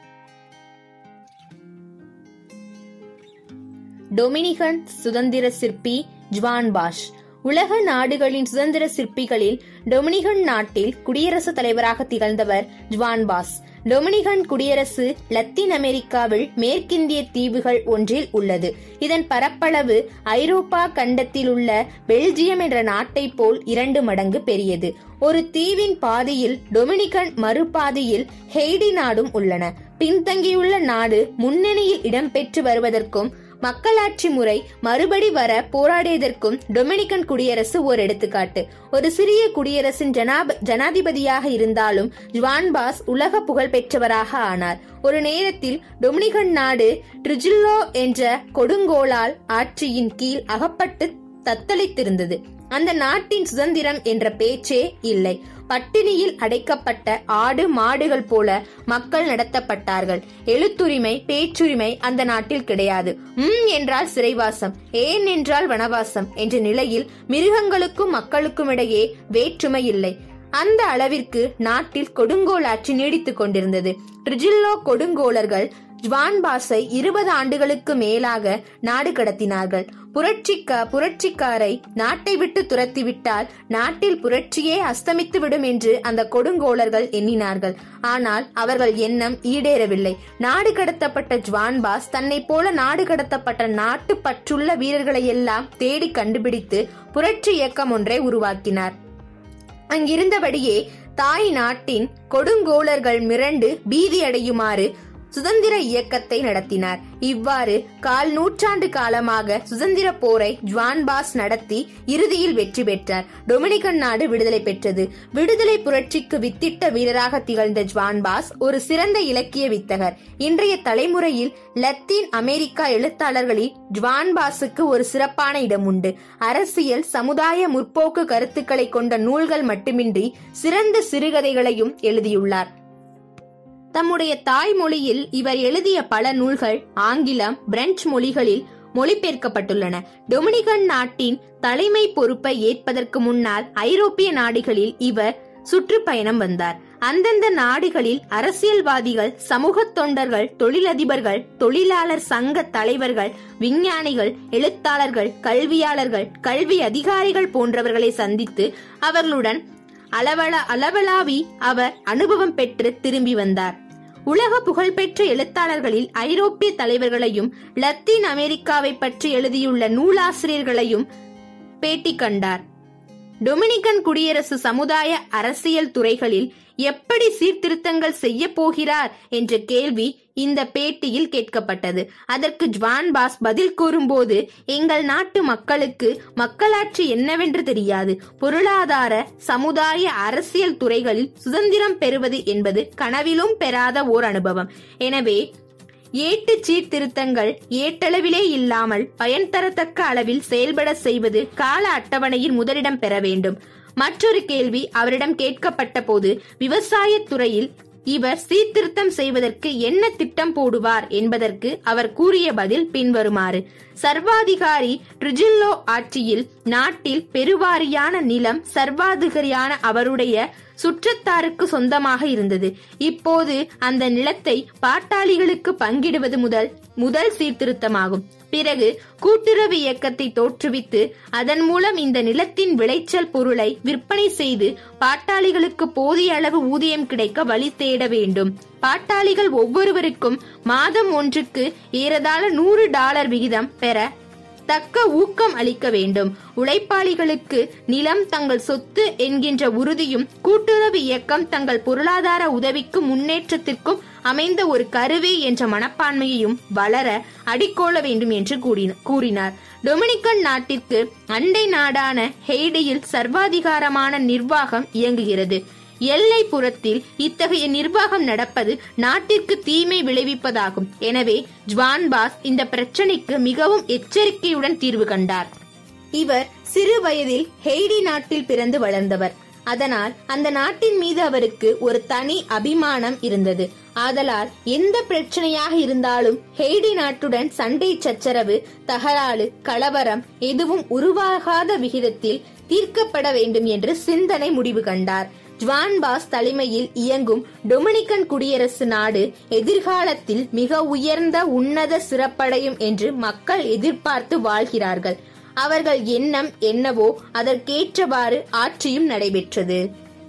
டொமினிகன் சுதந்திர சிற்பி ஜுவான் பாஷ் உலக நாடுகளின் சுதந்திர சிற்பிகளில் டொமினிகன் நாட்டில் குடியரசுத் தலைவராக திகழ்ந்தவர் ஜுவான் பாஸ் டொமினிகன் குடியரசு லத்தீன் அமெரிக்காவில் மேற்கிந்திய தீவுகள் ஒன்றில் உள்ளது இதன் பரப்பளவு ஐரோப்பா கண்டத்தில் உள்ள பெல்ஜியம் என்ற நாட்டைப் போல் இரண்டு மடங்கு பெரியது ஒரு தீவின் பாதியில் டொமினிகன் மறுபாதியில் ஹெய்டி நாடும் உள்ளன பின்தங்கியுள்ள நாடு முன்னணியில் இடம்பெற்று வருவதற்கும் மக்களாட்சி முறை மறுபடி வர போராடியதற்கும் டொமினிகன் குடியரசு ஒரு எடுத்துக்காட்டு ஒரு சிறிய குடியரசின் ஜனாப ஜனாதிபதியாக இருந்தாலும் ஜுவான் பாஸ் உலக புகழ் பெற்றவராக ஆனார் ஒரு நேரத்தில் டொமினிகன் நாடு ட்ரிஜில்லோ என்ற கொடுங்கோலால் ஆட்சியின் கீழ் அகப்பட்டு தத்தளித்திருந்தது அந்த நாட்டின் சுதந்திரம் என்ற பேச்சே இல்லை பட்டினியில் அடைக்கப்பட்ட ஆடு மாடுகள் போல மக்கள் நடத்தப்பட்டார்கள் எழுத்துரிமை பேச்சுரிமை அந்த நாட்டில் கிடையாது ம் என்றால் சிறைவாசம் ஏன் என்றால் வனவாசம் என்ற நிலையில் மிருகங்களுக்கும் மக்களுக்கும் இடையே வேற்றுமை இல்லை அந்த அளவிற்கு நாட்டில் கொடுங்கோல் ஆட்சி நீடித்துக் கொண்டிருந்தது ட்ரிஜில்லோ கொடுங்கோலர்கள் ஜுவான் பாஸை இருபது ஆண்டுகளுக்கு மேலாக நாடு கடத்தினார்கள் புரட்சிக்க புரட்சிக்காரை நாட்டை விட்டு துரத்திவிட்டால் நாட்டில் புரட்சியே அஸ்தமித்து விடும் என்று அந்த கொடுங்கோலர்கள் எண்ணினார்கள் ஆனால் அவர்கள் எண்ணம் ஈடேறவில்லை நாடு கடத்தப்பட்ட ஜுவான் பாஸ் தன்னை போல நாடு கடத்தப்பட்ட நாட்டு பற்றுள்ள வீரர்களை எல்லாம் தேடி கண்டுபிடித்து புரட்சி இயக்கம் ஒன்றை உருவாக்கினார் அங்கிருந்தபடியே தாய் நாட்டின் கொடுங்கோலர்கள் மிரண்டு பீதி அடையுமாறு சுதந்திர இயக்கத்தை நடத்தினார் இவ்வாறு கால் நூற்றாண்டு காலமாக சுதந்திர போரை ஜுவான் பாஸ் நடத்தி இறுதியில் வெற்றி பெற்றார் டொமினிகன் நாடு விடுதலை பெற்றது விடுதலை புரட்சிக்கு வித்திட்ட வீரராக திகழ்ந்த ஜுவான் பாஸ் ஒரு சிறந்த இலக்கிய வித்தகர் இன்றைய தலைமுறையில் லத்தீன் அமெரிக்கா எழுத்தாளர்களில் ஜுவான் பாஸுக்கு ஒரு சிறப்பான இடம் உண்டு அரசியல் சமுதாய முற்போக்கு கருத்துக்களை கொண்ட நூல்கள் மட்டுமின்றி சிறந்த சிறுகதைகளையும் எழுதியுள்ளார் தம்முடைய தாய்மொழியில் இவர் எழுதிய பல நூல்கள் ஆங்கிலம் பிரெஞ்சு மொழிகளில் மொழிபெயர்க்கப்பட்டுள்ளன டொமினிகன் நாட்டின் தலைமை பொறுப்பை ஏற்பதற்கு முன்னால் ஐரோப்பிய நாடுகளில் இவர் சுற்றுப்பயணம் வந்தார் அந்தந்த நாடுகளில் அரசியல்வாதிகள் சமூக தொண்டர்கள் தொழிலதிபர்கள் தொழிலாளர் சங்க தலைவர்கள் விஞ்ஞானிகள் எழுத்தாளர்கள் கல்வியாளர்கள் கல்வி அதிகாரிகள் போன்றவர்களை சந்தித்து அவர்களுடன் அளவள அளவலாவி அவர் அனுபவம் பெற்று திரும்பி வந்தார் உலக புகழ்பெற்ற எழுத்தாளர்களில் ஐரோப்பிய தலைவர்களையும் லத்தீன் அமெரிக்காவை பற்றி எழுதியுள்ள நூலாசிரியர்களையும் பேட்டி கண்டார் டொமினிகன் குடியரசு சமுதாய அரசியல் துறைகளில் எப்படி சீர்திருத்தங்கள் செய்ய போகிறார் என்ற கேள்வி இந்த பேட்டியில் கேட்கப்பட்டது அதற்கு ஜுவான் பாஸ் பதில் கூறும்போது எங்கள் நாட்டு மக்களுக்கு மக்களாட்சி என்னவென்று தெரியாது பொருளாதார சமுதாய அரசியல் துறைகளில் சுதந்திரம் பெறுவது என்பது கனவிலும் பெறாத ஓர் அனுபவம் எனவே ஏட்டு சீர்திருத்தங்கள் ஏட்டளவிலே இல்லாமல் பயன் தரத்தக்க அளவில் செயல்பட செய்வது கால அட்டவணையில் முதலிடம் பெற வேண்டும் மற்றொரு கேள்வி அவரிடம் கேட்கப்பட்ட போது விவசாயத் துறையில் இவர் சீர்திருத்தம் செய்வதற்கு என்ன திட்டம் போடுவார் என்பதற்கு அவர் கூறிய பதில் பின்வருமாறு சர்வாதிகாரி ட்ரிஜில்லோ ஆட்சியில் நாட்டில் பெருவாரியான நிலம் சர்வாதிகாரியான அவருடைய சுற்றத்தாருக்கு சொந்தமாக இருந்தது இப்போது அந்த நிலத்தை பாட்டாளிகளுக்கு பங்கிடுவது முதல் முதல் சீர்திருத்தமாகும் பிறகு கூட்டுறவு இயக்கத்தை தோற்றுவித்து அதன் மூலம் இந்த நிலத்தின் விளைச்சல் பொருளை விற்பனை செய்து பாட்டாளிகளுக்கு போதிய அளவு ஊதியம் கிடைக்க வழி தேட வேண்டும் பாட்டாளிகள் ஒவ்வொருவருக்கும் மாதம் ஒன்றுக்கு ஏறதாழ நூறு டாலர் விகிதம் பெற தக்க ஊக்கம் அளிக்க வேண்டும் உழைப்பாளிகளுக்கு நிலம் தங்கள் சொத்து என்கின்ற உறுதியும் கூட்டுறவு இயக்கம் தங்கள் பொருளாதார உதவிக்கும் முன்னேற்றத்திற்கும் அமைந்த ஒரு கருவி என்ற மனப்பான்மையையும் வளர அடிக்கோள வேண்டும் என்று கூறினார் டொமினிக்கன் நாட்டிற்கு அண்டை நாடான ஹெய்டியில் சர்வாதிகாரமான நிர்வாகம் இயங்குகிறது எல்லை புறத்தில் இத்தகைய நிர்வாகம் நடப்பது நாட்டிற்கு தீமை விளைவிப்பதாகும் எனவே ஜுவான் பாஸ் இந்த பிரச்சனைக்கு மிகவும் எச்சரிக்கையுடன் தீர்வு கண்டார் இவர் சிறு வயதில் ஹெய்டி நாட்டில் பிறந்து வளர்ந்தவர் அதனால் அந்த நாட்டின் மீது அவருக்கு ஒரு தனி அபிமானம் இருந்தது ஆதலால் எந்த பிரச்சனையாக இருந்தாலும் ஹெய்டி நாட்டுடன் சண்டை சச்சரவு தகராறு கலவரம் எதுவும் உருவாகாத விகிதத்தில் தீர்க்கப்பட வேண்டும் என்று சிந்தனை முடிவு கண்டார் ஜுவான் பாஸ் தலைமையில் இயங்கும் டொமினிக்கன் குடியரசு நாடு எதிர்காலத்தில் மிக உயர்ந்த உன்னத சிறப்படையும் என்று மக்கள் எதிர்பார்த்து வாழ்கிறார்கள் அவர்கள் எண்ணம் என்னவோ அதற்கேற்றவாறு ஆட்சியும் நடைபெற்றது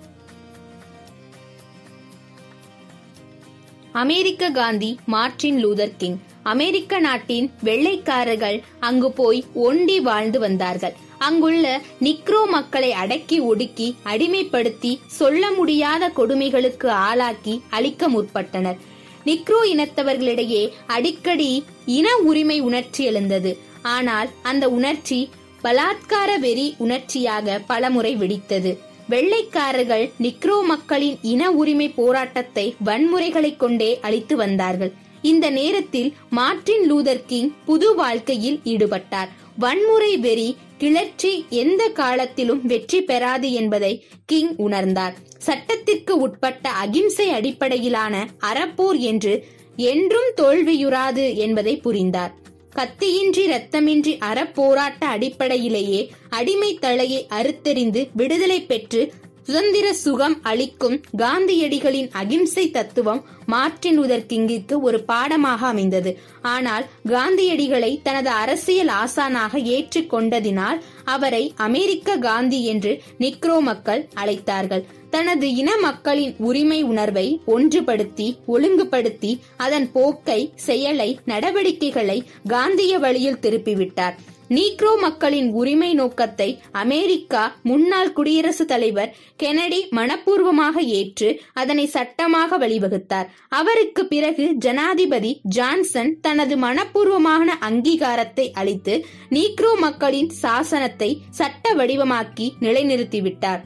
அமெரிக்க காந்தி மார்ட்டின் லூதர் கிங் அமெரிக்க நாட்டின் வெள்ளைக்காரர்கள் அங்கு போய் ஒண்டி வாழ்ந்து வந்தார்கள் அங்குள்ள நிக்ரோ மக்களை அடக்கி ஒடுக்கி அடிமைப்படுத்தி சொல்ல முடியாத கொடுமைகளுக்கு ஆளாக்கி அழிக்க முற்பட்டனர் நிக்ரோ இனத்தவர்களிடையே அடிக்கடி இன உரிமை உணர்ச்சி எழுந்தது ஆனால் அந்த உணர்ச்சி பலாத்கார வெறி உணர்ச்சியாக பலமுறை வெடித்தது வெள்ளைக்காரர்கள் நிக்ரோ மக்களின் இன உரிமை போராட்டத்தை வன்முறைகளை கொண்டே அளித்து வந்தார்கள் இந்த நேரத்தில் மார்ட்டின் லூதர் கிங் புது வாழ்க்கையில் ஈடுபட்டார் வன்முறை வெறி கிளர்ச்சி எந்த காலத்திலும் வெற்றி பெறாது என்பதை கிங் உணர்ந்தார் சட்டத்திற்கு உட்பட்ட அகிம்சை அடிப்படையிலான அறப்போர் என்று என்றும் தோல்வியுறாது என்பதை புரிந்தார் கத்தியின்றி ரத்தமின்றி அறப்போராட்ட அடிப்படையிலேயே அடிமை தலையை அறுத்தெறிந்து விடுதலை பெற்று சுதந்திர சுகம் அளிக்கும் காந்தியடிகளின் அகிம்சை தத்துவம் மார்ட்டின் லூதர் கிங்கிற்கு ஒரு பாடமாக அமைந்தது ஆனால் காந்தியடிகளை தனது அரசியல் ஆசானாக ஏற்றுக்கொண்டதினால் அவரை அமெரிக்க காந்தி என்று நிக்ரோ மக்கள் அழைத்தார்கள் தனது இன மக்களின் உரிமை உணர்வை ஒன்றுபடுத்தி ஒழுங்குபடுத்தி அதன் போக்கை செயலை நடவடிக்கைகளை காந்திய வழியில் திருப்பிவிட்டார் நீக்ரோ மக்களின் உரிமை நோக்கத்தை அமெரிக்கா முன்னாள் குடியரசுத் தலைவர் கெனடி மனப்பூர்வமாக ஏற்று அதனை சட்டமாக வழிவகுத்தார் அவருக்கு பிறகு ஜனாதிபதி ஜான்சன் தனது மனப்பூர்வமான அங்கீகாரத்தை அளித்து நீக்ரோ மக்களின் சாசனத்தை சட்ட வடிவமாக்கி நிலைநிறுத்திவிட்டார்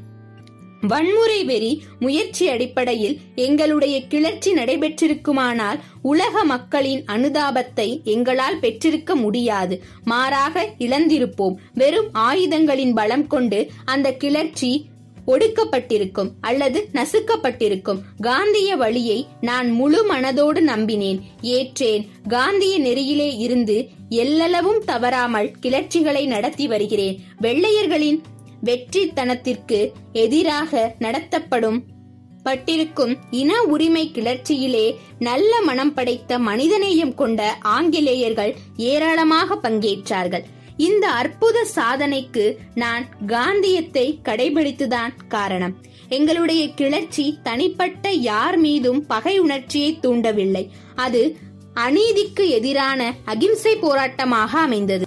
வன்முறை வெறி முயற்சி அடிப்படையில் எங்களுடைய கிளர்ச்சி நடைபெற்றிருக்குமானால் உலக மக்களின் அனுதாபத்தை எங்களால் பெற்றிருக்க முடியாது மாறாக இழந்திருப்போம் வெறும் ஆயுதங்களின் பலம் கொண்டு அந்த கிளர்ச்சி ஒடுக்கப்பட்டிருக்கும் அல்லது நசுக்கப்பட்டிருக்கும் காந்திய வழியை நான் முழு மனதோடு நம்பினேன் ஏற்றேன் காந்திய நெறியிலே இருந்து எல்லளவும் தவறாமல் கிளர்ச்சிகளை நடத்தி வருகிறேன் வெள்ளையர்களின் வெற்றித்தனத்திற்கு எதிராக நடத்தப்படும் பட்டிருக்கும் இன உரிமை கிளர்ச்சியிலே நல்ல மனம் படைத்த மனிதநேயம் கொண்ட ஆங்கிலேயர்கள் ஏராளமாக பங்கேற்றார்கள் இந்த அற்புத சாதனைக்கு நான் காந்தியத்தை கடைபிடித்துதான் காரணம் எங்களுடைய கிளர்ச்சி தனிப்பட்ட யார் மீதும் பகை உணர்ச்சியை தூண்டவில்லை அது அநீதிக்கு எதிரான அகிம்சை போராட்டமாக அமைந்தது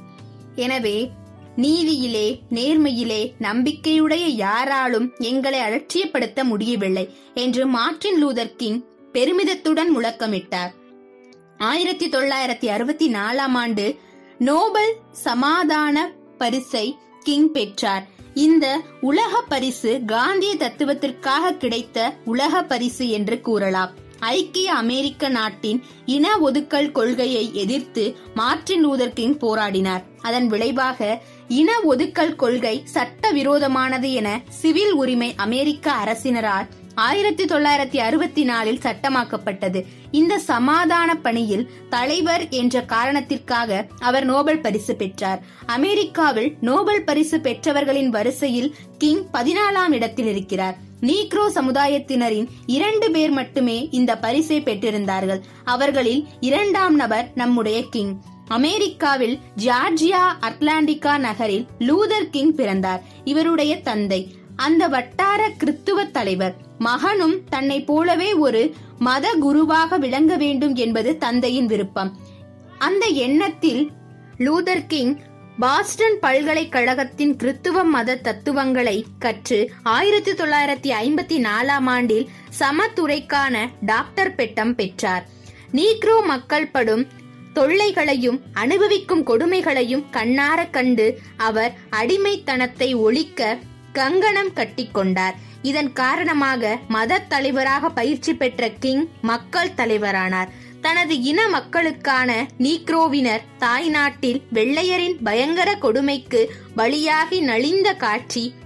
எனவே நீதியிலே நேர்மையிலே நம்பிக்கையுடைய யாராலும் எங்களை அலட்சியப்படுத்த முடியவில்லை என்று மார்ட்டின் லூதர் கிங் பெருமிதத்துடன் முழக்கமிட்டார் ஆயிரத்தி தொள்ளாயிரத்தி அறுபத்தி நாலாம் ஆண்டு நோபல் சமாதான பரிசை கிங் பெற்றார் இந்த உலக பரிசு காந்திய தத்துவத்திற்காக கிடைத்த உலக பரிசு என்று கூறலாம் ஐக்கிய அமெரிக்க நாட்டின் இன ஒதுக்கல் கொள்கையை எதிர்த்து மார்ட்டின் லூதர் கிங் போராடினார் அதன் விளைவாக இன ஒதுக்கல் கொள்கை சட்ட விரோதமானது என சிவில் உரிமை அமெரிக்க அரசினரால் ஆயிரத்தி தொள்ளாயிரத்தி அறுபத்தி நாலில் சட்டமாக்கப்பட்டது இந்த சமாதான பணியில் தலைவர் என்ற காரணத்திற்காக அவர் நோபல் பரிசு பெற்றார் அமெரிக்காவில் நோபல் பரிசு பெற்றவர்களின் வரிசையில் கிங் பதினாலாம் இடத்தில் இருக்கிறார் நீக்ரோ சமுதாயத்தினரின் இரண்டு பேர் மட்டுமே இந்த பரிசை பெற்றிருந்தார்கள் அவர்களில் இரண்டாம் நபர் நம்முடைய கிங் அமெரிக்காவில் ஜார்ஜியா அட்லாண்டிகா நகரில் லூதர் கிங் பிறந்தார் இவருடைய தந்தை அந்த வட்டார கிறித்துவ தலைவர் மகனும் தன்னை போலவே ஒரு மத குருவாக விளங்க வேண்டும் என்பது தந்தையின் விருப்பம் அந்த எண்ணத்தில் லூதர் கிங் பாஸ்டன் பல்கலைக்கழகத்தின் கிறித்துவ மத தத்துவங்களை கற்று ஆயிரத்தி தொள்ளாயிரத்தி ஐம்பத்தி நாலாம் ஆண்டில் சமத்துறைக்கான டாக்டர் பெட்டம் பெற்றார் நீக்ரோ மக்கள் படும் தொல்லைகளையும் அனுபவிக்கும் கொடுமைகளையும் கண்ணார கண்டு அவர் அடிமைத்தனத்தை ஒழிக்க கங்கணம் கட்டிக்கொண்டார் இதன் காரணமாக மத தலைவராக பயிற்சி பெற்ற கிங் மக்கள் தலைவரானார் தனது இன மக்களுக்கான நீக்ரோவினர் தாய்நாட்டில் வெள்ளையரின் பயங்கர கொடுமைக்கு பலியாகி நலிந்த காட்சி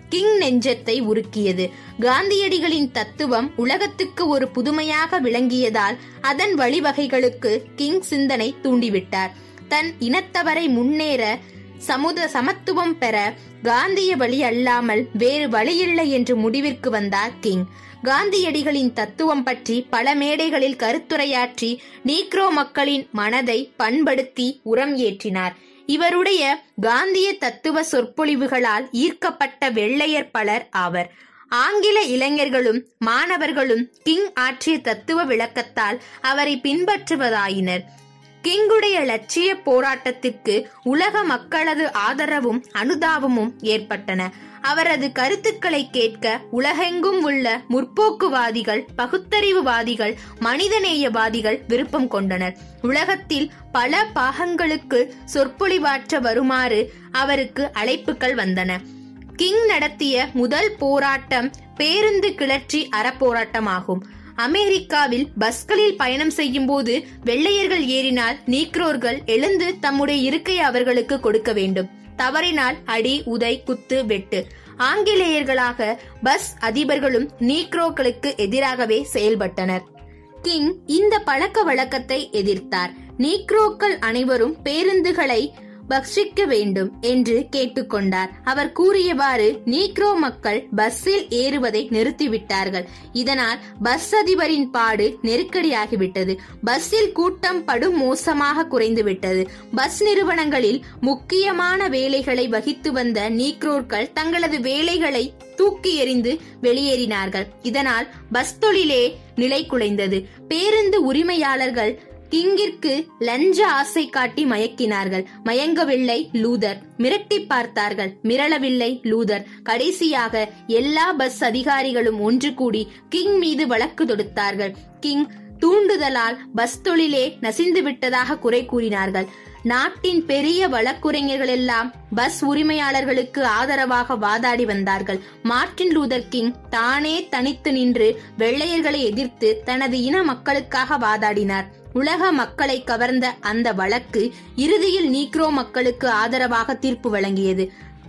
கிங் நெஞ்சத்தை உருக்கியது காந்தியடிகளின் தத்துவம் உலகத்துக்கு ஒரு புதுமையாக விளங்கியதால் அதன் வழிவகைகளுக்கு கிங் சிந்தனை தூண்டிவிட்டார் தன் இனத்தவரை முன்னேற சமுத சமத்துவம் பெற காந்திய வழி அல்லாமல் வேறு வழியில்லை என்று முடிவிற்கு வந்தார் கிங் காந்தியடிகளின் தத்துவம் பற்றி பல மேடைகளில் கருத்துரையாற்றி நீக்ரோ மக்களின் மனதை பண்படுத்தி உரம் ஏற்றினார் இவருடைய காந்திய தத்துவ சொற்பொழிவுகளால் ஈர்க்கப்பட்ட வெள்ளையர் பலர் ஆவர் ஆங்கில இளைஞர்களும் மாணவர்களும் கிங் ஆற்றிய தத்துவ விளக்கத்தால் அவரை பின்பற்றுவதாயினர் கிங்குடைய லட்சிய போராட்டத்திற்கு உலக மக்களது ஆதரவும் அனுதாபமும் ஏற்பட்டன அவரது கருத்துக்களை கேட்க உலகெங்கும் உள்ள முற்போக்குவாதிகள் பகுத்தறிவுவாதிகள் மனிதநேயவாதிகள் விருப்பம் கொண்டனர் உலகத்தில் பல பாகங்களுக்கு சொற்பொழிவாற்ற வருமாறு அவருக்கு அழைப்புகள் வந்தன கிங் நடத்திய முதல் போராட்டம் பேருந்து கிளர்ச்சி அறப்போராட்டமாகும் அமெரிக்காவில் பஸ்களில் பயணம் செய்யும் போது வெள்ளையர்கள் ஏறினால் நீக்ரோர்கள் எழுந்து தம்முடைய இருக்கையை அவர்களுக்கு கொடுக்க வேண்டும் தவறினால் அடி உதை குத்து வெட்டு ஆங்கிலேயர்களாக பஸ் அதிபர்களும் நீக்ரோக்களுக்கு எதிராகவே செயல்பட்டனர் கிங் இந்த பழக்க வழக்கத்தை எதிர்த்தார் நீக்ரோக்கள் அனைவரும் பேருந்துகளை பக்ஷிக்க வேண்டும் என்று கேட்டுக்கொண்டார் அவர் கூறியவாறு நீக்ரோ மக்கள் பஸ்ஸில் ஏறுவதை நிறுத்திவிட்டார்கள் இதனால் பஸ் அதிபரின் பாடு நெருக்கடியாகிவிட்டது பஸ்ஸில் கூட்டம் படும் மோசமாக குறைந்துவிட்டது பஸ் நிறுவனங்களில் முக்கியமான வேலைகளை வகித்து வந்த நீக்ரோர்கள் தங்களது வேலைகளை தூக்கி எறிந்து வெளியேறினார்கள் இதனால் பஸ் தொழிலே நிலை குலைந்தது பேருந்து உரிமையாளர்கள் கிங்கிற்கு லஞ்ச ஆசை காட்டி மயக்கினார்கள் மயங்கவில்லை லூதர் மிரட்டி பார்த்தார்கள் மிரளவில்லை லூதர் கடைசியாக எல்லா பஸ் அதிகாரிகளும் ஒன்று கூடி கிங் மீது வழக்கு தொடுத்தார்கள் கிங் தூண்டுதலால் பஸ் தொழிலே நசிந்து விட்டதாக குறை கூறினார்கள் நாட்டின் பெரிய வழக்குரைஞர்கள் எல்லாம் பஸ் உரிமையாளர்களுக்கு ஆதரவாக வாதாடி வந்தார்கள் மார்டின் லூதர் கிங் தானே தனித்து நின்று வெள்ளையர்களை எதிர்த்து தனது இன மக்களுக்காக வாதாடினார் உலக மக்களை கவர்ந்த அந்த வழக்கு இறுதியில் நீக்ரோ மக்களுக்கு ஆதரவாக தீர்ப்பு வழங்கியது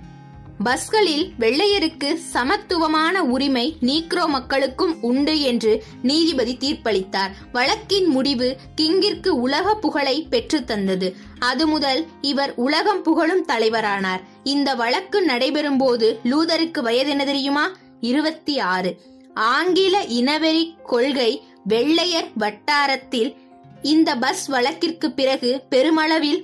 பஸ்களில் வெள்ளையருக்கு சமத்துவமான உரிமை நீக்ரோ மக்களுக்கும் உண்டு என்று நீதிபதி தீர்ப்பளித்தார் வழக்கின் முடிவு கிங்கிற்கு உலக புகழை பெற்று தந்தது அது முதல் இவர் உலகம் புகழும் தலைவரானார் இந்த வழக்கு நடைபெறும் போது லூதருக்கு வயது என்ன தெரியுமா இருபத்தி ஆறு ஆங்கில இனவெறி கொள்கை வெள்ளையர் வட்டாரத்தில் இந்த பஸ் வழக்கிற்கு பிறகு பெருமளவில்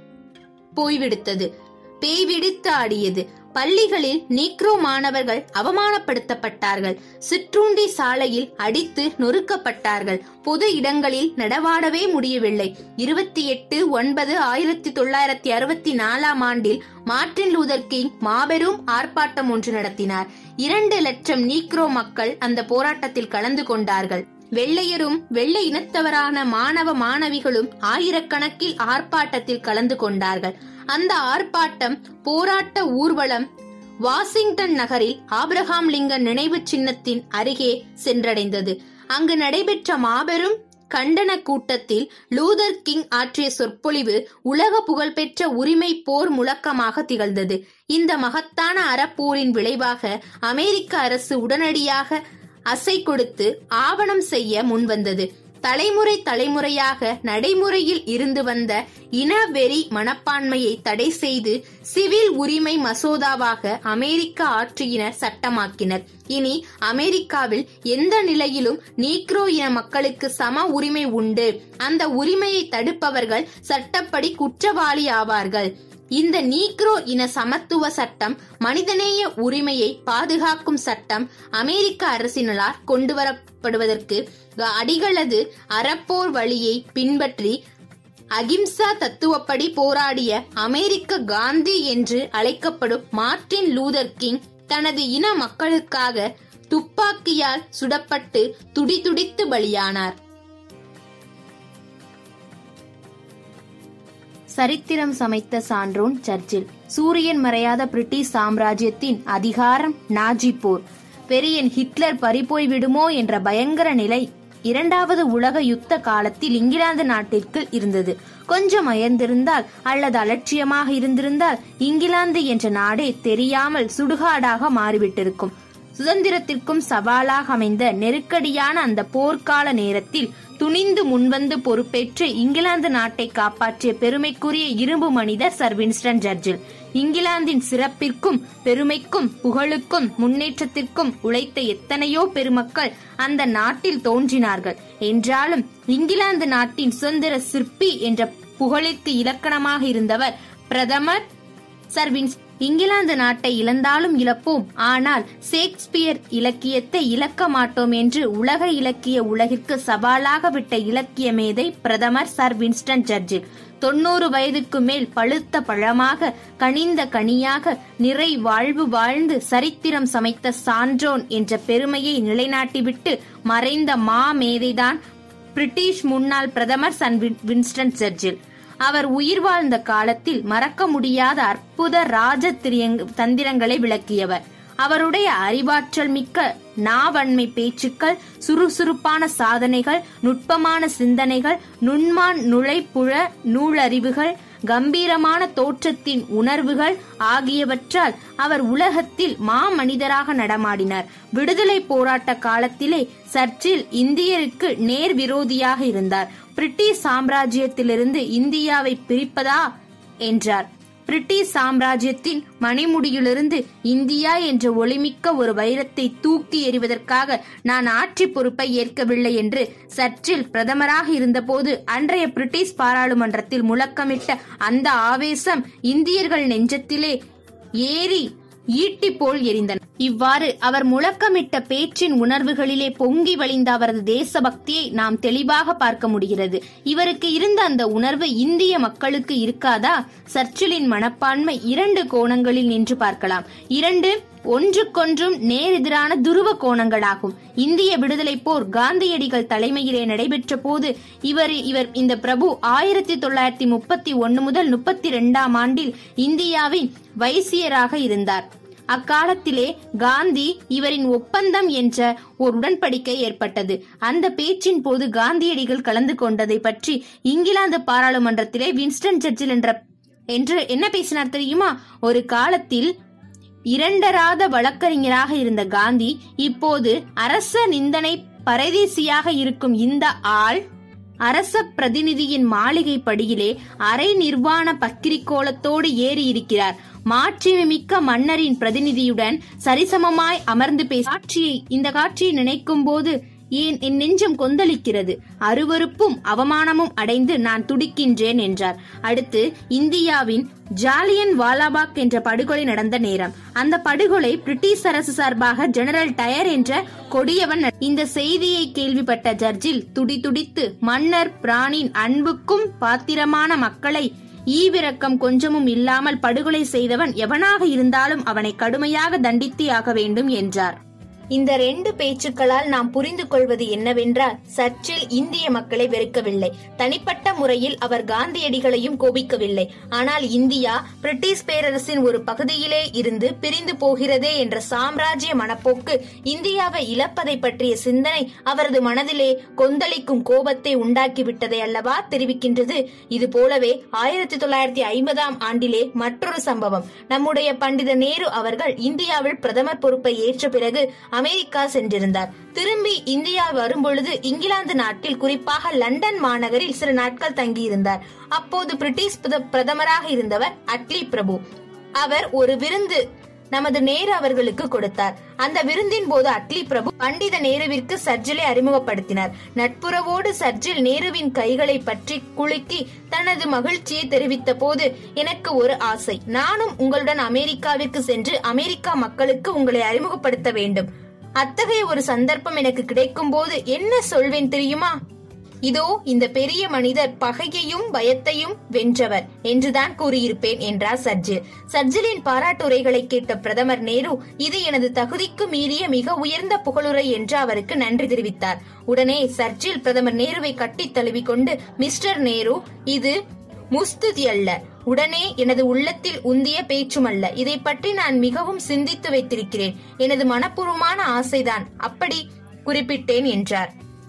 போய்விடுத்தது பேய்விடித்து ஆடியது பள்ளிகளில் நீக்ரோ மாணவர்கள் அவமானப்படுத்தப்பட்டார்கள் சிற்றுண்டி சாலையில் அடித்து நொறுக்கப்பட்டார்கள் பொது இடங்களில் நடவாடவே முடியவில்லை இருபத்தி எட்டு ஒன்பது ஆயிரத்தி தொள்ளாயிரத்தி அறுபத்தி நாலாம் ஆண்டில் மார்டின் லூதர் கிங் மாபெரும் ஆர்ப்பாட்டம் ஒன்று நடத்தினார் இரண்டு லட்சம் நீக்ரோ மக்கள் அந்த போராட்டத்தில் கலந்து கொண்டார்கள் வெள்ளையரும் வெள்ளை இனத்தவரான மாணவ மாணவிகளும் ஆயிரக்கணக்கில் ஆர்ப்பாட்டத்தில் கலந்து கொண்டார்கள் அந்த ஆர்ப்பாட்டம் போராட்ட ஊர்வலம் வாஷிங்டன் நகரில் ஆபிரகாம் லிங்கன் நினைவு சின்னத்தின் அருகே சென்றடைந்தது அங்கு நடைபெற்ற மாபெரும் கண்டன கூட்டத்தில் லூதர் கிங் ஆற்றிய சொற்பொழிவு உலக புகழ்பெற்ற உரிமை போர் முழக்கமாக திகழ்ந்தது இந்த மகத்தான அறப்போரின் விளைவாக அமெரிக்க அரசு உடனடியாக அசை கொடுத்து ஆவணம் செய்ய முன்வந்தது தலைமுறை தலைமுறையாக நடைமுறையில் இருந்து வந்த இனவெறி மனப்பான்மையை தடை செய்து சிவில் உரிமை மசோதாவாக அமெரிக்க ஆட்சியினர் சட்டமாக்கினர் இனி அமெரிக்காவில் எந்த நிலையிலும் நீக்ரோ இன மக்களுக்கு சம உரிமை உண்டு அந்த உரிமையை தடுப்பவர்கள் சட்டப்படி குற்றவாளி ஆவார்கள் இந்த நீக்ரோ இன சமத்துவ சட்டம் மனிதநேய உரிமையை பாதுகாக்கும் சட்டம் அமெரிக்க அரசினரால் கொண்டுவரப்படுவதற்கு அடிகளது அறப்போர் வழியை பின்பற்றி அகிம்சா தத்துவப்படி போராடிய அமெரிக்க காந்தி என்று அழைக்கப்படும் மார்டின் லூதர் கிங் தனது இன மக்களுக்காக துப்பாக்கியால் சுடப்பட்டு துடிதுடித்து பலியானார் சரித்திரம் சமைத்த சான்றோன் சர்ச்சில் சூரியன் மறையாத பிரிட்டிஷ் சாம்ராஜ்யத்தின் அதிகாரம் நாஜி போர் பெரியன் ஹிட்லர் பறிபோய் விடுமோ என்ற பயங்கர நிலை இரண்டாவது உலக யுத்த காலத்தில் இங்கிலாந்து நாட்டிற்கு இருந்தது கொஞ்சம் அயர்ந்திருந்தால் அல்லது அலட்சியமாக இருந்திருந்தால் இங்கிலாந்து என்ற நாடே தெரியாமல் சுடுகாடாக மாறிவிட்டிருக்கும் சுதந்திரத்திற்கும் சவாலாக அமைந்த நெருக்கடியான அந்த போர்க்கால நேரத்தில் துணிந்து முன்வந்து பொறுப்பேற்று இங்கிலாந்து நாட்டை காப்பாற்றிய பெருமைக்குரிய இரும்பு மனிதர் சர் வின்ஸ்டன் சர்ச்சில் இங்கிலாந்தின் சிறப்பிற்கும் பெருமைக்கும் புகழுக்கும் முன்னேற்றத்திற்கும் உழைத்த எத்தனையோ பெருமக்கள் அந்த நாட்டில் தோன்றினார்கள் என்றாலும் இங்கிலாந்து நாட்டின் சுதந்திர சிற்பி என்ற புகழிற்கு இலக்கணமாக இருந்தவர் பிரதமர் சர் வின்ஸ் இங்கிலாந்து நாட்டை இழந்தாலும் இழப்போம் ஆனால் ஷேக்ஸ்பியர் இலக்கியத்தை இழக்க மாட்டோம் என்று உலக இலக்கிய உலகிற்கு சவாலாக விட்ட இலக்கிய மேதை பிரதமர் சர் வின்ஸ்டன் சர்ச்சில் தொண்ணூறு வயதுக்கு மேல் பழுத்த பழமாக கனிந்த கனியாக நிறை வாழ்வு வாழ்ந்து சரித்திரம் சமைத்த சான்றோன் என்ற பெருமையை நிலைநாட்டிவிட்டு மறைந்த மா மேதைதான் பிரிட்டிஷ் முன்னாள் பிரதமர் சன் வின்ஸ்டன் சர்ச்சில் அவர் உயிர் வாழ்ந்த காலத்தில் மறக்க முடியாத அற்புத ராஜ தந்திரங்களை விளக்கியவர் அவருடைய அறிவாற்றல் மிக்க நாவன்மை பேச்சுக்கள் சுறுசுறுப்பான சாதனைகள் நுட்பமான சிந்தனைகள் நுண்மான் நுழைப்புழ நூலறிவுகள் கம்பீரமான தோற்றத்தின் உணர்வுகள் ஆகியவற்றால் அவர் உலகத்தில் மாமனிதராக நடமாடினார் விடுதலை போராட்ட காலத்திலே சர்ச்சில் இந்தியருக்கு நேர் விரோதியாக இருந்தார் பிரிட்டிஷ் சாம்ராஜ்யத்திலிருந்து இந்தியாவை பிரிப்பதா என்றார் பிரிட்டிஷ் சாம்ராஜ்யத்தின் மணிமுடியிலிருந்து இந்தியா என்ற ஒளிமிக்க ஒரு வைரத்தை தூக்கி எறிவதற்காக நான் ஆட்சி பொறுப்பை ஏற்கவில்லை என்று சர்ச்சில் பிரதமராக இருந்தபோது அன்றைய பிரிட்டிஷ் பாராளுமன்றத்தில் முழக்கமிட்ட அந்த ஆவேசம் இந்தியர்கள் நெஞ்சத்திலே ஏறி ஈட்டி போல் எரிந்தன இவ்வாறு அவர் முழக்கமிட்ட பேச்சின் உணர்வுகளிலே பொங்கி வழிந்த அவரது தேசபக்தியை நாம் தெளிவாக பார்க்க முடிகிறது இவருக்கு இருந்த அந்த உணர்வு இந்திய மக்களுக்கு இருக்காதா சர்ச்சிலின் மனப்பான்மை இரண்டு கோணங்களில் நின்று பார்க்கலாம் இரண்டு ஒன்றுக்கொன்றும் நேரெதிரான துருவ கோணங்களாகும் இந்திய விடுதலை போர் காந்தியடிகள் தலைமையிலே நடைபெற்ற போது இவர் இவர் இந்த பிரபு ஆயிரத்தி தொள்ளாயிரத்தி முப்பத்தி ஒன்னு முதல் முப்பத்தி இரண்டாம் ஆண்டில் இந்தியாவின் வைசியராக இருந்தார் அக்காலத்திலே காந்தி இவரின் ஒப்பந்தம் என்ற ஒரு உடன்படிக்கை ஏற்பட்டது அந்த பேச்சின் போது காந்தியடிகள் கலந்து கொண்டதை பற்றி இங்கிலாந்து பாராளுமன்றத்திலே வின்ஸ்டன் சர்ச்சில் என்ற என்று என்ன பேசினார் தெரியுமா ஒரு காலத்தில் இரண்டராத வழக்கறிஞராக இருந்த காந்தி இப்போது அரச நிந்தனை பரதேசியாக இருக்கும் இந்த ஆள் அரச பிரதிநிதியின் மாளிகை படியிலே அரை நிர்வாண பக்கிரிக்கோலத்தோடு ஏறி இருக்கிறார் மாட்சிமிக்க மன்னரின் பிரதிநிதியுடன் சரிசமமாய் அமர்ந்து பேச காட்சியை இந்த காட்சியை நினைக்கும் போது ஏன் என் நெஞ்சம் கொந்தளிக்கிறது அருவருப்பும் அவமானமும் அடைந்து நான் துடிக்கின்றேன் என்றார் அடுத்து இந்தியாவின் ஜாலியன் வாலாபாக் என்ற படுகொலை நடந்த நேரம் அந்த படுகொலை பிரிட்டிஷ் அரசு சார்பாக ஜெனரல் டயர் என்ற கொடியவன் இந்த செய்தியை கேள்விப்பட்ட ஜர்ஜில் துடிதுடித்து மன்னர் பிராணின் அன்புக்கும் பாத்திரமான மக்களை ஈவிரக்கம் கொஞ்சமும் இல்லாமல் படுகொலை செய்தவன் எவனாக இருந்தாலும் அவனை கடுமையாக தண்டித்தே ஆக வேண்டும் என்றார் இந்த ரெண்டு பேச்சுக்களால் நாம் புரிந்து கொள்வது என்னவென்றால் சர்ச்சில் இந்திய மக்களை வெறுக்கவில்லை தனிப்பட்ட முறையில் அவர் காந்தியடிகளையும் கோபிக்கவில்லை ஆனால் இந்தியா பிரிட்டிஷ் பேரரசின் ஒரு பகுதியிலே இருந்து பிரிந்து போகிறதே என்ற சாம்ராஜ்ய மனப்போக்கு இந்தியாவை இழப்பதை பற்றிய சிந்தனை அவரது மனதிலே கொந்தளிக்கும் கோபத்தை உண்டாக்கிவிட்டதை அல்லவா தெரிவிக்கின்றது இது போலவே ஆயிரத்தி தொள்ளாயிரத்தி ஐம்பதாம் ஆண்டிலே மற்றொரு சம்பவம் நம்முடைய பண்டித நேரு அவர்கள் இந்தியாவில் பிரதமர் பொறுப்பை ஏற்ற பிறகு அமெரிக்கா சென்றிருந்தார் திரும்பி இந்தியா வரும்பொழுது இங்கிலாந்து நாட்டில் குறிப்பாக லண்டன் மாநகரில் சில நாட்கள் தங்கியிருந்தார் அப்போது பிரிட்டிஷ் பிரதமராக இருந்தவர் அட்லி பிரபு அவர் ஒரு விருந்து நமது நேரு அவர்களுக்கு கொடுத்தார் அந்த விருந்தின் போது அட்லி பிரபு பண்டித நேருவிற்கு சர்ஜிலை அறிமுகப்படுத்தினார் நட்புறவோடு சர்ஜில் நேருவின் கைகளை பற்றி குலுக்கி தனது மகிழ்ச்சியை தெரிவித்த போது எனக்கு ஒரு ஆசை நானும் உங்களுடன் அமெரிக்காவிற்கு சென்று அமெரிக்கா மக்களுக்கு உங்களை அறிமுகப்படுத்த வேண்டும் அத்தகைய ஒரு சந்தர்ப்பம் எனக்கு கிடைக்கும் போது என்ன சொல்வேன் தெரியுமா இதோ இந்த பெரிய மனிதர் பகையையும் பயத்தையும் வென்றவர் என்றுதான் கூறியிருப்பேன் என்றார் சர்ஜில் சர்ஜிலின் பாராட்டுரைகளை கேட்ட பிரதமர் நேரு இது எனது தகுதிக்கு மீறிய மிக உயர்ந்த புகழுரை என்று அவருக்கு நன்றி தெரிவித்தார் உடனே சர்ஜில் பிரதமர் நேருவை கட்டி தழுவிக்கொண்டு மிஸ்டர் நேரு இது முஸ்துதி அல்ல உடனே எனது உள்ளத்தில் உந்திய பேச்சுமல்ல இதை பற்றி நான் மிகவும் சிந்தித்து வைத்திருக்கிறேன் எனது மனப்பூர்வமான ஆசைதான் அப்படி குறிப்பிட்டேன் என்றார்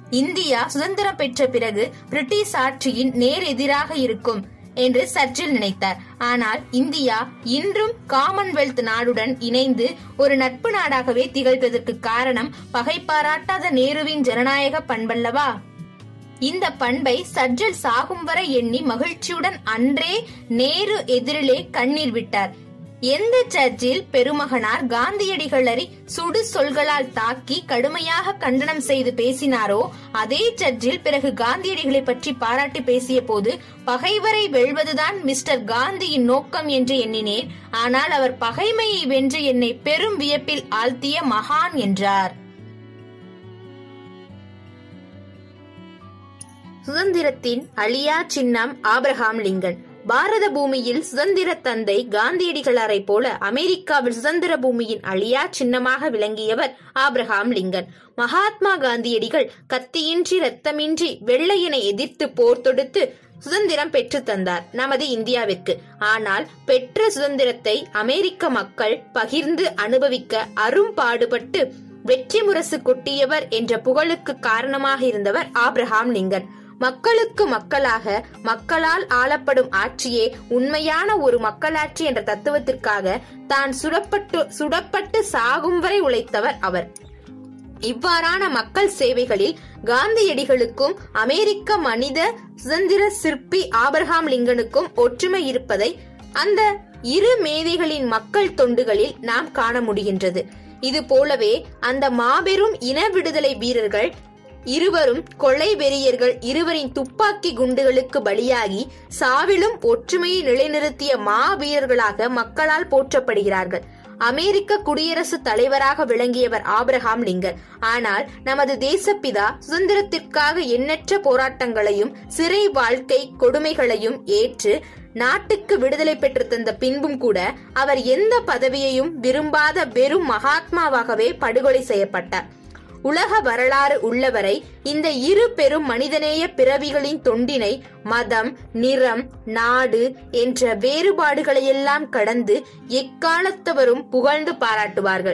இந்தியா சுதந்திரம் பெற்ற பிறகு பிரிட்டிஷ் ஆட்சியின் நேர் எதிராக இருக்கும் என்று சர்ச்சில் நினைத்தார் ஆனால் இந்தியா இன்றும் காமன்வெல்த் நாடுடன் இணைந்து ஒரு நட்பு நாடாகவே திகழ்வதற்கு காரணம் பகை பாராட்டாத நேருவின் ஜனநாயக பண்பல்லவா இந்த பண்பை சர்ஜல் சாகும் வரை எண்ணி மகிழ்ச்சியுடன் அன்றே நேரு எதிரிலே கண்ணீர் விட்டார் எந்த சர்ச்சில் பெருமகனார் காந்தியடிகளை சுடு சொல்களால் தாக்கி கடுமையாக கண்டனம் செய்து பேசினாரோ அதே சர்ச்சில் பிறகு காந்தியடிகளை பற்றி பாராட்டி பேசிய போது பகைவரை வெல்வதுதான் மிஸ்டர் காந்தியின் நோக்கம் என்று எண்ணினேன் ஆனால் அவர் பகைமையை வென்று என்னை பெரும் வியப்பில் ஆழ்த்திய மகான் என்றார் சுதந்திரத்தின் அழியா சின்னம் ஆபிரகாம் லிங்கன் பாரத பூமியில் சுதந்திர தந்தை காந்தியடிகளாரை போல அமெரிக்காவில் சுதந்திர பூமியின் அழியா சின்னமாக விளங்கியவர் ஆபிரகாம் லிங்கன் மகாத்மா காந்தியடிகள் கத்தியின்றி ரத்தமின்றி வெள்ளையனை எதிர்த்து போர் தொடுத்து சுதந்திரம் பெற்று தந்தார் நமது இந்தியாவிற்கு ஆனால் பெற்ற சுதந்திரத்தை அமெரிக்க மக்கள் பகிர்ந்து அனுபவிக்க அரும்பாடுபட்டு வெற்றி முரசு கொட்டியவர் என்ற புகழுக்கு காரணமாக இருந்தவர் ஆபிரகாம் லிங்கன் மக்களுக்கு மக்களாக மக்களால் ஆளப்படும் ஆட்சியே உண்மையான ஒரு மக்களாட்சி என்ற தத்துவத்திற்காக தான் சுடப்பட்டு சுடப்பட்டு சாகும் வரை உழைத்தவர் அவர் இவ்வாறான மக்கள் சேவைகளில் காந்தியடிகளுக்கும் அமெரிக்க மனித சுதந்திர சிற்பி ஆபிரகாம் லிங்கனுக்கும் ஒற்றுமை இருப்பதை அந்த இரு மேதைகளின் மக்கள் தொண்டுகளில் நாம் காண முடிகின்றது இது போலவே அந்த மாபெரும் இன விடுதலை வீரர்கள் இருவரும் கொலை வெறியர்கள் இருவரின் துப்பாக்கி குண்டுகளுக்கு பலியாகி சாவிலும் ஒற்றுமையை நிலைநிறுத்திய மாவீரர்களாக மக்களால் போற்றப்படுகிறார்கள் அமெரிக்க குடியரசுத் தலைவராக விளங்கியவர் ஆபிரகாம் லிங்கன் ஆனால் நமது தேசப்பிதா சுதந்திரத்திற்காக எண்ணற்ற போராட்டங்களையும் சிறை வாழ்க்கை கொடுமைகளையும் ஏற்று நாட்டுக்கு விடுதலை பெற்று தந்த பின்பும் கூட அவர் எந்த பதவியையும் விரும்பாத வெறும் மகாத்மாவாகவே படுகொலை செய்யப்பட்டார் உலக வரலாறு உள்ளவரை இந்த இரு பெரும் மனிதநேய பிறவிகளின் தொண்டினை மதம் நிறம் நாடு என்ற வேறுபாடுகளையெல்லாம் கடந்து எக்காலத்தவரும் புகழ்ந்து பாராட்டுவார்கள்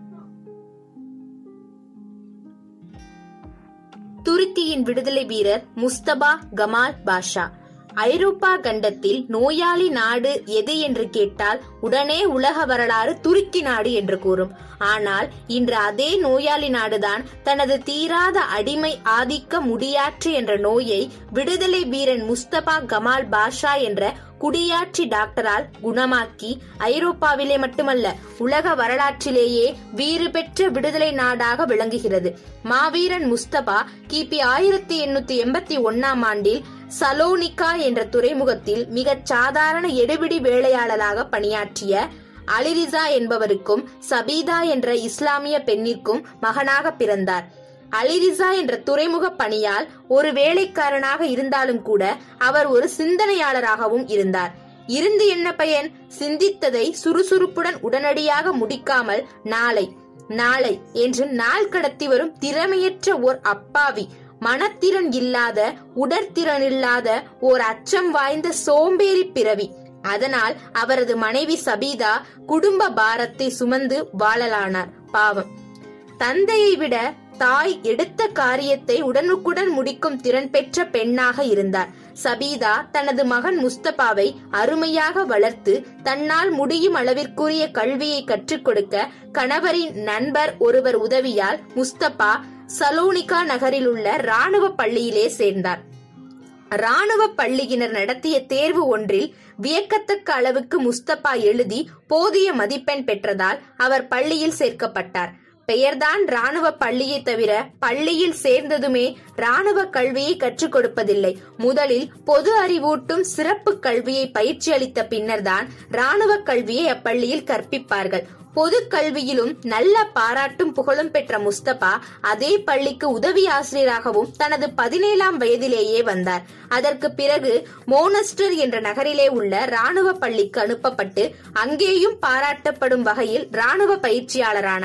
துருக்கியின் விடுதலை வீரர் முஸ்தபா கமால் பாஷா ஐரோப்பா கண்டத்தில் நோயாளி நாடு எது என்று கேட்டால் உடனே உலக வரலாறு துருக்கி நாடு என்று கூறும் ஆனால் இன்று அதே நோயாளி நாடுதான் தனது தீராத அடிமை ஆதிக்க முடியாற்று என்ற நோயை விடுதலை வீரன் முஸ்தபா கமால் பாஷா என்ற குடியாட்சி டாக்டரால் குணமாக்கி ஐரோப்பாவிலே மட்டுமல்ல உலக வரலாற்றிலேயே வீறு பெற்ற விடுதலை நாடாக விளங்குகிறது மாவீரன் முஸ்தபா கிபி ஆயிரத்தி எண்ணூத்தி எண்பத்தி ஒன்னாம் ஆண்டில் சலோனிகா என்ற துறைமுகத்தில் மிகச் சாதாரண எடுபிடி வேலையாளராக பணியாற்றிய அலிரிசா என்பவருக்கும் சபீதா என்ற இஸ்லாமிய பெண்ணிற்கும் மகனாக பிறந்தார் அலிரிசா என்ற துறைமுக பணியால் ஒரு வேலைக்காரனாக இருந்தாலும் கூட அவர் ஒரு சிந்தனையாளராகவும் இருந்தார் இருந்து என்ன பயன் சிந்தித்ததை சுறுசுறுப்புடன் உடனடியாக முடிக்காமல் நாளை நாளை என்று நாள் கடத்தி வரும் திறமையற்ற ஓர் அப்பாவி மனத்திறன் இல்லாத உடற்திறன் இல்லாத ஓர் அச்சம் வாய்ந்த சோம்பேறி பிறவி அதனால் அவரது மனைவி சபீதா குடும்ப பாரத்தை சுமந்து வாழலானார் பாவம் தந்தையை விட தாய் எடுத்த காரியத்தை உடனுக்குடன் முடிக்கும் திறன் பெற்ற பெண்ணாக இருந்தார் சபீதா தனது மகன் முஸ்தபாவை அருமையாக வளர்த்து தன்னால் முடியும் அளவிற்குரிய கல்வியை கற்றுக் கொடுக்க கணவரின் நண்பர் ஒருவர் உதவியால் முஸ்தபா சலோனிகா நகரில் உள்ள ராணுவ பள்ளியிலே சேர்ந்தார் ராணுவ பள்ளியினர் நடத்திய தேர்வு ஒன்றில் வியக்கத்தக்க அளவுக்கு முஸ்தபா எழுதி போதிய மதிப்பெண் பெற்றதால் அவர் பள்ளியில் சேர்க்கப்பட்டார் பெயர்தான் ராணுவ பள்ளியை தவிர பள்ளியில் சேர்ந்ததுமே ராணுவ கல்வியை கற்றுக் கொடுப்பதில்லை முதலில் பொது அறிவூட்டும் சிறப்பு கல்வியை பயிற்சி அளித்த பின்னர்தான் ராணுவ கல்வியை அப்பள்ளியில் கற்பிப்பார்கள் பொது கல்வியிலும் நல்ல பாராட்டும் புகழும் பெற்ற முஸ்தபா அதே பள்ளிக்கு உதவி ஆசிரியராகவும் தனது பதினேழாம் வயதிலேயே வந்தார் அதற்கு பிறகு மோனஸ்டர் என்ற நகரிலே உள்ள ராணுவ பள்ளிக்கு அனுப்பப்பட்டு அங்கேயும் பாராட்டப்படும் வகையில் ராணுவ பயிற்சியாளரானார்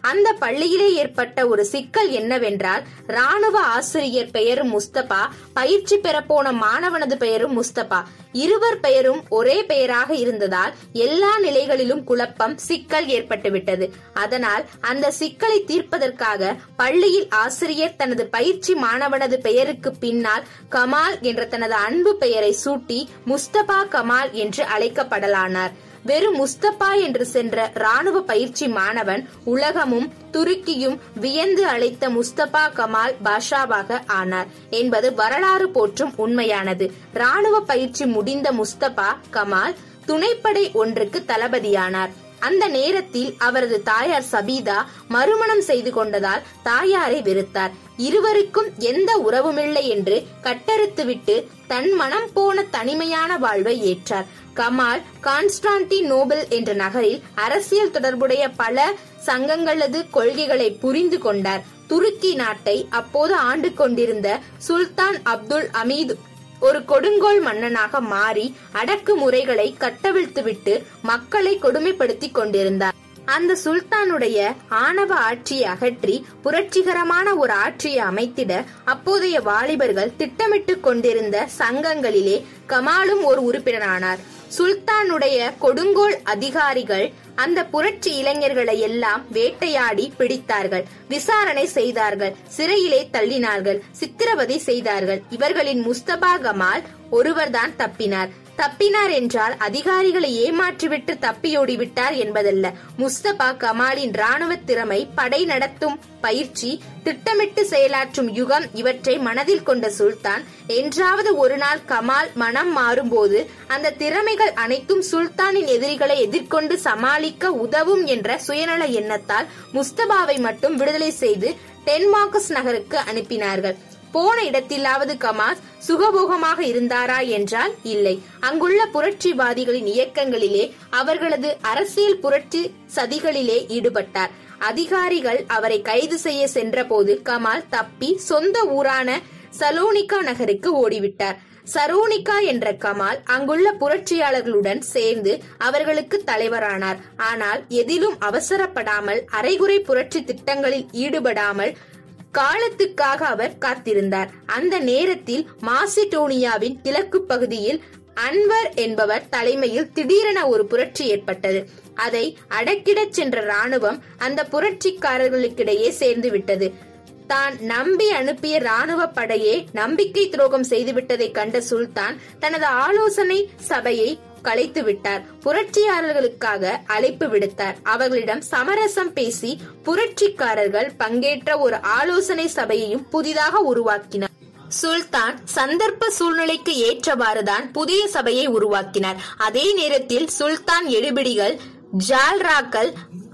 அந்த பள்ளியிலே ஏற்பட்ட ஒரு சிக்கல் என்னவென்றால் ராணுவ ஆசிரியர் பெயரும் முஸ்தபா பயிற்சி பெறப்போன மாணவனது பெயரும் முஸ்தபா இருவர் பெயரும் ஒரே பெயராக இருந்ததால் எல்லா நிலைகளிலும் குழப்பம் சிக்கல் ஏற்பட்டுவிட்டது அதனால் அந்த சிக்கலை தீர்ப்பதற்காக பள்ளியில் ஆசிரியர் தனது பயிற்சி மாணவனது பெயருக்கு பின்னால் கமால் என்ற தனது அன்பு பெயரை சூட்டி முஸ்தபா கமால் என்று அழைக்கப்படலானார் வெறும் முஸ்தபா என்று சென்ற ராணுவ பயிற்சி மாணவன் உலகமும் துருக்கியும் வியந்து அழைத்த முஸ்தபா கமால் பாஷாவாக ஆனார் என்பது வரலாறு போற்றும் உண்மையானது ராணுவ பயிற்சி முடிந்த முஸ்தபா கமால் துணைப்படை ஒன்றுக்கு தளபதியானார் அந்த நேரத்தில் அவரது தாயார் சபீதா மறுமணம் செய்து கொண்டதால் தாயாரை வெறுத்தார் இருவருக்கும் எந்த உறவுமில்லை என்று கட்டறுத்துவிட்டு தன் மனம் போன தனிமையான வாழ்வை ஏற்றார் கமால் கான்ஸ்டான்டி நோபல் என்ற நகரில் அரசியல் தொடர்புடைய பல சங்கங்களது கொள்கைகளை புரிந்து கொண்டார் துருக்கி நாட்டை அப்போது ஆண்டு கொண்டிருந்த சுல்தான் அப்துல் அமீது ஒரு கொடுங்கோல் மன்னனாக மாறி அடக்குமுறைகளை கட்டவிழ்த்துவிட்டு மக்களை கொடுமைப்படுத்திக் கொண்டிருந்தார் அந்த சுல்தானுடைய ஆணவ ஆட்சியை அகற்றி புரட்சிகரமான ஒரு ஆட்சியை அமைத்திட அப்போதைய வாலிபர்கள் திட்டமிட்டுக் கொண்டிருந்த சங்கங்களிலே கமாலும் ஒரு உறுப்பினரானார் சுல்தானுடைய கொடுங்கோல் அதிகாரிகள் அந்த புரட்சி இளைஞர்களை எல்லாம் வேட்டையாடி பிடித்தார்கள் விசாரணை செய்தார்கள் சிறையிலே தள்ளினார்கள் சித்திரவதை செய்தார்கள் இவர்களின் முஸ்தபா கமால் ஒருவர்தான் தப்பினார் தப்பினார் என்றால் அதிகாரிகளை ஏமாற்றிவிட்டு தப்பியோடி விட்டார் என்பதல்ல முஸ்தபா கமாலின் ராணுவ திறமை படை நடத்தும் பயிற்சி திட்டமிட்டு செயலாற்றும் யுகம் இவற்றை மனதில் கொண்ட சுல்தான் என்றாவது ஒரு நாள் கமால் மனம் மாறும்போது அந்த திறமைகள் அனைத்தும் சுல்தானின் எதிரிகளை எதிர்கொண்டு சமாளிக்க உதவும் என்ற சுயநல எண்ணத்தால் முஸ்தபாவை மட்டும் விடுதலை செய்து டென்மார்க்கஸ் நகருக்கு அனுப்பினார்கள் போன இடத்திலாவது கமாஸ் சுகபோகமாக இருந்தாரா என்றால் இல்லை அங்குள்ள புரட்சிவாதிகளின் இயக்கங்களிலே அவர்களது அரசியல் புரட்சி சதிகளிலே ஈடுபட்டார் அதிகாரிகள் அவரை கைது செய்ய சென்றபோது கமால் தப்பி சொந்த ஊரான சலோனிகா நகருக்கு ஓடிவிட்டார் சரோனிகா என்ற கமால் அங்குள்ள புரட்சியாளர்களுடன் சேர்ந்து அவர்களுக்கு தலைவரானார் ஆனால் எதிலும் அவசரப்படாமல் அரைகுறை புரட்சி திட்டங்களில் ஈடுபடாமல் காலத்துக்காக அவர் காத்திருந்தார் அந்த நேரத்தில் மாசிடோனியாவின் கிழக்கு பகுதியில் அன்வர் என்பவர் தலைமையில் திடீரென ஒரு புரட்சி ஏற்பட்டது அதை அடக்கிடச் சென்ற ராணுவம் அந்த புரட்சிக்காரர்களுக்கிடையே சேர்ந்து விட்டது தான் நம்பி அனுப்பிய ராணுவ படையே நம்பிக்கை துரோகம் செய்துவிட்டதை கண்ட சுல்தான் தனது ஆலோசனை சபையை கலைத்து விட்டார் புரட்சியாளர்களுக்காக அழைப்பு விடுத்தார் அவர்களிடம் சமரசம் பேசி புரட்சிக்காரர்கள் பங்கேற்ற ஒரு ஆலோசனை சபையையும் புதிதாக உருவாக்கினார் சுல்தான் சந்தர்ப்ப சூழ்நிலைக்கு ஏற்றவாறுதான் புதிய சபையை உருவாக்கினார் அதே நேரத்தில் சுல்தான் எடுபிடிகள் ஜால்ராக்கள்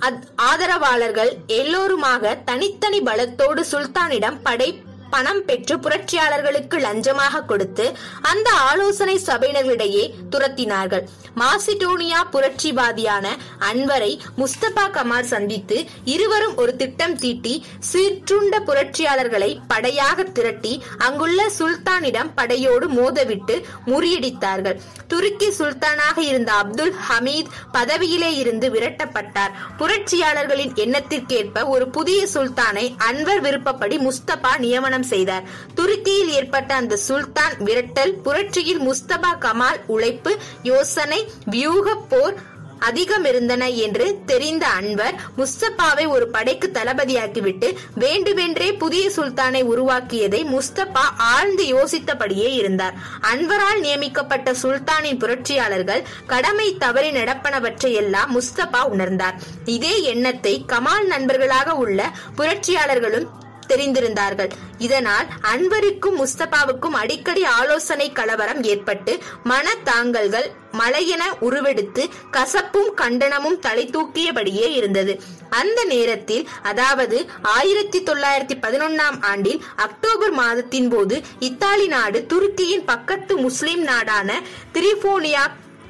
ஆதரவாளர்கள் எல்லோருமாக தனித்தனி பலத்தோடு சுல்தானிடம் படை பணம் பெற்று புரட்சியாளர்களுக்கு லஞ்சமாக கொடுத்து அந்த ஆலோசனை சபையினர்களிடையே துரத்தினார்கள் மாசிடோனியா புரட்சிவாதியான அன்வரை முஸ்தபா கமால் சந்தித்து இருவரும் ஒரு திட்டம் தீட்டி சீற்றுண்ட புரட்சியாளர்களை படையாக திரட்டி அங்குள்ள சுல்தானிடம் படையோடு மோதவிட்டு முறியடித்தார்கள் துருக்கி சுல்தானாக இருந்த அப்துல் ஹமீத் பதவியிலே இருந்து விரட்டப்பட்டார் புரட்சியாளர்களின் எண்ணத்திற்கேற்ப ஒரு புதிய சுல்தானை அன்வர் விருப்பப்படி முஸ்தபா நியமனம் நியமனம் செய்தார் துருக்கியில் ஏற்பட்ட அந்த சுல்தான் விரட்டல் புரட்சியில் முஸ்தபா கமால் உழைப்பு யோசனை வியூக போர் அதிகம் இருந்தன என்று தெரிந்த அன்வர் முஸ்தபாவை ஒரு படைக்கு தளபதியாக்கிவிட்டு வேண்டுமென்றே புதிய சுல்தானை உருவாக்கியதை முஸ்தபா ஆழ்ந்து யோசித்தபடியே இருந்தார் அன்வரால் நியமிக்கப்பட்ட சுல்தானின் புரட்சியாளர்கள் கடமை தவறி நடப்பனவற்றையெல்லாம் முஸ்தபா உணர்ந்தார் இதே எண்ணத்தை கமால் நண்பர்களாக உள்ள புரட்சியாளர்களும் தெரிந்திருந்தார்கள் இதனால் அன்வருக்கும் முஸ்தபாவுக்கும் அடிக்கடி ஆலோசனை கலவரம் ஏற்பட்டு மன தாங்கல்கள் மலையென உருவெடுத்து கசப்பும் கண்டனமும் தலை தூக்கியபடியே இருந்தது அந்த நேரத்தில் அதாவது ஆயிரத்தி தொள்ளாயிரத்தி பதினொன்னாம் ஆண்டில் அக்டோபர் மாதத்தின் போது இத்தாலி நாடு துருக்கியின் பக்கத்து முஸ்லிம் நாடான திரிபோனியா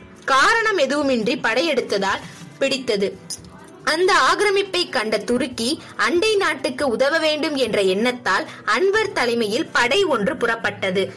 காரணம் எதுவுமின்றி படையெடுத்ததால் பிடித்தது அந்த ஆக்கிரமிப்பை கண்ட துருக்கி அண்டை நாட்டுக்கு உதவ வேண்டும் என்ற எண்ணத்தால் அன்வர் தலைமையில் படை ஒன்று புறப்பட்டது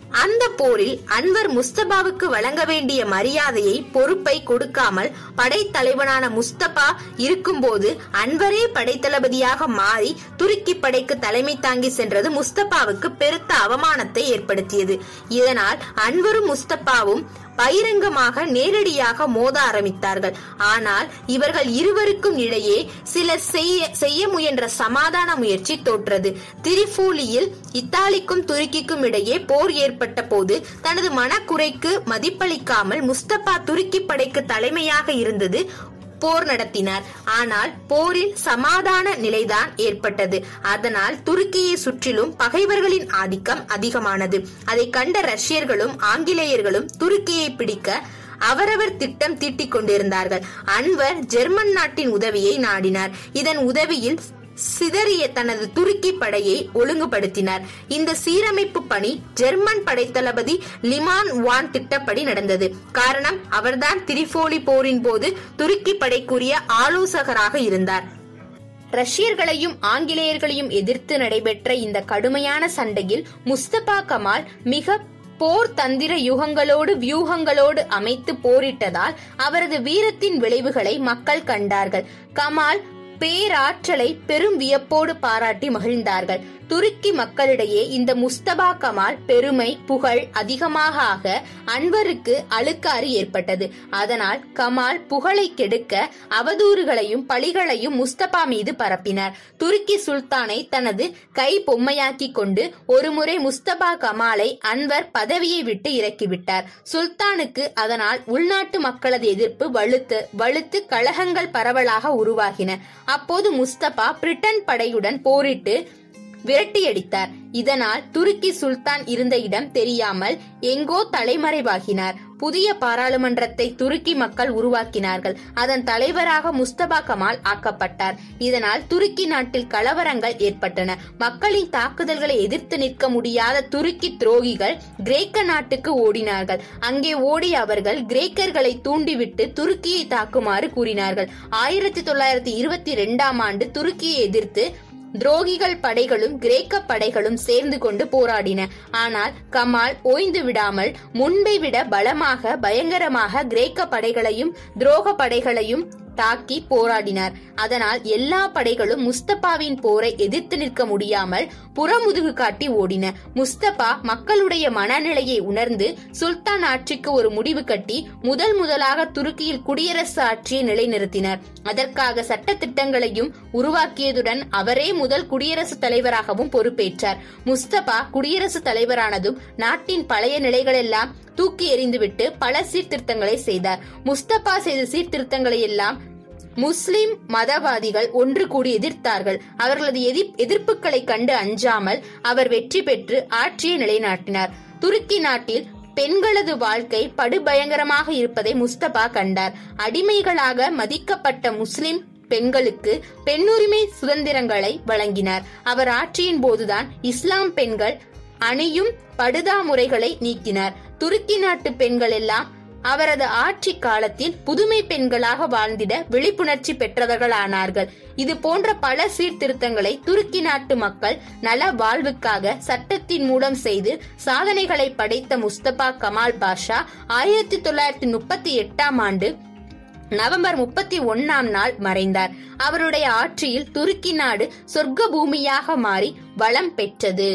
அந்த போரில் அன்வர் முஸ்தபாவுக்கு வழங்க வேண்டிய மரியாதையை பொறுப்பை கொடுக்காமல் படைத்தலைவனான முஸ்தபா இருக்கும்போது அன்வரே படைத்தளபதியாக மாறி துருக்கி படைக்கு தலைமை தாங்கி சென்றது முஸ்தபாவுக்கு பெருத்த அவமானத்தை ஏற்படுத்தியது இதனால் அன்வரும் முஸ்தபாவும் பகிரங்கமாக நேரடியாக மோத ஆரம்பித்தார்கள் ஆனால் இவர்கள் இருவருக்கும் இடையே சிலர் செய்ய செய்ய முயன்ற சமாதான முயற்சி தோற்றது திரிபோலியில் இத்தாலிக்கும் துருக்கிக்கும் இடையே போர் ஏற்பட்ட போது தனது மனக்குறைக்கு மதிப்பளிக்காமல் முஸ்தபா துருக்கி படைக்கு தலைமையாக இருந்தது போர் நடத்தினார் ஆனால் போரில் சமாதான நிலைதான் ஏற்பட்டது அதனால் துருக்கியை சுற்றிலும் பகைவர்களின் ஆதிக்கம் அதிகமானது அதை கண்ட ரஷ்யர்களும் ஆங்கிலேயர்களும் துருக்கியை பிடிக்க அவரவர் திட்டம் தீட்டிக் கொண்டிருந்தார்கள் அன்வர் ஜெர்மன் நாட்டின் உதவியை நாடினார் இதன் உதவியில் சிதறிய தனது துருக்கி படையை ஒழுங்குபடுத்தினார் இந்த சீரமைப்பு பணி ஜெர்மன் படைத்தளபதி லிமான் வான் திட்டப்படி நடந்தது காரணம் அவர்தான் திரிபோலி போரின் போது துருக்கி படைக்குரிய ஆலோசகராக இருந்தார் ரஷ்யர்களையும் ஆங்கிலேயர்களையும் எதிர்த்து நடைபெற்ற இந்த கடுமையான சண்டையில் முஸ்தபா கமால் மிக போர் தந்திர யுகங்களோடு வியூகங்களோடு அமைத்து போரிட்டதால் அவரது வீரத்தின் விளைவுகளை மக்கள் கண்டார்கள் கமால் பேராற்றலை பெரும் வியப்போடு பாராட்டி மகிழ்ந்தார்கள் துருக்கி மக்களிடையே இந்த முஸ்தபா கமால் பெருமை புகழ் அதிகமாக ஆக அன்வருக்கு அழுக்காறு ஏற்பட்டது அதனால் கமால் புகழை கெடுக்க அவதூறுகளையும் பழிகளையும் முஸ்தபா மீது பரப்பினார் துருக்கி சுல்தானை தனது கை பொம்மையாக்கி கொண்டு ஒருமுறை முஸ்தபா கமாலை அன்வர் பதவியை விட்டு இறக்கிவிட்டார் சுல்தானுக்கு அதனால் உள்நாட்டு மக்களது எதிர்ப்பு வலுத்து வலுத்து கழகங்கள் பரவலாக உருவாகின அப்போது முஸ்தபா பிரிட்டன் படையுடன் போரிட்டு விரட்டியடித்தார் இதனால் துருக்கி சுல்தான் இருந்த இடம் தெரியாமல் எங்கோ தலைமறைவாகினார் புதிய பாராளுமன்றத்தை துருக்கி மக்கள் உருவாக்கினார்கள் அதன் தலைவராக முஸ்தபா கமால் ஆக்கப்பட்டார் இதனால் துருக்கி நாட்டில் கலவரங்கள் ஏற்பட்டன மக்களின் தாக்குதல்களை எதிர்த்து நிற்க முடியாத துருக்கி துரோகிகள் கிரேக்க நாட்டுக்கு ஓடினார்கள் அங்கே ஓடிய அவர்கள் கிரேக்கர்களை தூண்டிவிட்டு துருக்கியை தாக்குமாறு கூறினார்கள் ஆயிரத்தி தொள்ளாயிரத்தி இருபத்தி இரண்டாம் ஆண்டு துருக்கியை எதிர்த்து துரோகிகள் படைகளும் கிரேக்க படைகளும் சேர்ந்து கொண்டு போராடின ஆனால் கமால் ஓய்ந்து விடாமல் முன்பை விட பலமாக பயங்கரமாக கிரேக்க படைகளையும் துரோக படைகளையும் தாக்கி போராடினார் அதனால் எல்லா படைகளும் முஸ்தபாவின் போரை எதிர்த்து நிற்க முடியாமல் புறமுதுகு காட்டி ஓடின முஸ்தபா மக்களுடைய மனநிலையை உணர்ந்து சுல்தான் ஆட்சிக்கு ஒரு முடிவு கட்டி முதல் முதலாக துருக்கியில் குடியரசு ஆட்சியை நிலைநிறுத்தினார் அதற்காக சட்ட திட்டங்களையும் உருவாக்கியதுடன் அவரே முதல் குடியரசுத் தலைவராகவும் பொறுப்பேற்றார் முஸ்தபா குடியரசுத் தலைவரானதும் நாட்டின் பழைய நிலைகளெல்லாம் தூக்கி எறிந்துவிட்டு பல சீர்திருத்தங்களை செய்தார் முஸ்தபா செய்த சீர்திருத்தங்களை எல்லாம் முஸ்லிம் மதவாதிகள் ஒன்று கூடி எதிர்த்தார்கள் அவர்களது எதிர் எதிர்ப்புகளை கண்டு அஞ்சாமல் அவர் வெற்றி பெற்று ஆட்சியை நிலைநாட்டினார் துருக்கி நாட்டில் பெண்களது வாழ்க்கை படுபயங்கரமாக இருப்பதை முஸ்தபா கண்டார் அடிமைகளாக மதிக்கப்பட்ட முஸ்லிம் பெண்களுக்கு பெண்ணுரிமை சுதந்திரங்களை வழங்கினார் அவர் ஆட்சியின் போதுதான் இஸ்லாம் பெண்கள் அணியும் படுதா முறைகளை நீக்கினார் துருக்கி நாட்டு பெண்கள் எல்லாம் அவரது ஆட்சி காலத்தில் புதுமை பெண்களாக வாழ்ந்திட விழிப்புணர்ச்சி பெற்றவர்களானார்கள் இது போன்ற பல சீர்திருத்தங்களை துருக்கி நாட்டு மக்கள் நல வாழ்வுக்காக சட்டத்தின் மூலம் செய்து சாதனைகளை படைத்த முஸ்தபா கமால் பாஷா ஆயிரத்தி தொள்ளாயிரத்தி முப்பத்தி எட்டாம் ஆண்டு நவம்பர் முப்பத்தி ஒன்னாம் நாள் மறைந்தார் அவருடைய ஆட்சியில் துருக்கி நாடு சொர்க்க பூமியாக மாறி வளம் பெற்றது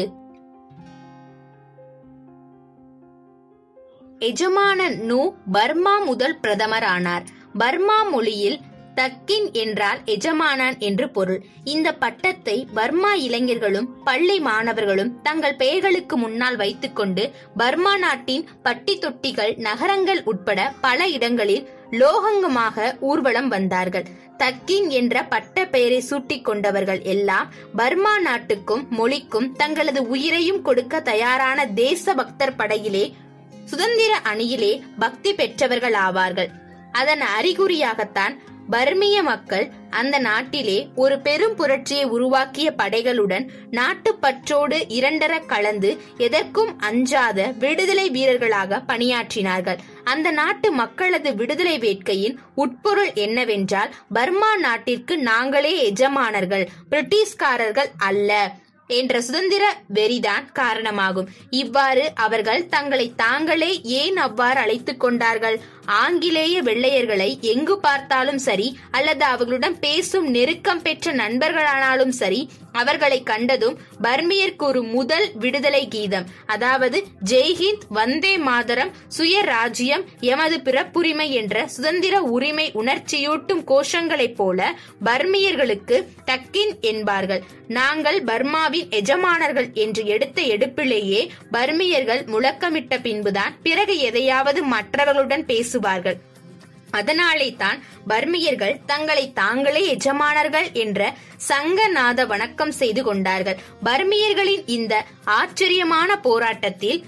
எஜமானன் நூ பர்மா முதல் பிரதமர் ஆனார் பர்மா மொழியில் தக்கின் என்றால் எஜமானான் என்று பொருள் இந்த பட்டத்தை பர்மா இளைஞர்களும் பள்ளி மாணவர்களும் தங்கள் பெயர்களுக்கு முன்னால் வைத்துக்கொண்டு பர்மா நாட்டின் பட்டி தொட்டிகள் நகரங்கள் உட்பட பல இடங்களில் லோகங்கமாக ஊர்வலம் வந்தார்கள் தக்கின் என்ற பட்ட பெயரை சூட்டிக் கொண்டவர்கள் எல்லாம் பர்மா நாட்டுக்கும் மொழிக்கும் தங்களது உயிரையும் கொடுக்க தயாரான தேச பக்தர் படையிலே சுதந்திர அணியிலே பக்தி பெற்றவர்கள் ஆவார்கள் அதன் அறிகுறியாகத்தான் பர்மிய மக்கள் அந்த நாட்டிலே ஒரு பெரும் புரட்சியை உருவாக்கிய படைகளுடன் நாட்டுப்பற்றோடு இரண்டர கலந்து எதற்கும் அஞ்சாத விடுதலை வீரர்களாக பணியாற்றினார்கள் அந்த நாட்டு மக்களது விடுதலை வேட்கையின் உட்பொருள் என்னவென்றால் பர்மா நாட்டிற்கு நாங்களே எஜமானர்கள் பிரிட்டிஷ்காரர்கள் அல்ல என்ற சுதந்திர வெறிதான் காரணமாகும் இவ்வாறு அவர்கள் தங்களை தாங்களே ஏன் அவ்வாறு அழைத்துக் கொண்டார்கள் ஆங்கிலேய வெள்ளையர்களை எங்கு பார்த்தாலும் சரி அல்லது அவர்களுடன் பேசும் நெருக்கம் பெற்ற நண்பர்களானாலும் சரி அவர்களை கண்டதும் பர்மியர் கூறும் முதல் விடுதலை கீதம் அதாவது ஜெய்ஹிந்த் வந்தே மாதரம் சுயராஜ்யம் எமது பிறப்புரிமை என்ற சுதந்திர உரிமை உணர்ச்சியூட்டும் கோஷங்களைப் போல பர்மியர்களுக்கு டக்கின் என்பார்கள் நாங்கள் பர்மாவின் எஜமானர்கள் என்று எடுத்த எடுப்பிலேயே பர்மியர்கள் முழக்கமிட்ட பின்புதான் பிறகு எதையாவது மற்றவர்களுடன் பேசுவார்கள் அதனாலே தான் பர்மியர்கள் தங்களை தாங்களே எஜமானர்கள் என்ற சங்கநாத வணக்கம் செய்து கொண்டார்கள் பர்மியர்களின் இந்த ஆச்சரியமான போராட்டத்தில்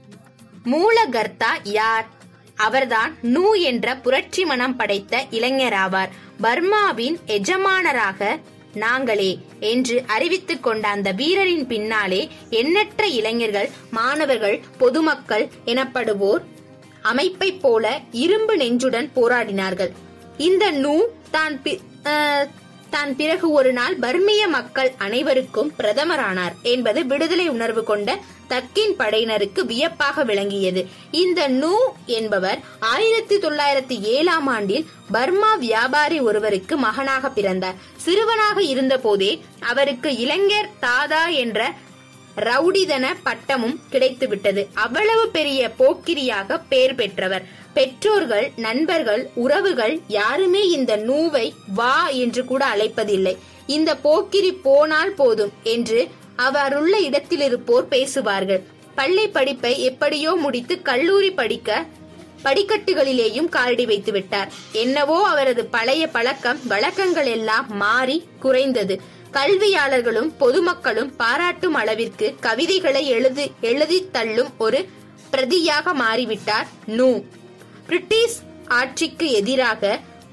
மூலகர்த்தா யார் அவர்தான் நூ என்ற புரட்சி மனம் படைத்த இளைஞராவார் பர்மாவின் எஜமானராக நாங்களே என்று அறிவித்துக் கொண்ட அந்த வீரரின் பின்னாலே எண்ணற்ற இளைஞர்கள் மாணவர்கள் பொதுமக்கள் எனப்படுவோர் அமைப்பைப் போல இரும்பு நெஞ்சுடன் போராடினார்கள் இந்த நூ தான் பி- அஹ், தான் பிறகு ஒரு நாள் பர்மிய மக்கள் அனைவருக்கும் பிரதமரானார் என்பது விடுதலை உணர்வு கொண்ட தக்கின் படையினருக்கு வியப்பாக விளங்கியது இந்த நூ என்பவர் ஆயிரத்தி தொள்ளாயிரத்தி ஏழாம் ஆண்டில் பர்மா வியாபாரி ஒருவருக்கு மகனாக பிறந்தார் சிறுவனாக இருந்தபோதே அவருக்கு இளைஞர் தாதா என்ற ரவுடிதன பட்டமும் கிடைத்துவிட்டது அவ்வளவு பெரிய போக்கிரியாக பெயர் பெற்றவர் பெற்றோர்கள் நண்பர்கள் உறவுகள் யாருமே இந்த நூவை வா என்று கூட அழைப்பதில்லை இந்த போக்கிரி போனால் போதும் என்று அவருள்ள இடத்தில் இருப்போர் பேசுவார்கள் பள்ளி படிப்பை எப்படியோ முடித்து கல்லூரி படிக்க படிக்கட்டுகளிலேயும் காலடி வைத்து விட்டார் என்னவோ அவரது பழைய பழக்கம் வழக்கங்கள் எல்லாம் மாறி குறைந்தது கல்வியாளர்களும் பொதுமக்களும் பாராட்டும் அளவிற்கு கவிதைகளை எழுதி எழுதித் தள்ளும் ஒரு பிரதியாக மாறிவிட்டார் நூ பிரிட்டிஷ் ஆட்சிக்கு எதிராக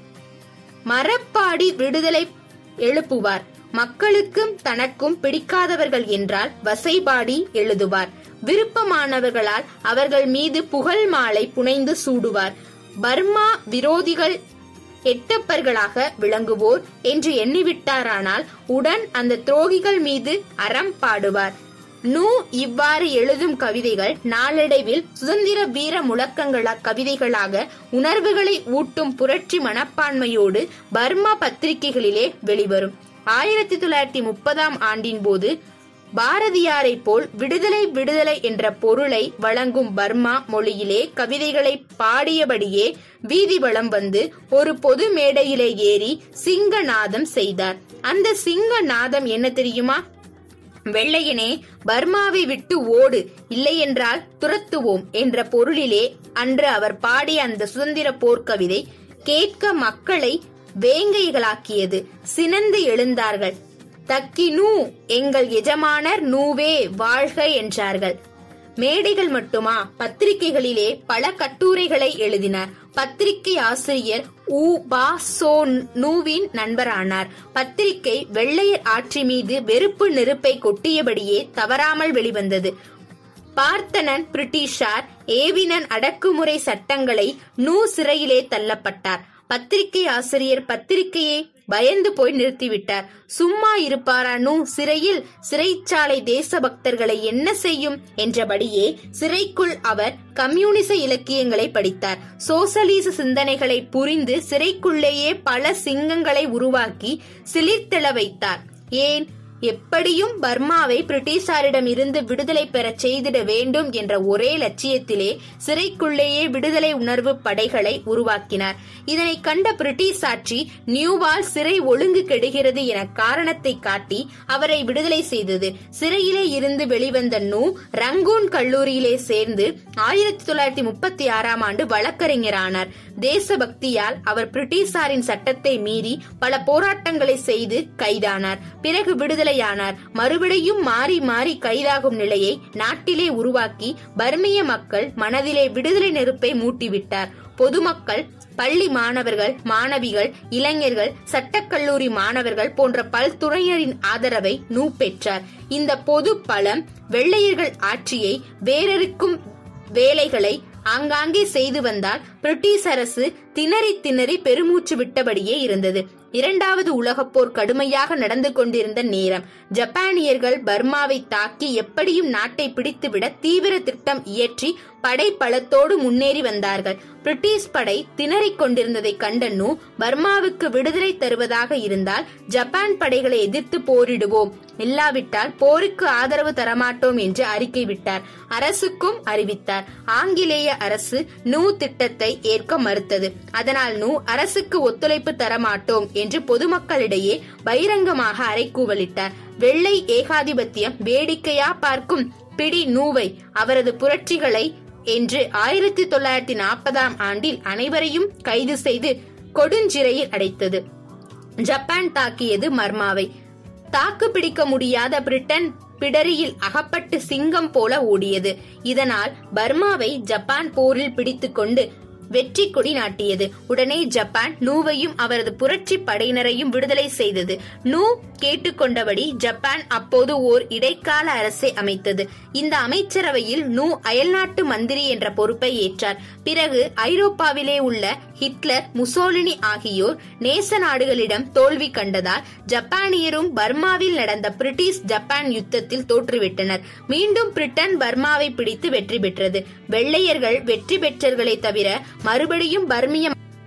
மரப்பாடி விடுதலை எழுப்புவார் மக்களுக்கும் தனக்கும் பிடிக்காதவர்கள் என்றால் வசைபாடி எழுதுவார் விருப்பமானவர்களால் அவர்கள் மீது புகழ் மாலை புனைந்து சூடுவார் பர்மா விரோதிகள் எட்டப்பர்களாக விளங்குவோர் என்று எண்ணிவிட்டாரானால் உடன் அந்த துரோகிகள் மீது அறம் பாடுவார் நூ இவ்வாறு எழுதும் கவிதைகள் நாளடைவில் சுதந்திர வீர முழக்கங்கள கவிதைகளாக உணர்வுகளை ஊட்டும் புரட்சி மனப்பான்மையோடு பர்மா பத்திரிகைகளிலே வெளிவரும் ஆயிரத்தி தொள்ளாயிரத்தி முப்பதாம் ஆண்டின் போது பாரதியாரை போல் விடுதலை விடுதலை என்ற பொருளை வழங்கும் பர்மா மொழியிலே கவிதைகளை பாடியபடியே வீதி வலம் வந்து ஒரு பொது மேடையிலே ஏறி சிங்கநாதம் செய்தார் அந்த சிங்கநாதம் என்ன தெரியுமா வெள்ளையனே பர்மாவை விட்டு ஓடு இல்லையென்றால் துரத்துவோம் என்ற பொருளிலே அன்று அவர் பாடிய அந்த சுதந்திர போர்க்கவிதை கேட்க மக்களை வேங்கைகளாக்கியது சினந்து எழுந்தார்கள் தக்கி நூ எங்கள் எஜமானர் நூவே வாழ்க என்றார்கள் மேடைகள் மட்டுமா பத்திரிகைகளிலே பல கட்டுரைகளை எழுதினார் பத்திரிகை ஆசிரியர் உ பா சோ நூவின் நண்பரானார் பத்திரிகை வெள்ளையர் ஆட்சி மீது வெறுப்பு நெருப்பை கொட்டியபடியே தவறாமல் வெளிவந்தது பார்த்தனன் பிரிட்டிஷார் ஏவினன் அடக்குமுறை சட்டங்களை நூ சிறையிலே தள்ளப்பட்டார் பத்திரிகை ஆசிரியர் பத்திரிகையை பயந்து போய் நிறுத்திவிட்டார் சும்மா இருப்பாரா நூ சிறையில் சிறைச்சாலை தேசபக்தர்களை என்ன செய்யும் என்றபடியே சிறைக்குள் அவர் கம்யூனிச இலக்கியங்களை படித்தார் சோசலிச சிந்தனைகளை புரிந்து சிறைக்குள்ளேயே பல சிங்கங்களை உருவாக்கி சிலிர்த்தெழ வைத்தார் ஏன் எப்படியும் பர்மாவை பிரிட்டிஷாரிடம் இருந்து விடுதலை பெறச் செய்திட வேண்டும் என்ற ஒரே லட்சியத்திலே சிறைக்குள்ளேயே விடுதலை உணர்வு படைகளை உருவாக்கினார் இதனை கண்ட பிரிட்டிஷ் ஆட்சி நியூவால் சிறை ஒழுங்கு கெடுகிறது என காரணத்தை காட்டி அவரை விடுதலை செய்தது சிறையிலே இருந்து வெளிவந்த நூ ரங்கூன் கல்லூரியிலே சேர்ந்து ஆயிரத்தி தொள்ளாயிரத்தி முப்பத்தி ஆறாம் ஆண்டு வழக்கறிஞரானார் தேசபக்தியால் அவர் பிரிட்டிஷாரின் சட்டத்தை மீறி பல போராட்டங்களை செய்து கைதானார் பிறகு விடுதலையானார் மறுபடியும் மாறி மாறி கைதாகும் நிலையை நாட்டிலே உருவாக்கி பர்மிய மக்கள் மனதிலே விடுதலை நெருப்பை மூட்டிவிட்டார் பொதுமக்கள் பள்ளி மாணவர்கள் மாணவிகள் இளைஞர்கள் சட்டக்கல்லூரி மாணவர்கள் போன்ற பல்துறையினரின் ஆதரவை நூ பெற்றார் இந்த பொது பலம் வெள்ளையர்கள் ஆட்சியை வேறறுக்கும் வேலைகளை ஆங்காங்கே செய்து வந்தால் பிரிட்டிஷ் அரசு திணறி திணறி பெருமூச்சு விட்டபடியே இருந்தது இரண்டாவது உலகப் போர் கடுமையாக நடந்து கொண்டிருந்த நேரம் ஜப்பானியர்கள் பர்மாவை தாக்கி எப்படியும் நாட்டை பிடித்துவிட தீவிர திட்டம் இயற்றி படை பலத்தோடு முன்னேறி வந்தார்கள் பிரிட்டிஷ் படை திணறிக் கொண்டிருந்ததை கண்ட நூ பர்மாவுக்கு விடுதலை தருவதாக இருந்தால் ஜப்பான் படைகளை எதிர்த்து போரிடுவோம் இல்லாவிட்டால் போருக்கு ஆதரவு தரமாட்டோம் என்று அறிக்கை விட்டார் அரசுக்கும் அறிவித்தார் ஆங்கிலேய அரசு நூ திட்டத்தை ஏற்க மறுத்தது அதனால் நூ அரசுக்கு ஒத்துழைப்பு தரமாட்டோம் என்று பொதுமக்களிடையே பகிரங்கமாக அறைகூவலிட்டார் வெள்ளை ஏகாதிபத்தியம் வேடிக்கையா பார்க்கும் பிடி நூவை அவரது புரட்சிகளை என்று ஆயிரத்தி தொள்ளாயிரத்தி நாற்பதாம் ஆண்டில் அனைவரையும் கைது செய்து கொடுஞ்சிறையில் அடைத்தது ஜப்பான் தாக்கியது மர்மாவை தாக்கு பிடிக்க முடியாத பிரிட்டன் பிடரியில் அகப்பட்டு சிங்கம் போல ஓடியது இதனால் பர்மாவை ஜப்பான் போரில் பிடித்துக்கொண்டு வெற்றி கொடி நாட்டியது உடனே ஜப்பான் நூவையும் அவரது புரட்சி படையினரையும் விடுதலை செய்தது நூ கேட்டுக்கொண்டபடி ஜப்பான் அப்போது ஓர் இடைக்கால அரசை அமைத்தது இந்த அமைச்சரவையில் நூ அயல்நாட்டு மந்திரி என்ற பொறுப்பை ஏற்றார் பிறகு ஐரோப்பாவிலே உள்ள ஹிட்லர் முசோலினி ஆகியோர் நேச நாடுகளிடம் தோல்வி கண்டதால் ஜப்பானியரும் பர்மாவில் நடந்த பிரிட்டிஷ் ஜப்பான் யுத்தத்தில் தோற்றுவிட்டனர் மீண்டும் பிரிட்டன் பர்மாவை பிடித்து வெற்றி பெற்றது வெள்ளையர்கள் வெற்றி பெற்றவர்களை தவிர மறுபடியும் பர்மிய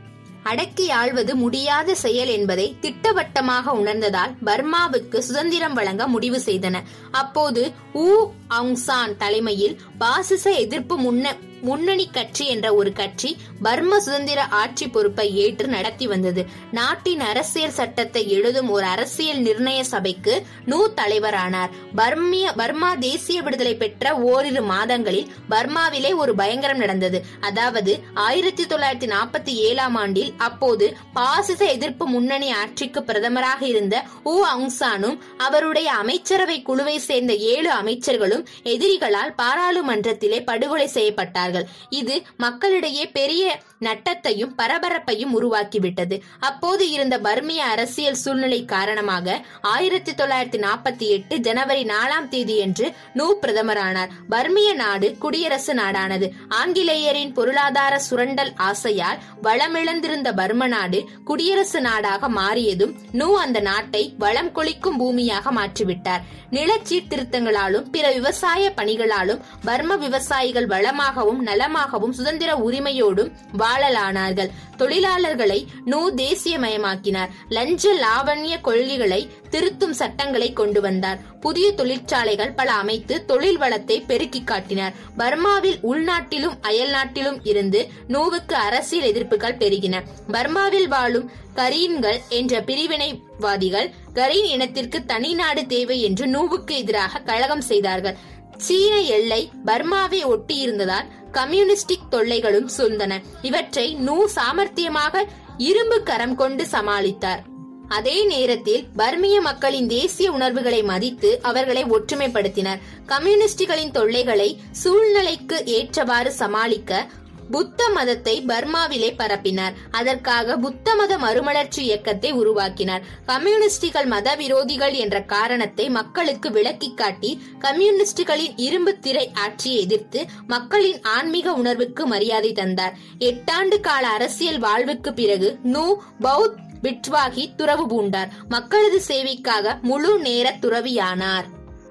அடக்கி ஆள்வது முடியாத செயல் என்பதை திட்டவட்டமாக உணர்ந்ததால் பர்மாவுக்கு சுதந்திரம் வழங்க முடிவு செய்தன அப்போது ஊ அவுங்சான் தலைமையில் பாசிச எதிர்ப்பு முன்ன முன்னணி கட்சி என்ற ஒரு கட்சி பர்ம சுதந்திர ஆட்சி பொறுப்பை ஏற்று நடத்தி வந்தது நாட்டின் அரசியல் சட்டத்தை எழுதும் ஒரு அரசியல் நிர்ணய சபைக்கு நூ தலைவரானார் பர்மிய பர்மா தேசிய விடுதலை பெற்ற ஓரிரு மாதங்களில் பர்மாவிலே ஒரு பயங்கரம் நடந்தது அதாவது ஆயிரத்தி தொள்ளாயிரத்தி நாற்பத்தி ஏழாம் ஆண்டில் அப்போது பாசிச எதிர்ப்பு முன்னணி ஆட்சிக்கு பிரதமராக இருந்த ஊ அங்சானும் அவருடைய அமைச்சரவை குழுவை சேர்ந்த ஏழு அமைச்சர்களும் எதிரிகளால் பாராளுமன்றத்திலே படுகொலை செய்யப்பட்டார்கள் இது மக்களிடையே பெரிய நட்டத்தையும் பரபரப்பையும் உருவாக்கிவிட்டது அப்போது இருந்த பர்மிய அரசியல் சூழ்நிலை காரணமாக ஆயிரத்தி தொள்ளாயிரத்தி நாற்பத்தி எட்டு ஜனவரி நாலாம் தேதியன்று நூ பிரதமரானார் பர்மிய நாடு குடியரசு நாடானது ஆங்கிலேயரின் பொருளாதார சுரண்டல் ஆசையால் வளமிழந்திருந்த பர்ம நாடு குடியரசு நாடாக மாறியதும் நூ அந்த நாட்டை வளம் கொளிக்கும் பூமியாக மாற்றிவிட்டார் நில சீர்திருத்தங்களாலும் பிற விவசாய பணிகளாலும் பர்ம விவசாயிகள் வளமாகவும் நலமாகவும் சுதந்திர உரிமையோடும் வாழலானார்கள் தொழிலாளர்களை நூ தேசியமயமாக்கினார் லஞ்ச லாவண்ய கொள்கைகளை திருத்தும் சட்டங்களை கொண்டு வந்தார் புதிய தொழிற்சாலைகள் பல அமைத்து தொழில் வளத்தை பெருக்கி காட்டினார் பர்மாவில் உள்நாட்டிலும் அயல்நாட்டிலும் இருந்து நூவுக்கு அரசியல் எதிர்ப்புகள் பெருகின பர்மாவில் வாழும் கரீன்கள் என்ற பிரிவினைவாதிகள் கரீன் இனத்திற்கு தனி நாடு தேவை என்று நூவுக்கு எதிராக கழகம் செய்தார்கள் சீன எல்லை பர்மாவை ஒட்டி இருந்ததால் கம்யூனிஸ்டிக் தொல்லைகளும் சூழ்ந்தன இவற்றை நூ சாமர்த்தியமாக இரும்பு கரம் கொண்டு சமாளித்தார் அதே நேரத்தில் பர்மிய மக்களின் தேசிய உணர்வுகளை மதித்து அவர்களை ஒற்றுமைப்படுத்தினார் கம்யூனிஸ்டுகளின் தொல்லைகளை சூழ்நிலைக்கு ஏற்றவாறு சமாளிக்க புத்த மதத்தை பர்மாவிலே பரப்பினார் அதற்காக புத்த மத மறுமலர்ச்சி இயக்கத்தை உருவாக்கினார் கம்யூனிஸ்டுகள் மத விரோதிகள் என்ற காரணத்தை மக்களுக்கு விளக்கி காட்டி கம்யூனிஸ்டுகளின் இரும்பு திரை ஆட்சியை எதிர்த்து மக்களின் ஆன்மீக உணர்வுக்கு மரியாதை தந்தார் எட்டாண்டு கால அரசியல் வாழ்வுக்கு பிறகு நூ பௌத் பிட்வாகி துறவு பூண்டார் மக்களது சேவைக்காக முழு நேர துறவியானார்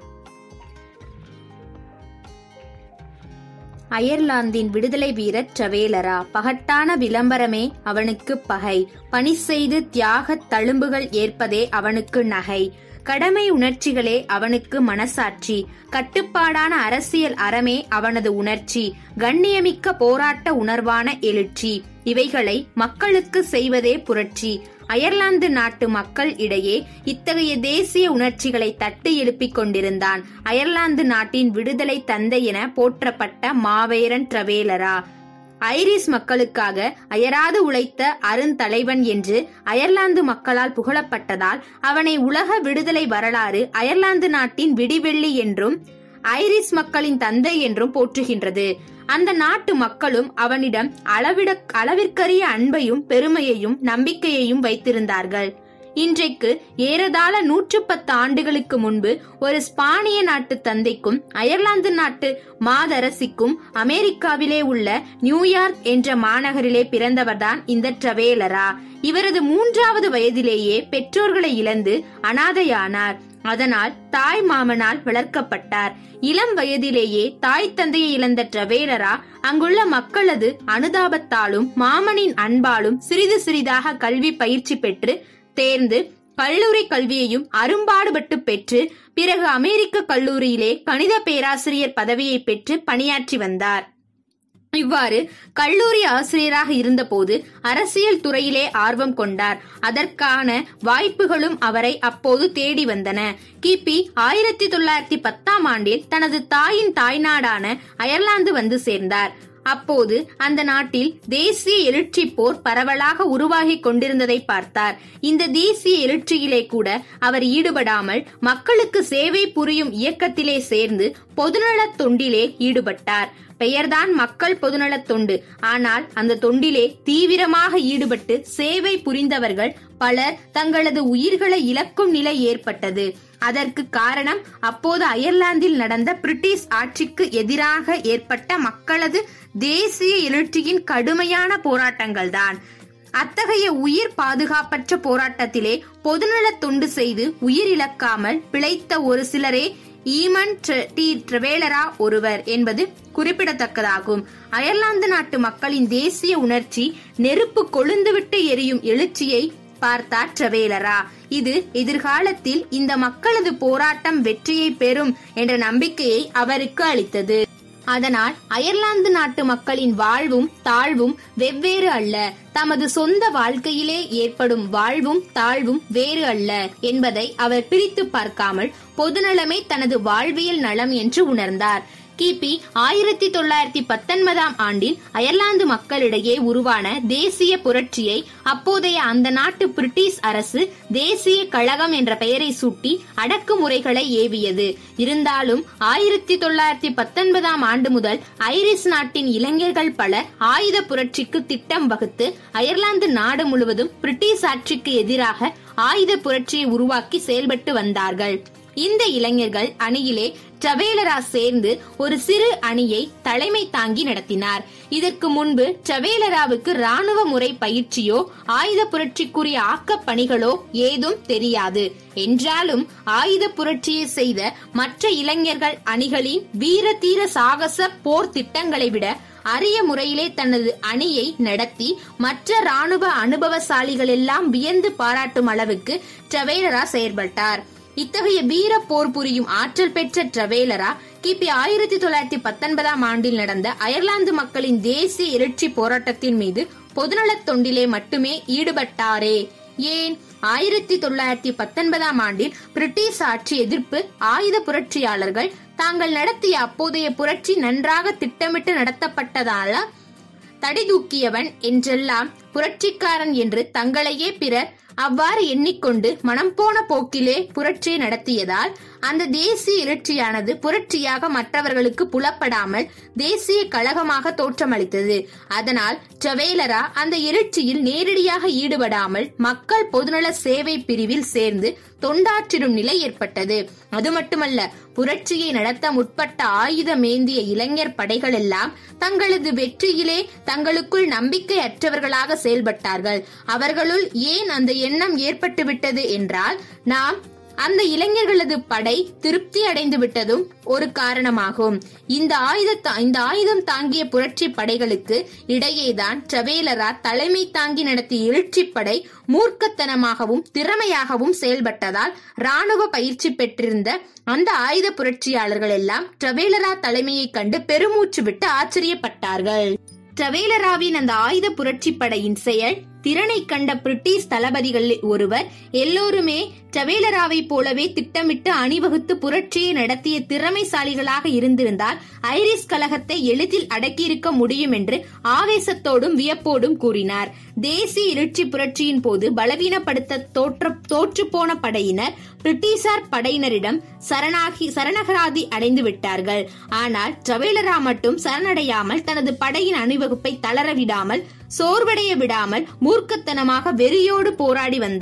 அயர்லாந்தின் விடுதலை வீரர் ட்ரவேலரா பகட்டான விளம்பரமே அவனுக்கு பகை பணி செய்து தியாகத் தழும்புகள் ஏற்பதே அவனுக்கு நகை கடமை உணர்ச்சிகளே அவனுக்கு மனசாட்சி கட்டுப்பாடான அரசியல் அறமே அவனது உணர்ச்சி கண்ணியமிக்க போராட்ட உணர்வான எழுச்சி இவைகளை மக்களுக்கு செய்வதே புரட்சி அயர்லாந்து நாட்டு மக்கள் இடையே இத்தகைய தேசிய உணர்ச்சிகளை தட்டி எழுப்பிக் கொண்டிருந்தான் அயர்லாந்து நாட்டின் விடுதலை தந்தை என போற்றப்பட்ட மாவேரன் ட்ரவேலரா ஐரிஸ் மக்களுக்காக அயராது உழைத்த அருந்தலைவன் என்று அயர்லாந்து மக்களால் புகழப்பட்டதால் அவனை உலக விடுதலை வரலாறு அயர்லாந்து நாட்டின் விடிவெள்ளி என்றும் ஐரிஸ் மக்களின் தந்தை என்றும் போற்றுகின்றது அந்த நாட்டு மக்களும் அவனிடம் அளவிட அளவிற்கரிய அன்பையும் பெருமையையும் நம்பிக்கையையும் வைத்திருந்தார்கள் இன்றைக்கு ஏறதாழ நூற்று பத்து ஆண்டுகளுக்கு முன்பு ஒரு ஸ்பானிய நாட்டு தந்தைக்கும் அயர்லாந்து நாட்டு மாதரசிக்கும் அமெரிக்காவிலே உள்ள நியூயார்க் என்ற மாநகரிலே பிறந்தவர்தான் இந்த ட்ரவேலரா இவரது மூன்றாவது வயதிலேயே பெற்றோர்களை இழந்து அனாதையானார் அதனால் தாய் மாமனால் வளர்க்கப்பட்டார் இளம் வயதிலேயே தாய் தந்தையை இழந்த ட்ரவேலரா அங்குள்ள மக்களது அனுதாபத்தாலும் மாமனின் அன்பாலும் சிறிது சிறிதாக கல்வி பயிற்சி பெற்று தேர்ந்து கல்லூரி கல்வியையும் அரும்பாடுபட்டு பெற்று பிறகு அமெரிக்க கல்லூரியிலே கணித பேராசிரியர் பதவியை பெற்று பணியாற்றி வந்தார் இவ்வாறு கல்லூரி ஆசிரியராக இருந்தபோது அரசியல் துறையிலே ஆர்வம் கொண்டார் அதற்கான வாய்ப்புகளும் அவரை அப்போது தேடி வந்தன கிபி ஆயிரத்தி தொள்ளாயிரத்தி பத்தாம் ஆண்டில் தனது தாயின் தாய்நாடான அயர்லாந்து வந்து சேர்ந்தார் அப்போது அந்த நாட்டில் தேசிய எழுச்சி போர் பரவலாக உருவாகி கொண்டிருந்ததை பார்த்தார் இந்த தேசிய எழுச்சியிலே கூட அவர் ஈடுபடாமல் மக்களுக்கு சேவை புரியும் இயக்கத்திலே சேர்ந்து பொதுநலத் தொண்டிலே ஈடுபட்டார் பெயர்தான் மக்கள் பொதுநலத் தொண்டு ஆனால் அந்த தொண்டிலே தீவிரமாக ஈடுபட்டு சேவை புரிந்தவர்கள் பலர் தங்களது உயிர்களை இழக்கும் நிலை ஏற்பட்டது அதற்கு காரணம் அப்போது அயர்லாந்தில் நடந்த பிரிட்டிஷ் ஆட்சிக்கு எதிராக ஏற்பட்ட மக்களது தேசிய எழுச்சியின் கடுமையான போராட்டங்கள்தான் அத்தகைய உயிர் பாதுகாப்பற்ற போராட்டத்திலே பொதுநலத் தொண்டு செய்து உயிர் இழக்காமல் பிழைத்த ஒரு சிலரே ஈமன் டி ட்ரெவேலரா ஒருவர் என்பது குறிப்பிடத்தக்கதாகும் அயர்லாந்து நாட்டு மக்களின் தேசிய உணர்ச்சி நெருப்பு கொழுந்துவிட்டு எரியும் எழுச்சியை பார்த்தார் ட்ரெவேலரா இது எதிர்காலத்தில் இந்த மக்களது போராட்டம் வெற்றியை பெறும் என்ற நம்பிக்கையை அவருக்கு அளித்தது அதனால் அயர்லாந்து நாட்டு மக்களின் வாழ்வும் தாழ்வும் வெவ்வேறு அல்ல தமது சொந்த வாழ்க்கையிலே ஏற்படும் வாழ்வும் தாழ்வும் வேறு அல்ல என்பதை அவர் பிரித்து பார்க்காமல் பொதுநலமே தனது வாழ்வியல் நலம் என்று உணர்ந்தார் கிபி ஆயிரத்தி தொள்ளாயிரத்தி பத்தொன்பதாம் ஆண்டில் அயர்லாந்து மக்களிடையே உருவான தேசிய புரட்சியை அப்போதைய அந்த நாட்டு பிரிட்டிஷ் அரசு தேசிய கழகம் என்ற பெயரை சூட்டி அடக்குமுறைகளை ஏவியது இருந்தாலும் ஆயிரத்தி தொள்ளாயிரத்தி பத்தொன்பதாம் ஆண்டு முதல் ஐரிஸ் நாட்டின் இளைஞர்கள் பலர் ஆயுத புரட்சிக்கு திட்டம் வகுத்து அயர்லாந்து நாடு முழுவதும் பிரிட்டிஷ் ஆட்சிக்கு எதிராக ஆயுத புரட்சியை உருவாக்கி செயல்பட்டு வந்தார்கள் இந்த இளைஞர்கள் அணியிலே ட்ரவேலரா சேர்ந்து ஒரு சிறு அணியை தலைமை தாங்கி நடத்தினார் இதற்கு முன்பு ட்ரவேலராவுக்கு ராணுவ முறை பயிற்சியோ ஆயுத புரட்சிக்குரிய ஆக்கப் பணிகளோ ஏதும் தெரியாது என்றாலும் ஆயுத புரட்சியை செய்த மற்ற இளைஞர்கள் அணிகளின் வீர தீர சாகச போர் திட்டங்களை விட அரிய முறையிலே தனது அணியை நடத்தி மற்ற ராணுவ அனுபவசாலிகள் எல்லாம் வியந்து பாராட்டும் அளவுக்கு ட்ரவேலரா செயல்பட்டார் இத்தகைய வீர போர் புரியும் ஆற்றல் பெற்ற ட்ரவேலரா கிபி ஆயிரத்தி தொள்ளாயிரத்தி பத்தொன்பதாம் ஆண்டில் நடந்த அயர்லாந்து மக்களின் தேசிய எழுச்சி போராட்டத்தின் மீது பொதுநலத் தொண்டிலே மட்டுமே ஈடுபட்டாரே ஏன் ஆயிரத்தி தொள்ளாயிரத்தி பத்தொன்பதாம் ஆண்டில் பிரிட்டிஷ் ஆட்சி எதிர்ப்பு ஆயுத புரட்சியாளர்கள் தாங்கள் நடத்திய அப்போதைய புரட்சி நன்றாக திட்டமிட்டு நடத்தப்பட்டதால தடிதூக்கியவன் என்றெல்லாம் புரட்சிக்காரன் என்று தங்களையே பிறர் அவ்வாறு எண்ணிக்கொண்டு மனம் போன போக்கிலே புரட்சியை நடத்தியதால் அந்த தேசிய எழுச்சியானது புரட்சியாக மற்றவர்களுக்கு புலப்படாமல் தேசிய கழகமாக தோற்றமளித்தது அதனால் ட்ரவேலரா அந்த எழுச்சியில் நேரடியாக ஈடுபடாமல் மக்கள் பொதுநல சேவை பிரிவில் சேர்ந்து தொண்டாற்றிடும் நிலை ஏற்பட்டது அது மட்டுமல்ல புரட்சியை நடத்த முற்பட்ட ஆயுதமேந்திய இளைஞர் படைகள் எல்லாம் தங்களது வெற்றியிலே தங்களுக்குள் நம்பிக்கை அற்றவர்களாக செயல்பட்டார்கள் அவர்களுள் ஏன் அந்த எண்ணம் ஏற்பட்டு விட்டது என்றால் நாம் அந்த இளைஞர்களது படை திருப்தி அடைந்து விட்டதும் ஒரு காரணமாகும் இந்த ஆயுத இந்த ஆயுதம் தாங்கிய புரட்சி படைகளுக்கு இடையேதான் ட்ரவேலரா தலைமை தாங்கி நடத்திய எழுச்சி படை மூர்க்கத்தனமாகவும் திறமையாகவும் செயல்பட்டதால் ராணுவ பயிற்சி பெற்றிருந்த அந்த ஆயுத புரட்சியாளர்கள் எல்லாம் ட்ரவேலரா தலைமையை கண்டு பெருமூச்சு விட்டு ஆச்சரியப்பட்டார்கள் ட்ரவேலராவின் அந்த ஆயுத புரட்சி படையின் செயல் திறனை கண்ட பிரிட்டிஷ் தளபதிகள் ஒருவர் எல்லோருமே டவேலராவை போலவே திட்டமிட்டு அணிவகுத்து புரட்சியை நடத்திய திறமைசாலிகளாக இருந்திருந்தால் ஐரிஸ் கழகத்தை எளிதில் அடக்கியிருக்க முடியும் என்று ஆவேசத்தோடும் வியப்போடும் கூறினார் தேசிய எழுச்சி புரட்சியின் போது பலவீனப்படுத்த தோற்ற தோற்று போன படையினர் பிரிட்டிஷார் படையினரிடம் சரணாகி சரணகராதி அடைந்து விட்டார்கள் ஆனால் ட்ரவேலரா மட்டும் சரணடையாமல் தனது படையின் அணிவகுப்பை தளர விடாமல் சோர்வடைய விடாமல் மூர்க்கத்தனமாக வெறியோடு போராடி வந்தார்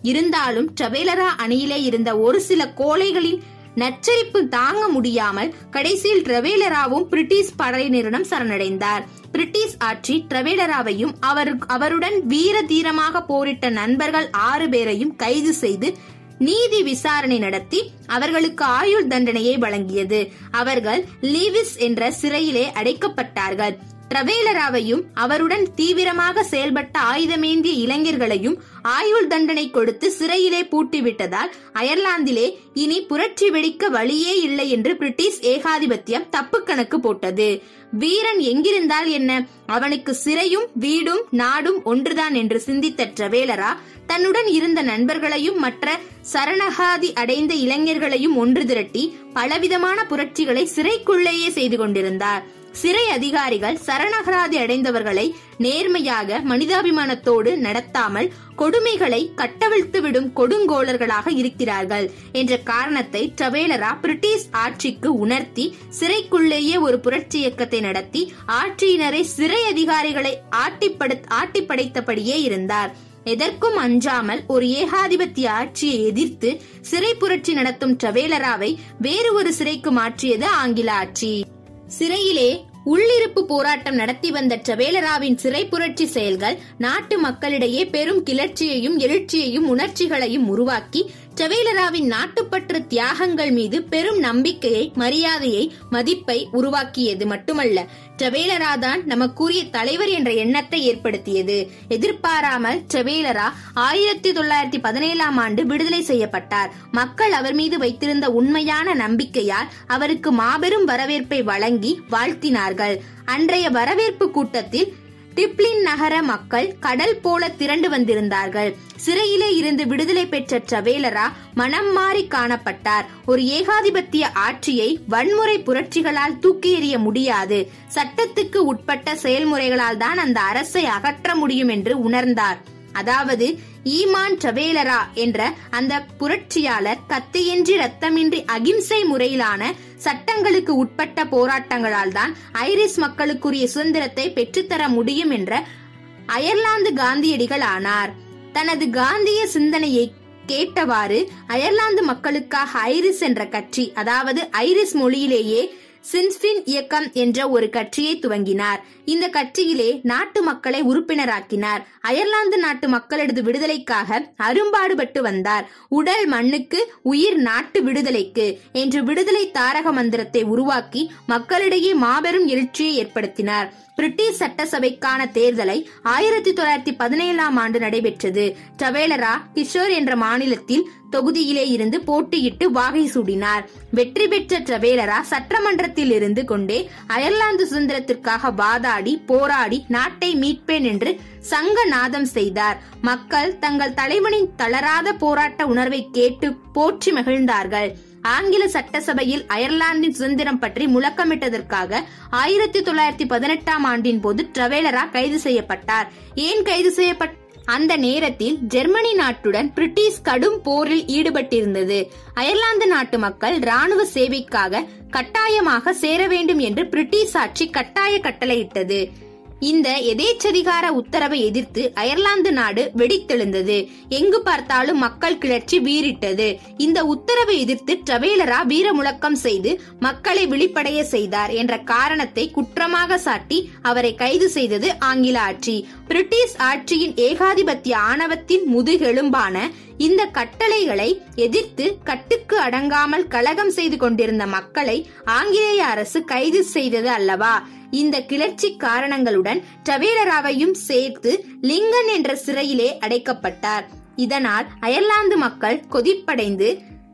இருந்தாலும் ட்ரவேலரா அணியிலே இருந்த ஒரு சில கோழைகளின் நச்சரிப்பு தாங்க முடியாமல் கடைசியில் ட்ரவேலராவும் பிரிட்டிஷ் படையினரிடம் சரணடைந்தார் பிரிட்டிஷ் ஆட்சி ட்ரவேலராவையும் அவர் அவருடன் வீர தீரமாக போரிட்ட நண்பர்கள் ஆறு பேரையும் கைது செய்து நீதி விசாரணை நடத்தி அவர்களுக்கு ஆயுள் தண்டனையை வழங்கியது அவர்கள் லீவிஸ் என்ற சிறையிலே அடைக்கப்பட்டார்கள் ட்ரவேலராவையும் அவருடன் தீவிரமாக செயல்பட்ட ஆயுதமேந்திய இளைஞர்களையும் ஆயுள் தண்டனை கொடுத்து சிறையிலே பூட்டிவிட்டதால் அயர்லாந்திலே இனி புரட்சி வெடிக்க வழியே இல்லை என்று பிரிட்டிஷ் ஏகாதிபத்தியம் தப்பு கணக்கு போட்டது வீரன் எங்கிருந்தால் என்ன அவனுக்கு சிறையும் வீடும் நாடும் ஒன்றுதான் என்று சிந்தித்த ட்ரவேலரா தன்னுடன் இருந்த நண்பர்களையும் மற்ற சரணகாதி அடைந்த இளைஞர்களையும் ஒன்று திரட்டி பலவிதமான புரட்சிகளை சிறைக்குள்ளேயே செய்து கொண்டிருந்தார் சிறை அதிகாரிகள் சரணகராதி அடைந்தவர்களை நேர்மையாக மனிதாபிமானத்தோடு நடத்தாமல் கொடுமைகளை கட்டவிழ்த்து விடும் கொடுங்கோளர்களாக இருக்கிறார்கள் என்ற காரணத்தை ட்ரவேலரா பிரிட்டிஷ் ஆட்சிக்கு உணர்த்தி சிறைக்குள்ளேயே ஒரு புரட்சி இயக்கத்தை நடத்தி ஆட்சியினரை சிறை அதிகாரிகளை ஆட்டிப்படு ஆட்டிப்படைத்தபடியே இருந்தார் எதற்கும் அஞ்சாமல் ஒரு ஏகாதிபத்திய ஆட்சியை எதிர்த்து சிறை புரட்சி நடத்தும் ட்ரவேலராவை வேறு ஒரு சிறைக்கு மாற்றியது ஆங்கில ஆட்சி சிறையிலே உள்ளிருப்பு போராட்டம் நடத்தி வந்த ட்ரவேலராவின் சிறை புரட்சி செயல்கள் நாட்டு மக்களிடையே பெரும் கிளர்ச்சியையும் எழுச்சியையும் உணர்ச்சிகளையும் உருவாக்கி ட்ரவேலராவின் நாட்டுப்பற்று தியாகங்கள் மீது பெரும் நம்பிக்கையை மரியாதையை மதிப்பை உருவாக்கியது மட்டுமல்ல ட்ரவேலரா தான் நமக்குரிய தலைவர் என்ற எண்ணத்தை ஏற்படுத்தியது எதிர்பாராமல் ட்ரவேலரா ஆயிரத்தி தொள்ளாயிரத்தி பதினேழாம் ஆண்டு விடுதலை செய்யப்பட்டார் மக்கள் அவர் மீது வைத்திருந்த உண்மையான நம்பிக்கையால் அவருக்கு மாபெரும் வரவேற்பை வழங்கி வாழ்த்தினார்கள் அன்றைய வரவேற்பு கூட்டத்தில் டிப்ளின் நகர மக்கள் கடல் போல திரண்டு வந்திருந்தார்கள் சிறையிலே இருந்து விடுதலை பெற்ற ட்ரவேலரா மனம் மாறி காணப்பட்டார் ஒரு ஏகாதிபத்திய ஆட்சியை வன்முறை புரட்சிகளால் தூக்கி எறிய முடியாது சட்டத்துக்கு உட்பட்ட செயல்முறைகளால் தான் அந்த அரசை அகற்ற முடியும் என்று உணர்ந்தார் அதாவது ஈமான் ட்ரவேலரா என்ற அந்த புரட்சியாளர் கத்தியின்றி ரத்தமின்றி அகிம்சை முறையிலான சட்டங்களுக்கு உட்பட்ட போராட்டங்களால் தான் ஐரிஸ் மக்களுக்குரிய சுதந்திரத்தை பெற்றுத்தர முடியும் என்ற அயர்லாந்து காந்தியடிகள் ஆனார் தனது காந்திய சிந்தனையை கேட்டவாறு அயர்லாந்து மக்களுக்காக ஐரிஸ் என்ற கட்சி அதாவது ஐரிஸ் மொழியிலேயே சின்ஸ்பின் இயக்கம் என்ற ஒரு கட்சியை துவங்கினார் இந்த கட்சியிலே நாட்டு மக்களை உறுப்பினராக்கினார் அயர்லாந்து நாட்டு மக்களது விடுதலைக்காக அரும்பாடுபட்டு வந்தார் உடல் மண்ணுக்கு உயிர் நாட்டு விடுதலைக்கு என்று விடுதலை தாரக மந்திரத்தை உருவாக்கி மக்களிடையே மாபெரும் எழுச்சியை ஏற்படுத்தினார் பிரிட்டிஷ் சட்டசபைக்கான தேர்தலை ஆயிரத்தி தொள்ளாயிரத்தி பதினேழாம் ஆண்டு நடைபெற்றது டவேலரா கிஷோர் என்ற மாநிலத்தில் தொகுதியிலே இருந்து போட்டியிட்டு வாகை சூடினார் வெற்றி பெற்ற ட்ரவேலரா சட்டமன்றத்தில் இருந்து கொண்டே அயர்லாந்து சுதந்திரத்திற்காக வாதாடி போராடி நாட்டை மீட்பேன் என்று சங்க நாதம் செய்தார் மக்கள் தங்கள் தலைவனின் தளராத போராட்ட உணர்வை கேட்டு போற்றி மகிழ்ந்தார்கள் ஆங்கில சட்டசபையில் அயர்லாந்தின் சுதந்திரம் பற்றி முழக்கமிட்டதற்காக ஆயிரத்தி தொள்ளாயிரத்தி பதினெட்டாம் ஆண்டின் போது ட்ரவேலரா கைது செய்யப்பட்டார் ஏன் கைது செய்யப்பட்ட அந்த நேரத்தில் ஜெர்மனி நாட்டுடன் பிரிட்டிஷ் கடும் போரில் ஈடுபட்டிருந்தது அயர்லாந்து நாட்டு மக்கள் ராணுவ சேவைக்காக கட்டாயமாக சேர வேண்டும் என்று பிரிட்டிஷ் ஆட்சி கட்டாய கட்டளையிட்டது இந்த எதேச்சதிகார உத்தரவை எதிர்த்து அயர்லாந்து நாடு வெடித்தெழுந்தது எங்கு பார்த்தாலும் மக்கள் கிளர்ச்சி வீறிட்டது இந்த உத்தரவை எதிர்த்து ட்ரவேலரா வீர முழக்கம் செய்து மக்களை விழிப்படைய செய்தார் என்ற காரணத்தை குற்றமாக சாட்டி அவரை கைது செய்தது ஆங்கில ஆட்சி பிரிட்டிஷ் ஆட்சியின் ஏகாதிபத்திய ஆணவத்தின் முதுகெலும்பான இந்த கட்டளைகளை எதிர்த்து கட்டுக்கு அடங்காமல் கலகம் செய்து கொண்டிருந்த மக்களை ஆங்கிலேய அரசு கைது செய்தது அல்லவா இந்த கிளர்ச்சி காரணங்களுடன் டவேலராவையும் சேர்த்து லிங்கன் என்ற சிறையிலே அடைக்கப்பட்டார் இதனால் அயர்லாந்து மக்கள் கொதிப்படைந்து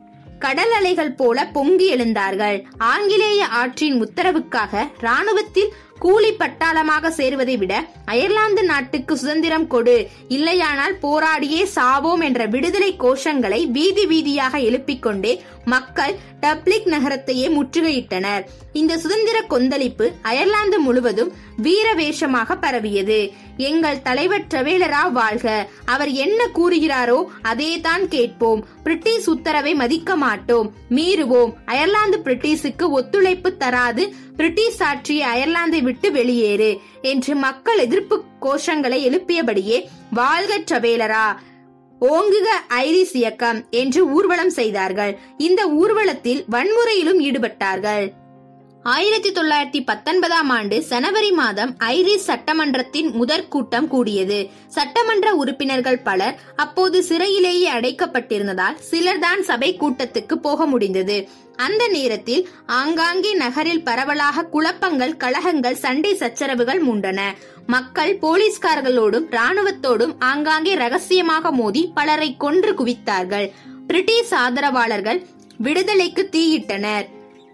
கடல் அலைகள் போல பொங்கி எழுந்தார்கள் ஆங்கிலேய ஆட்சியின் உத்தரவுக்காக ராணுவத்தில் கூலி பட்டாளமாக சேருவதை விட அயர்லாந்து நாட்டுக்கு சுதந்திரம் கொடு இல்லையானால் போராடியே சாவோம் என்ற விடுதலை கோஷங்களை வீதி வீதியாக எழுப்பிக் கொண்டே மக்கள் டப்ளிக் நகரத்தையே முற்றுகையிட்டனர் இந்த சுதந்திர கொந்தளிப்பு அயர்லாந்து முழுவதும் வீர வேஷமாக பரவியது எங்கள் தலைவர் ட்ரவேலரா வாழ்க அவர் என்ன கூறுகிறாரோ அதே தான் கேட்போம் பிரிட்டிஷ் உத்தரவை மதிக்க மாட்டோம் மீறுவோம் அயர்லாந்து பிரிட்டிஷுக்கு ஒத்துழைப்பு தராது பிரிட்டிஷ் ஆட்சியை அயர்லாந்தை விட்டு வெளியேறு என்று மக்கள் எதிர்ப்பு கோஷங்களை எழுப்பியபடியே வாழ்க ட்ரவேலரா ஓங்குக ஐரிஸ் இயக்கம் என்று ஊர்வலம் செய்தார்கள் இந்த ஊர்வலத்தில் வன்முறையிலும் ஈடுபட்டார்கள் ஆயிரத்தி தொள்ளாயிரத்தி பத்தொன்பதாம் ஆண்டு ஜனவரி மாதம் ஐரிஸ் சட்டமன்றத்தின் முதற் கூட்டம் கூடியது சட்டமன்ற உறுப்பினர்கள் பலர் அப்போது சிறையிலேயே அடைக்கப்பட்டிருந்ததால் சிலர்தான் சபை கூட்டத்துக்கு போக முடிந்தது அந்த நேரத்தில் ஆங்காங்கே நகரில் பரவலாக குழப்பங்கள் கலகங்கள் சண்டை சச்சரவுகள் மூண்டன மக்கள் போலீஸ்காரர்களோடும் ராணுவத்தோடும் ஆங்காங்கே ரகசியமாக மோதி பலரை கொன்று குவித்தார்கள் பிரிட்டிஷ் ஆதரவாளர்கள் விடுதலைக்கு தீயிட்டனர்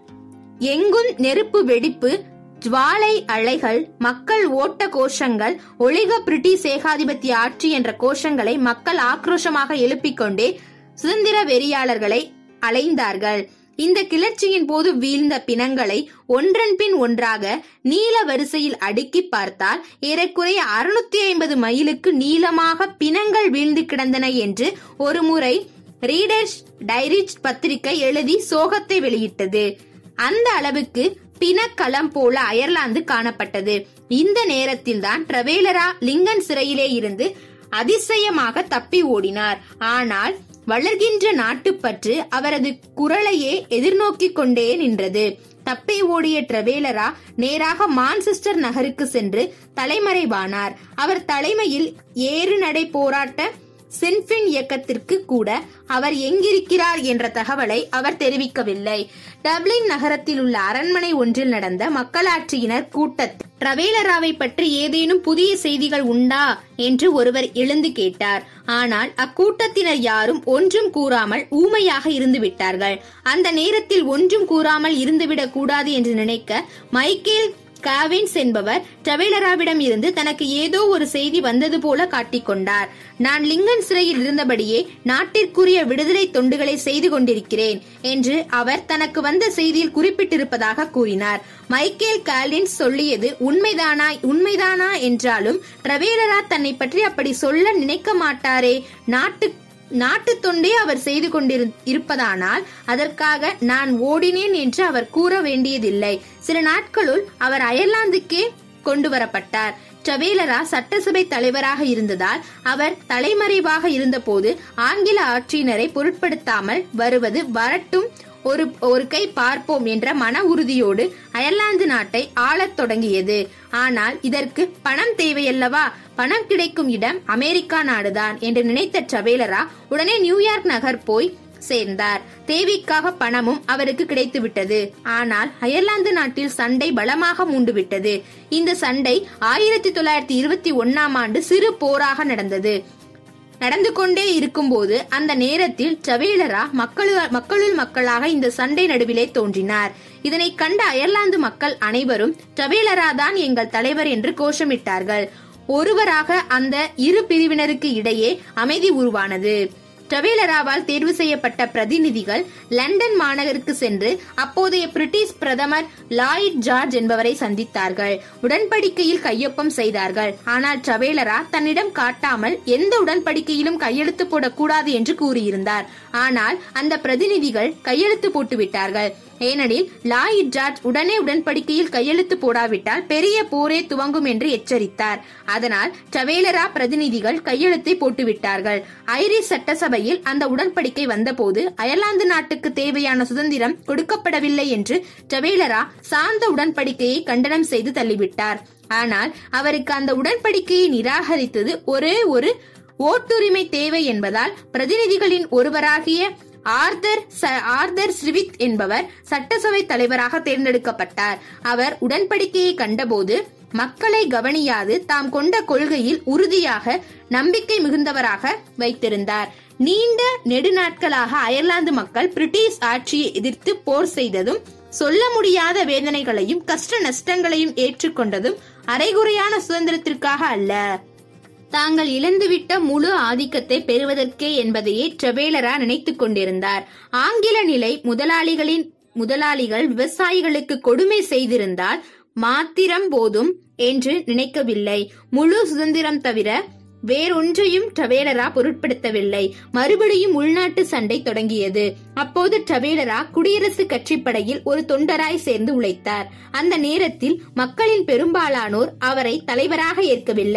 எங்கும் நெருப்பு வெடிப்பு ஜுவாலை அலைகள் மக்கள் ஓட்ட கோஷங்கள் ஒளிக பிரிட்டிஷ் ஏகாதிபத்திய ஆட்சி என்ற கோஷங்களை மக்கள் ஆக்ரோஷமாக எழுப்பிக் கொண்டே சுதந்திர வெறியாளர்களை அலைந்தார்கள் இந்த கிளர்ச்சியின் போது வீழ்ந்த பிணங்களை ஒன்றன் பின் ஒன்றாக நீல வரிசையில் அடுக்கி பார்த்தால் ஏறக்குறைய அறுநூத்தி ஐம்பது மைலுக்கு நீளமாக பிணங்கள் வீழ்ந்து கிடந்தன என்று ஒருமுறை ரீடர்ஸ் டைரிச் பத்திரிகை எழுதி சோகத்தை வெளியிட்டது அந்த அளவுக்கு பிணக்களம் போல அயர்லாந்து காணப்பட்டது இந்த நேரத்தில் தான் ட்ரவேலரா லிங்கன் சிறையிலே இருந்து அதிசயமாக தப்பி ஓடினார் ஆனால் வளர்கின்ற நாட்டுப்பற்று அவரது குரலையே எதிர்நோக்கிக் கொண்டே நின்றது தப்பி ஓடிய ட்ரவேலரா நேராக மான்செஸ்டர் நகருக்கு சென்று தலைமறைவானார் அவர் தலைமையில் ஏறு நடை போராட்ட சென்பின் இயக்கத்திற்கு கூட அவர் எங்கிருக்கிறார் என்ற தகவலை அவர் தெரிவிக்கவில்லை டப்ளின் நகரத்தில் உள்ள அரண்மனை ஒன்றில் நடந்த மக்களாட்சியினர் கூட்டத்தில் ட்ரவேலராவை பற்றி ஏதேனும் புதிய செய்திகள் உண்டா என்று ஒருவர் எழுந்து கேட்டார் ஆனால் அக்கூட்டத்தினர் யாரும் ஒன்றும் கூறாமல் ஊமையாக இருந்து விட்டார்கள் அந்த நேரத்தில் ஒன்றும் கூறாமல் இருந்துவிடக் கூடாது என்று நினைக்க மைக்கேல் காவின்ஸ் என்பவர் டவேலராவிடம் இருந்து தனக்கு ஏதோ ஒரு செய்தி வந்தது போல காட்டிக்கொண்டார் நான் லிங்கன் சிறையில் இருந்தபடியே நாட்டிற்குரிய விடுதலை தொண்டுகளை செய்து கொண்டிருக்கிறேன் என்று அவர் தனக்கு வந்த செய்தியில் குறிப்பிட்டிருப்பதாக கூறினார் மைக்கேல் காலின்ஸ் சொல்லியது உண்மைதானா உண்மைதானா என்றாலும் ட்ரவேலரா தன்னை பற்றி அப்படி சொல்ல நினைக்க மாட்டாரே நாட்டு நாட்டு தொண்டே அவர் செய்து கொண்டிருப்பதானால் அதற்காக நான் ஓடினேன் என்று அவர் கூற வேண்டியதில்லை சில நாட்களுள் அவர் அயர்லாந்துக்கே கொண்டு வரப்பட்டார் டவேலரா சட்டசபை தலைவராக இருந்ததால் அவர் தலைமறைவாக இருந்தபோது ஆங்கில ஆட்சியினரை பொருட்படுத்தாமல் வருவது வரட்டும் ஒரு ஒரு கை பார்ப்போம் என்ற மன உறுதியோடு அயர்லாந்து நாட்டை ஆளத் தொடங்கியது ஆனால் இதற்கு பணம் தேவையல்லவா பணம் கிடைக்கும் இடம் அமெரிக்கா நாடுதான் என்று நினைத்த ட்ரவேலரா உடனே நியூயார்க் நகர் போய் சேர்ந்தார் தேவிக்காக பணமும் அவருக்கு கிடைத்துவிட்டது ஆனால் அயர்லாந்து நாட்டில் சண்டை பலமாக மூண்டுவிட்டது இந்த சண்டை ஆயிரத்தி தொள்ளாயிரத்தி இருபத்தி ஒன்னாம் ஆண்டு சிறு போராக நடந்தது நடந்து கொண்டே இருக்கும்போது அந்த நேரத்தில் டவேலரா மக்களு மக்களுள் மக்களாக இந்த சண்டை நடுவிலே தோன்றினார் இதனை கண்ட அயர்லாந்து மக்கள் அனைவரும் டவேலரா தான் எங்கள் தலைவர் என்று கோஷமிட்டார்கள் ஒருவராக அந்த இரு பிரிவினருக்கு இடையே அமைதி உருவானது டவேலராவால் தேர்வு செய்யப்பட்ட பிரதிநிதிகள் லண்டன் மாநகருக்கு சென்று அப்போதைய பிரிட்டிஷ் பிரதமர் லாயிட் ஜார்ஜ் என்பவரை சந்தித்தார்கள் உடன்படிக்கையில் கையொப்பம் செய்தார்கள் ஆனால் டவேலரா தன்னிடம் காட்டாமல் எந்த உடன்படிக்கையிலும் கையெழுத்து போடக்கூடாது என்று கூறியிருந்தார் ஆனால் அந்த பிரதிநிதிகள் கையெழுத்து போட்டு விட்டார்கள் ஏனெனில் லாயிட் ஜார்ஜ் உடனே உடன்படிக்கையில் கையெழுத்து போடாவிட்டால் பெரிய போரே துவங்கும் என்று எச்சரித்தார் அதனால் டவேலரா பிரதிநிதிகள் கையெழுத்தை போட்டுவிட்டார்கள் ஐரிஷ் சட்டசபையில் அந்த உடன்படிக்கை வந்தபோது அயர்லாந்து நாட்டுக்கு தேவையான சுதந்திரம் கொடுக்கப்படவில்லை என்று டவேலரா சார்ந்த உடன்படிக்கையை கண்டனம் செய்து தள்ளிவிட்டார் ஆனால் அவருக்கு அந்த உடன்படிக்கையை நிராகரித்தது ஒரே ஒரு ஓட்டுரிமை தேவை என்பதால் பிரதிநிதிகளின் ஒருவராகிய ஆர்தர் ஆர்தர் ஸ்ரிவித் என்பவர் சட்டசபை தலைவராக தேர்ந்தெடுக்கப்பட்டார் அவர் உடன்படிக்கையை கண்டபோது மக்களை கவனியாது தாம் கொண்ட கொள்கையில் உறுதியாக நம்பிக்கை மிகுந்தவராக வைத்திருந்தார் நீண்ட நெடுநாட்களாக அயர்லாந்து மக்கள் பிரிட்டிஷ் ஆட்சியை எதிர்த்து போர் செய்ததும் சொல்ல முடியாத வேதனைகளையும் கஷ்ட நஷ்டங்களையும் ஏற்றுக்கொண்டதும் அரைகுறையான சுதந்திரத்திற்காக அல்ல தாங்கள் இழந்துவிட்ட முழு ஆதிக்கத்தை பெறுவதற்கே என்பதையே ட்ரெவேலரா நினைத்துக் கொண்டிருந்தார் ஆங்கில நிலை முதலாளிகளின் முதலாளிகள் விவசாயிகளுக்கு கொடுமை செய்திருந்தால் மாத்திரம் போதும் என்று நினைக்கவில்லை முழு சுதந்திரம் தவிர வேறொன்றையும் ட்ரவேலரா பொருட்படுத்தவில்லை மறுபடியும் உள்நாட்டு சண்டை தொடங்கியது அப்போது ட்ரவேலரா குடியரசு கட்சி படையில் ஒரு தொண்டராய் சேர்ந்து உழைத்தார் அந்த நேரத்தில் மக்களின் பெரும்பாலானோர் அவரை தலைவராக ஏற்கவில்லை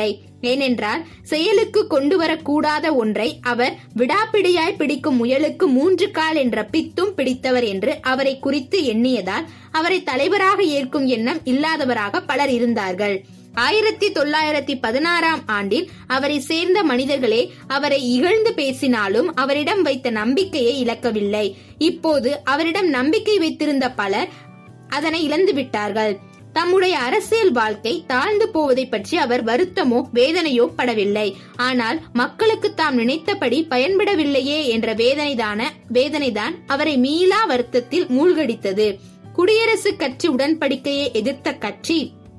ஏனென்றால் செயலுக்கு கொண்டு வரக்கூடாத ஒன்றை அவர் விடாப்பிடியாய் பிடிக்கும் முயலுக்கு மூன்று கால் என்ற பித்தும் பிடித்தவர் என்று அவரை குறித்து எண்ணியதால் அவரை தலைவராக ஏற்கும் எண்ணம் இல்லாதவராக பலர் இருந்தார்கள் ஆயிரத்தி தொள்ளாயிரத்தி பதினாறாம் ஆண்டில் அவரை சேர்ந்த மனிதர்களே அவரை இகழ்ந்து பேசினாலும் அவரிடம் வைத்த நம்பிக்கையை இழக்கவில்லை இப்போது அவரிடம் நம்பிக்கை வைத்திருந்த பலர் அதனை இழந்து விட்டார்கள் தம்முடைய அரசியல் வாழ்க்கை தாழ்ந்து போவதை பற்றி அவர் வருத்தமோ வேதனையோ படவில்லை ஆனால் மக்களுக்கு தாம் நினைத்தபடி பயன்படவில்லையே என்ற வேதனைதான வேதனைதான் அவரை மீளா வருத்தத்தில் மூழ்கடித்தது குடியரசுக் கட்சி உடன்படிக்கையை எதிர்த்த கட்சி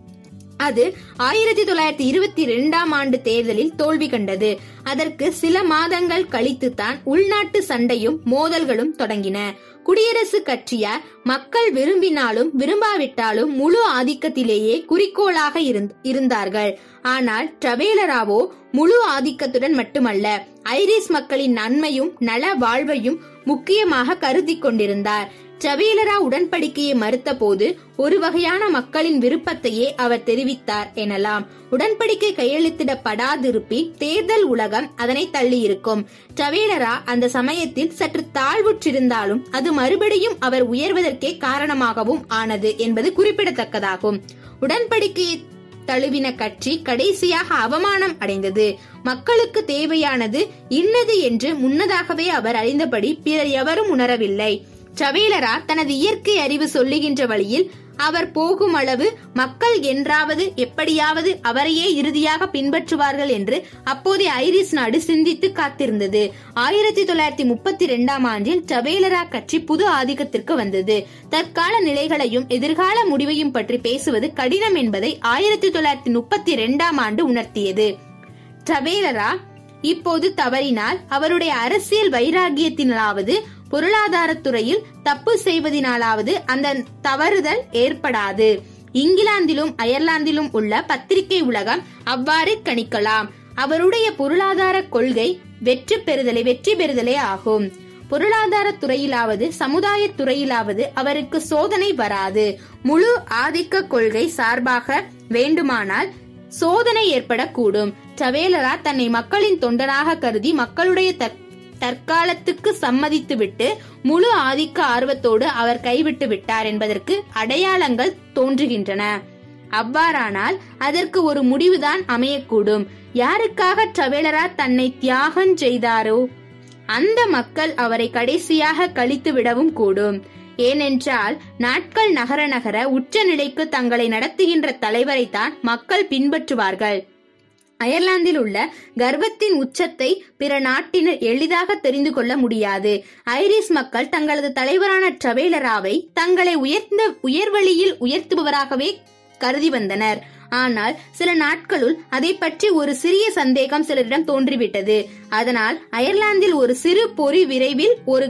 அது ஆயிரத்தி தொள்ளாயிரத்தி இருபத்தி இரண்டாம் ஆண்டு தேர்தலில் தோல்வி கண்டது அதற்கு சில மாதங்கள் கழித்துத்தான் உள்நாட்டு சண்டையும் மோதல்களும் தொடங்கின குடியரசுக் கட்சியார் மக்கள் விரும்பினாலும் விரும்பாவிட்டாலும் முழு ஆதிக்கத்திலேயே குறிக்கோளாக இருந்- இருந்தார்கள் ஆனால் ட்ரவேலராவோ முழு ஆதிக்கத்துடன் மட்டுமல்ல ஐரிஸ் மக்களின் நன்மையும் நல வாழ்வையும் முக்கியமாக கருதி கொண்டிருந்தார் ட்ரவேலரா உடன்படிக்கையை மறுத்தபோது ஒரு வகையான மக்களின் விருப்பத்தையே அவர் தெரிவித்தார் எனலாம் உடன்படிக்கை கையெழுத்திடப்படாதிருப்பி தேர்தல் உலகம் அதனை தள்ளியிருக்கும் ட்ரவேலரா அந்த சமயத்தில் சற்று தாழ்வுற்றிருந்தாலும் அது மறுபடியும் அவர் உயர்வதற்கே காரணமாகவும் ஆனது என்பது குறிப்பிடத்தக்கதாகும் உடன்படிக்கையை தழுவின கட்சி கடைசியாக அவமானம் அடைந்தது மக்களுக்கு தேவையானது இன்னது என்று முன்னதாகவே அவர் அறிந்தபடி பிறர் எவரும் உணரவில்லை சவேலரா தனது இயற்கை அறிவு சொல்லுகின்ற வழியில் அவர் போகும் அளவு மக்கள் என்றாவது எப்படியாவது அவரையே இறுதியாக பின்பற்றுவார்கள் என்று அப்போதைய ஐரிஸ் நாடு சிந்தித்து காத்திருந்தது ஆயிரத்தி தொள்ளாயிரத்தி முப்பத்தி இரண்டாம் ஆண்டில் சவேலரா கட்சி புது ஆதிக்கத்திற்கு வந்தது தற்கால நிலைகளையும் எதிர்கால முடிவையும் பற்றி பேசுவது கடினம் என்பதை ஆயிரத்தி தொள்ளாயிரத்தி முப்பத்தி இரண்டாம் ஆண்டு உணர்த்தியது ட்ரவேலரா இப்போது தவறினால் அவருடைய அரசியல் வைராகியத்தினாலாவது பொருளாதாரத்துறையில் தப்பு செய்வதினாலாவது அந்த தவறுதல் ஏற்படாது இங்கிலாந்திலும் அயர்லாந்திலும் உள்ள பத்திரிகை உலகம் அவ்வாறு கணிக்கலாம் அவருடைய பொருளாதார கொள்கை வெற்றி பெறுதலை வெற்றி பெறுதலே ஆகும் பொருளாதார துறையிலாவது சமுதாய துறையிலாவது அவருக்கு சோதனை வராது முழு ஆதிக்க கொள்கை சார்பாக வேண்டுமானால் சோதனை ஏற்படக்கூடும் சவேலரா தன்னை மக்களின் தொண்டனாக கருதி மக்களுடைய தற்- தற்காலத்துக்கு சம்மதித்துவிட்டு முழு ஆதிக்க ஆர்வத்தோடு அவர் கைவிட்டு விட்டார் என்பதற்கு அடையாளங்கள் தோன்றுகின்றன அவ்வாறானால் அதற்கு ஒரு முடிவுதான் அமையக்கூடும் யாருக்காக ட்ரவேலரா தன்னை தியாகம் செய்தாரோ அந்த மக்கள் அவரை கடைசியாக கழித்து விடவும் கூடும் ஏனென்றால் நாட்கள் நகர நகர உச்ச நிலைக்கு தங்களை நடத்துகின்ற தலைவரைத்தான் மக்கள் பின்பற்றுவார்கள் அயர்லாந்தில் உள்ள கர்வத்தின் உச்சத்தை பிற நாட்டினர் எளிதாக தெரிந்து கொள்ள முடியாது ஐரிஸ் மக்கள் தங்களது தலைவரான ட்ரவேலராவை தங்களை உயர்ந்த உயர்வழியில் உயர்த்துபவராகவே கருதி வந்தனர் ஆனால் சில நாட்களுள் அதை பற்றி ஒரு சிறிய சந்தேகம் சிலரிடம் தோன்றிவிட்டது அதனால் அயர்லாந்தில் ஒரு சிறு பொறி விரைவில் ஒரு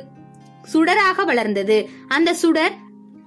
சுடராக வளர்ந்தது அந்த சுடர்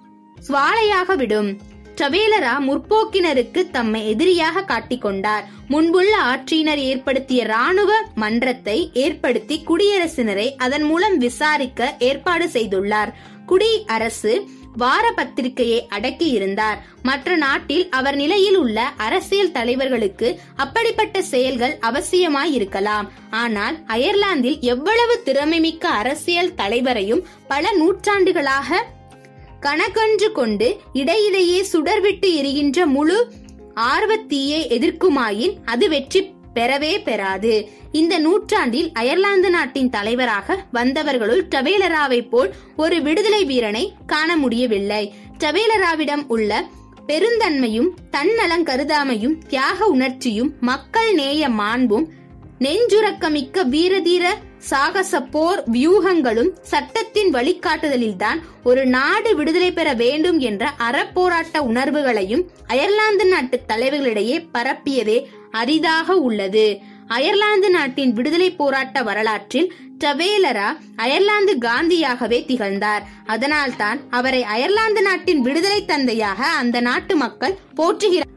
சுவாலையாக விடும் ட்ரவேலரா முற்போக்கினருக்கு தம்மை எதிரியாக காட்டிக்கொண்டார் முன்புள்ள ஆட்சியினர் ஏற்படுத்திய ராணுவ மன்றத்தை ஏற்படுத்தி குடியரசினரை அதன் மூலம் விசாரிக்க ஏற்பாடு செய்துள்ளார் குடி அரசு வார பத்திரிகையை அடக்கி இருந்தார் மற்ற நாட்டில் அவர் நிலையில் உள்ள அரசியல் தலைவர்களுக்கு அப்படிப்பட்ட செயல்கள் அவசியமாய் இருக்கலாம் ஆனால் அயர்லாந்தில் எவ்வளவு திறமைமிக்க அரசியல் தலைவரையும் பல நூற்றாண்டுகளாக கணக்கொன்று கொண்டு இடையிடையே சுடர்விட்டு எரிகின்ற முழு ஆர்வத்தீயை எதிர்க்குமாயின் அது வெற்றி பெறவே பெறாது இந்த நூற்றாண்டில் அயர்லாந்து நாட்டின் தலைவராக வந்தவர்களுள் டவேலராவை போல் ஒரு விடுதலை வீரனை காண முடியவில்லை டவேலராவிடம் உள்ள பெருந்தன்மையும் தன்னலம் கருதாமையும் தியாக உணர்ச்சியும் மக்கள் நேய மாண்பும் நெஞ்சுரக்கமிக்க வீரதீர சாகச போர் வியூகங்களும் சட்டத்தின் வழிகாட்டுதலில்தான் ஒரு நாடு விடுதலை பெற வேண்டும் என்ற அறப்போராட்ட உணர்வுகளையும் அயர்லாந்து நாட்டு தலைவர்களிடையே பரப்பியதே அரிதாக உள்ளது அயர்லாந்து நாட்டின் விடுதலை போராட்ட வரலாற்றில் டவேலரா அயர்லாந்து காந்தியாகவே திகழ்ந்தார் அதனால்தான் அவரை அயர்லாந்து நாட்டின் விடுதலை தந்தையாக அந்த நாட்டு மக்கள் போற்றுகிறார்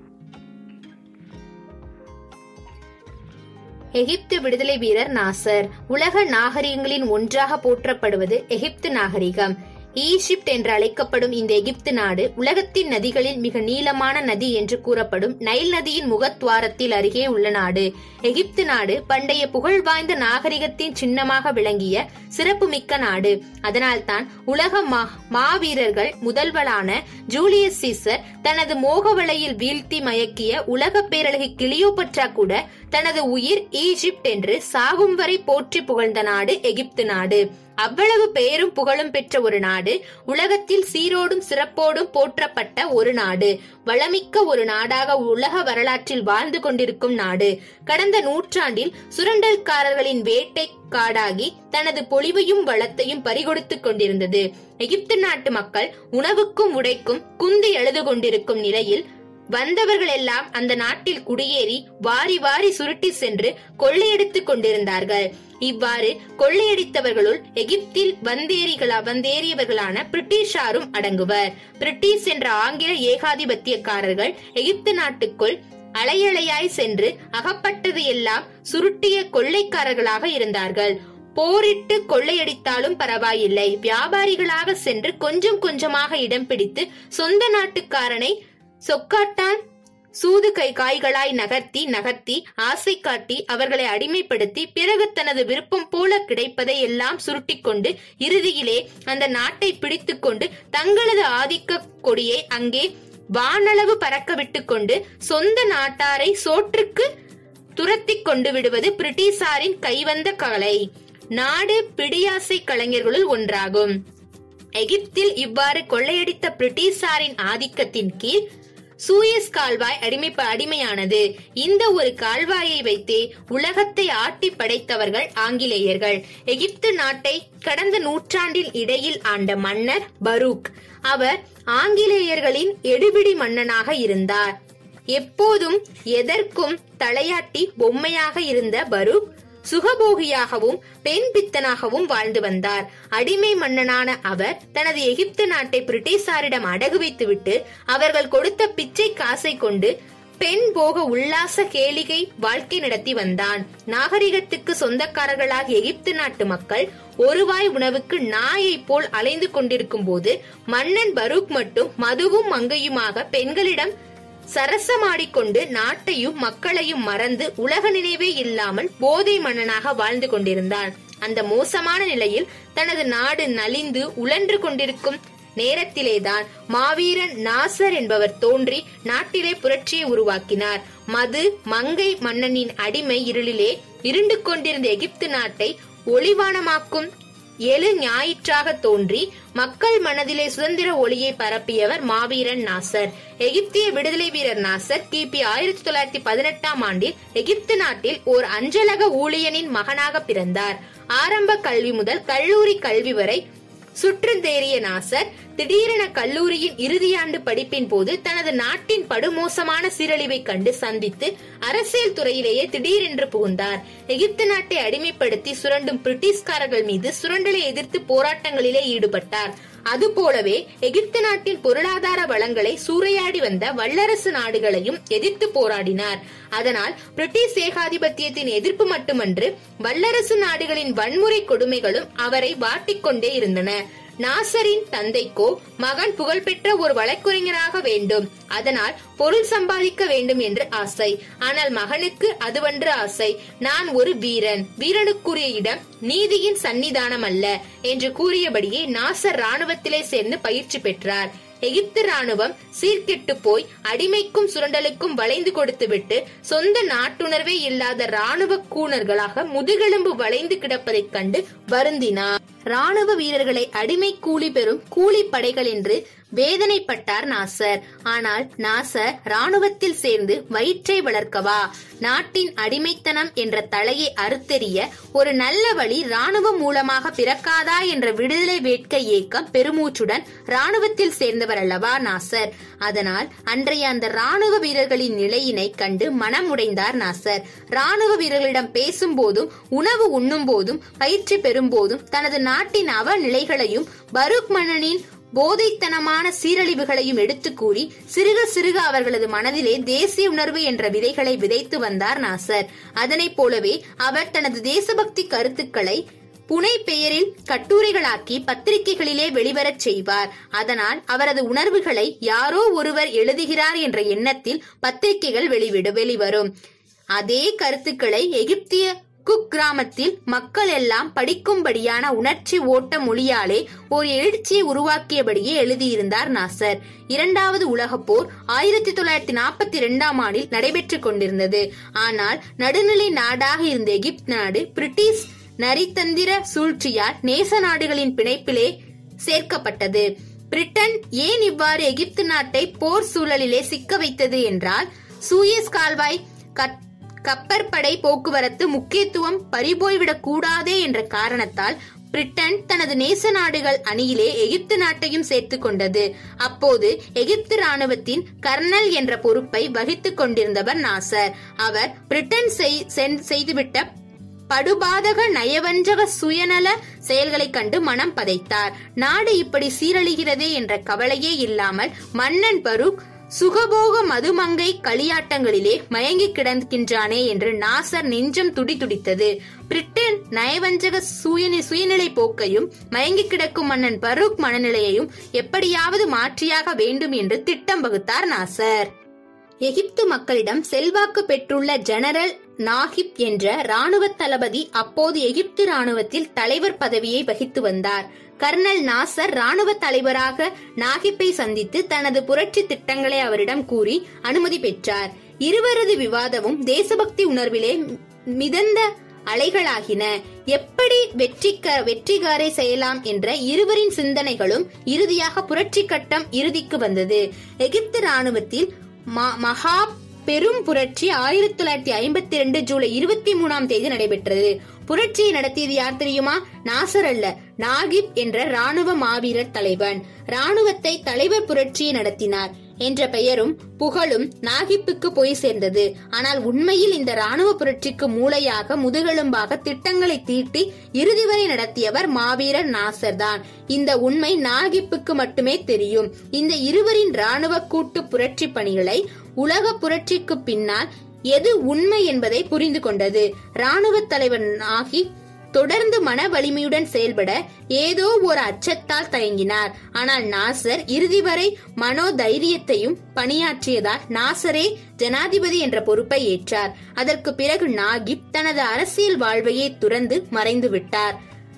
எகிப்து விடுதலை வீரர் நாசர் உலக நாகரிகங்களின் ஒன்றாக போற்றப்படுவது எகிப்து நாகரிகம் ஈஜிப்ட் என்று அழைக்கப்படும் இந்த எகிப்து நாடு உலகத்தின் நதிகளில் மிக நீளமான நதி என்று கூறப்படும் நைல் நதியின் முகத்வாரத்தில் அருகே உள்ள நாடு எகிப்து நாடு பண்டைய புகழ் வாய்ந்த நாகரிகத்தின் சின்னமாக விளங்கிய சிறப்புமிக்க நாடு அதனால்தான் உலக மா மாவீரர்கள் முதல்வரான ஜூலியஸ் சீசர் தனது மோகவலையில் வீழ்த்தி மயக்கிய உலக பேரழகி கிளியோபட்ரா கூட தனது உயிர் ஈஜிப்ட் என்று சாகும் வரை போற்றி புகழ்ந்த நாடு எகிப்து நாடு அவ்வளவு பெயரும் புகழும் பெற்ற ஒரு நாடு உலகத்தில் சீரோடும் சிறப்போடும் போற்றப்பட்ட ஒரு நாடு வளமிக்க ஒரு நாடாக உலக வரலாற்றில் வாழ்ந்து கொண்டிருக்கும் நாடு கடந்த நூற்றாண்டில் சுரண்டல்காரர்களின் வேட்டை காடாகி தனது பொலிவையும் வளத்தையும் பறிகொடுத்துக் கொண்டிருந்தது எகிப்து நாட்டு மக்கள் உணவுக்கும் உடைக்கும் குந்தி எழுது கொண்டிருக்கும் நிலையில் வந்தவர்கள் எல்லாம் அந்த நாட்டில் குடியேறி வாரி வாரி சுருட்டி சென்று கொள்ளையடித்துக் கொண்டிருந்தார்கள் இவ்வாறு கொள்ளையடித்தவர்களுள் எகிப்தில் வந்தேரிகளா வந்தேறியவர்களான பிரிட்டிஷாரும் அடங்குவர் பிரிட்டிஷ் என்ற ஆங்கில ஏகாதிபத்தியக்காரர்கள் எகிப்து நாட்டுக்குள் அலையலையாய் சென்று அகப்பட்டது எல்லாம் சுருட்டிய கொள்ளைக்காரர்களாக இருந்தார்கள் போரிட்டு கொள்ளையடித்தாலும் பரவாயில்லை வியாபாரிகளாக சென்று கொஞ்சம் கொஞ்சமாக இடம் பிடித்து சொந்த நாட்டுக்காரனை சொக்காட்டான் சூது கை காய்களாய் நகர்த்தி நகர்த்தி ஆசை காட்டி அவர்களை அடிமைப்படுத்தி பிறகு தனது விருப்பம் போல கிடைப்பதை எல்லாம் சுருட்டிக்கொண்டு இறுதியிலே அந்த நாட்டை பிடித்துக்கொண்டு தங்களது ஆதிக்க கொடியை அங்கே வானளவு பறக்க விட்டுக்கொண்டு சொந்த நாட்டாரை சோற்றுக்கு துரத்தி கொண்டு விடுவது பிரிட்டிஷாரின் கைவந்த கலை நாடு பிடியாசை கலைஞர்களுள் ஒன்றாகும் எகிப்தில் இவ்வாறு கொள்ளையடித்த பிரிட்டிஷாரின் ஆதிக்கத்தின் கீழ் சூயஸ் கால்வாய் அடிமை அடிமையானது இந்த ஒரு கால்வாயை வைத்தே உலகத்தை ஆட்டி படைத்தவர்கள் ஆங்கிலேயர்கள் எகிப்து நாட்டை கடந்த நூற்றாண்டில் இடையில் ஆண்ட மன்னர் பரூக் அவர் ஆங்கிலேயர்களின் எடுபிடி மன்னனாக இருந்தார் எப்போதும் எதற்கும் தலையாட்டி பொம்மையாக இருந்த பரூக் சுகபோகியாகவும் பெண் பித்தனாகவும் வாழ்ந்து வந்தார் அடிமை மன்னனான அவர் தனது எகிப்து நாட்டை பிரிட்டிஷாரிடம் அடகு வைத்துவிட்டு அவர்கள் கொடுத்த பிச்சை காசை கொண்டு பெண் போக உல்லாச கேளிகை வாழ்க்கை நடத்தி வந்தான் நாகரிகத்துக்கு சொந்தக்காரர்களாகிய எகிப்து நாட்டு மக்கள் ஒருவாய் உணவுக்கு நாயை போல் அலைந்து கொண்டிருக்கும் போது மன்னன் பரூக் மட்டும் மதுவும் மங்கையுமாக பெண்களிடம் சரசமாடிக்கொண்டு நாட்டையும் மக்களையும் மறந்து உலக நினைவே இல்லாமல் போதை மன்னனாக வாழ்ந்து கொண்டிருந்தான் அந்த மோசமான நிலையில் தனது நாடு நலிந்து உழன்று கொண்டிருக்கும் நேரத்திலேதான் மாவீரன் நாசர் என்பவர் தோன்றி நாட்டிலே புரட்சியை உருவாக்கினார் மது மங்கை மன்னனின் அடிமை இருளிலே இருண்டு கொண்டிருந்த எகிப்து நாட்டை ஒளிவானமாக்கும் எழு ஞாயிற்றாக தோன்றி மக்கள் மனதிலே சுதந்திர ஒளியை பரப்பியவர் மாவீரன் நாசர் எகிப்திய விடுதலை வீரர் நாசர் கிபி ஆயிரத்தி தொள்ளாயிரத்தி பதினெட்டாம் ஆண்டில் எகிப்து நாட்டில் ஓர் அஞ்சலக ஊழியனின் மகனாக பிறந்தார் ஆரம்ப கல்வி முதல் கல்லூரி கல்வி வரை சுற்றுந்தேறிய நாசர் திடீரென கல்லூரியின் இறுதியாண்டு படிப்பின் போது தனது நாட்டின் படுமோசமான சீரழிவை கண்டு சந்தித்து அரசியல் துறையிலேயே திடீரென்று புகுந்தார் எகிப்து நாட்டை அடிமைப்படுத்தி சுரண்டும் பிரிட்டிஷ்காரர்கள் மீது சுரண்டலை எதிர்த்து போராட்டங்களிலே ஈடுபட்டார் அதுபோலவே எகிப்து நாட்டின் பொருளாதார வளங்களை சூறையாடி வந்த வல்லரசு நாடுகளையும் எதிர்த்து போராடினார் அதனால் பிரிட்டிஷ் ஏகாதிபத்தியத்தின் எதிர்ப்பு மட்டுமன்று வல்லரசு நாடுகளின் வன்முறை கொடுமைகளும் அவரை வாட்டிக்கொண்டே இருந்தன நாசரின் தந்தைக்கோ மகன் புகழ்பெற்ற ஒரு வழக்குரைஞராக வேண்டும் அதனால் பொருள் சம்பாதிக்க வேண்டும் என்று ஆசை ஆனால் மகனுக்கு அதுவன்று ஆசை நான் ஒரு வீரன் வீரனுக்குரிய இடம் நீதியின் சன்னிதானம் அல்ல என்று கூறியபடியே நாசர் ராணுவத்திலே சேர்ந்து பயிற்சி பெற்றார் எகிப்து ராணுவம் சீர்கெட்டு போய் அடிமைக்கும் சுரண்டலுக்கும் வளைந்து கொடுத்துவிட்டு சொந்த நாட்டுணர்வே இல்லாத ராணுவ கூணர்களாக முதுகெலும்பு வளைந்து கிடப்பதைக் கண்டு வருந்தினார் ராணுவ வீரர்களை அடிமை கூலி பெறும் கூலி படைகள் என்று வேதனைப்பட்டார் நாசர் ஆனால் நாசர் ராணுவத்தில் சேர்ந்து வயிற்றை வளர்க்கவா நாட்டின் அடிமைத்தனம் என்ற தலையை அறுத்தெறிய ஒரு நல்ல வழி ராணுவம் மூலமாக பிறக்காதா என்ற விடுதலை வேட்கை ஏக்கம் பெருமூச்சுடன் ராணுவத்தில் சேர்ந்தவர் அல்லவா நாசர் அதனால் அன்றைய அந்த ராணுவ வீரர்களின் நிலையினை கண்டு மனம் உடைந்தார் நாசர் ராணுவ வீரர்களிடம் பேசும் போதும் உணவு உண்ணும் போதும் பயிற்சி பெறும் போதும் தனது நாட்டின் அவ நிலைகளையும் பரூக் மன்னனின் போதைத்தனமான சீரழிவுகளையும் எடுத்து கூறி சிறுக சிறுக அவர்களது மனதிலே தேசிய உணர்வு என்ற விதைகளை விதைத்து வந்தார் நாசர் அதனைப் போலவே அவர் தனது தேசபக்தி கருத்துக்களை புனை பெயரில் கட்டுரைகளாக்கி பத்திரிகைகளிலே வெளிவரச் செய்வார் அதனால் அவரது உணர்வுகளை யாரோ ஒருவர் எழுதுகிறார் என்ற எண்ணத்தில் பத்திரிகைகள் வெளிவிடு வெளிவரும் அதே கருத்துக்களை எகிப்திய குக் கிராமத்தில் மக்கள் எல்லாம் படிக்கும்படியான உணர்ச்சி ஓட்ட மொழியாலே ஒரு எழுச்சியை உருவாக்கியபடியே எழுதியிருந்தார் நாசர் இரண்டாவது உலகப் போர் ஆயிரத்தி தொள்ளாயிரத்தி நாற்பத்தி இரண்டாம் ஆண்டில் நடைபெற்றுக் கொண்டிருந்தது ஆனால் நடுநிலை நாடாக இருந்த எகிப்து நாடு பிரிட்டிஷ் நரித்தந்திர சூழ்ச்சியால் நேச நாடுகளின் பிணைப்பிலே சேர்க்கப்பட்டது பிரிட்டன் ஏன் இவ்வாறு எகிப்து நாட்டை போர் சூழலிலே சிக்க வைத்தது என்றால் சூயஸ் கால்வாய் கட்- கப்பற்படை போக்குவரத்து முக்கியத்துவம் பறிபோய்விடக் கூடாதே என்ற காரணத்தால் பிரிட்டன் தனது நேச நாடுகள் அணியிலே எகிப்து நாட்டையும் சேர்த்துக் கொண்டது அப்போது எகிப்து ராணுவத்தின் கர்னல் என்ற பொறுப்பை வகித்துக் கொண்டிருந்தவர் நாசர் அவர் பிரிட்டன் செய்- சென்- செய்துவிட்ட படுபாதக நயவஞ்சக சுயநல செயல்களைக் கண்டு மனம் பதைத்தார் நாடு இப்படி சீரழிகிறதே என்ற கவலையே இல்லாமல் மன்னன் பரூக் சுகபோக மதுமங்கை களியாட்டங்களிலே மயங்கி கிடக்கின்றானே என்று நாசர் நெஞ்சம் துடிதுடித்தது பிரிட்டன் நயவஞ்சக சுயநி சுயநிலை போக்கையும் மயங்கி கிடக்கும் மன்னன் பரூக் மனநிலையையும் எப்படியாவது மாற்றியாக வேண்டும் என்று திட்டம் வகுத்தார் நாசர் எகிப்து மக்களிடம் செல்வாக்கு பெற்றுள்ள ஜெனரல் நாகிப் என்ற ராணுவ தளபதி அப்போது எகிப்து ராணுவத்தில் தலைவர் பதவியை வகித்து வந்தார் கர்னல் நாசர் ராணுவ தலைவராக நாகிப்பை சந்தித்து தனது புரட்சி திட்டங்களை அவரிடம் கூறி அனுமதி பெற்றார் இருவரது விவாதமும் தேசபக்தி உணர்விலே மிதந்த அலைகளாகின எப்படி வெற்றிக்க வெற்றிகாரை செய்யலாம் என்ற இருவரின் சிந்தனைகளும் இறுதியாக புரட்சி கட்டம் இறுதிக்கு வந்தது எகிப்து ராணுவத்தில் ம- மகா பெரும் புரட்சி ஆயிரத்தி தொள்ளாயிரத்தி ஐம்பத்தி ரெண்டு ஜூலை இருபத்தி மூணாம் தேதி நடைபெற்றது புரட்சியை நடத்தியது யார் தெரியுமா நாசர் அல்ல நாகிப் என்ற ராணுவ மாவீரர் தலைவன் ராணுவத்தை தலைவர் புரட்சியை நடத்தினார் என்ற பெயரும் புகழும் நாகிப்புக்கு போய் சேர்ந்தது ஆனால் உண்மையில் இந்த ராணுவ புரட்சிக்கு மூளையாக முதுகெலும்பாக திட்டங்களை தீட்டி இறுதி வரை நடத்தியவர் மாவீரர் நாசர் தான் இந்த உண்மை நாகிப்புக்கு மட்டுமே தெரியும் இந்த இருவரின் ராணுவ கூட்டு புரட்சி பணிகளை உலக புரட்சிக்கு பின்னால் எது உண்மை என்பதை புரிந்து கொண்டது ராணுவ தலைவர் நாகி தொடர்ந்து மன வலிமையுடன் செயல்பட ஏதோ ஒரு அச்சத்தால் தயங்கினார் ஆனால் நாசர் இறுதி வரை மனோ தைரியத்தையும் பணியாற்றியதால் நாசரே ஜனாதிபதி என்ற பொறுப்பை ஏற்றார் அதற்கு பிறகு நாகிப் தனது அரசியல் வாழ்வையே துறந்து மறைந்து விட்டார்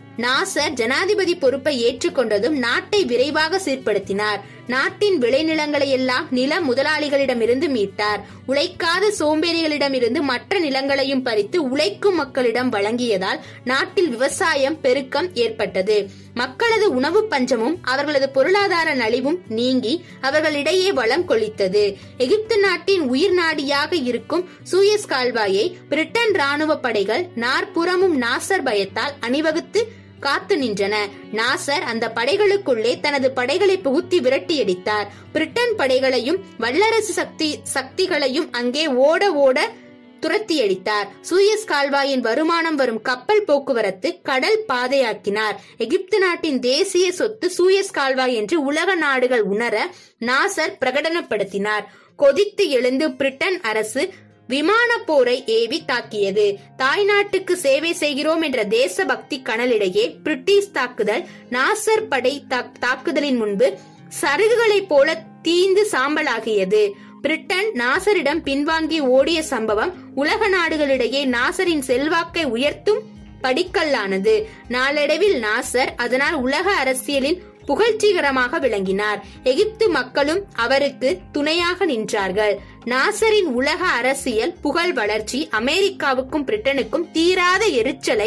நாசர் ஜனாதிபதி பொறுப்பை ஏற்றுக்கொண்டதும் நாட்டை விரைவாக சீர்படுத்தினார் நாட்டின் விளைநிலங்களை எல்லாம் நில முதலாளிகளிடமிருந்து மீட்டார் உழைக்காத சோம்பேறிகளிடமிருந்து மற்ற நிலங்களையும் பறித்து உழைக்கும் மக்களிடம் வழங்கியதால் நாட்டில் விவசாயம் பெருக்கம் ஏற்பட்டது மக்களது உணவு பஞ்சமும் அவர்களது பொருளாதார நலிவும் நீங்கி அவர்களிடையே வளம் கொளித்தது எகிப்து நாட்டின் உயிர் நாடியாக இருக்கும் சூயஸ் கால்வாயை பிரிட்டன் ராணுவ படைகள் நாற்புறமும் நாசர் பயத்தால் அணிவகுத்து காத்து நின்றன நாசர் அந்த படைகளுக்குள்ளே தனது படைகளை புகுத்தி விரட்டியடித்தார் பிரிட்டன் படைகளையும் வல்லரசு சக்தி சக்திகளையும் அங்கே ஓட ஓட துரத்தியடித்தார் சூயஸ் கால்வாயின் வருமானம் வரும் கப்பல் போக்குவரத்து கடல் பாதையாக்கினார் எகிப்து நாட்டின் தேசிய சொத்து சூயஸ் கால்வாய் என்று உலக நாடுகள் உணர நாசர் பிரகடனப்படுத்தினார் கொதித்து எழுந்து பிரிட்டன் அரசு விமான போரை ஏவி தாக்கியது தாய்நாட்டுக்கு சேவை செய்கிறோம் என்ற தேசபக்தி கனலிடையே பிரிட்டிஷ் தாக்குதல் நாசர் படை தாக்- தாக்குதலின் முன்பு சருகுகளைப் போல தீந்து சாம்பலாகியது பிரிட்டன் நாசரிடம் பின்வாங்கி ஓடிய சம்பவம் உலக நாடுகளிடையே நாசரின் செல்வாக்கை உயர்த்தும் படிக்கல்லானது நாளடைவில் நாசர் அதனால் உலக அரசியலில் புகழ்ச்சிகரமாக விளங்கினார் எகிப்து மக்களும் அவருக்கு துணையாக நின்றார்கள் நாசரின் உலக அரசியல் புகழ் வளர்ச்சி அமெரிக்காவுக்கும் பிரிட்டனுக்கும் தீராத எரிச்சலை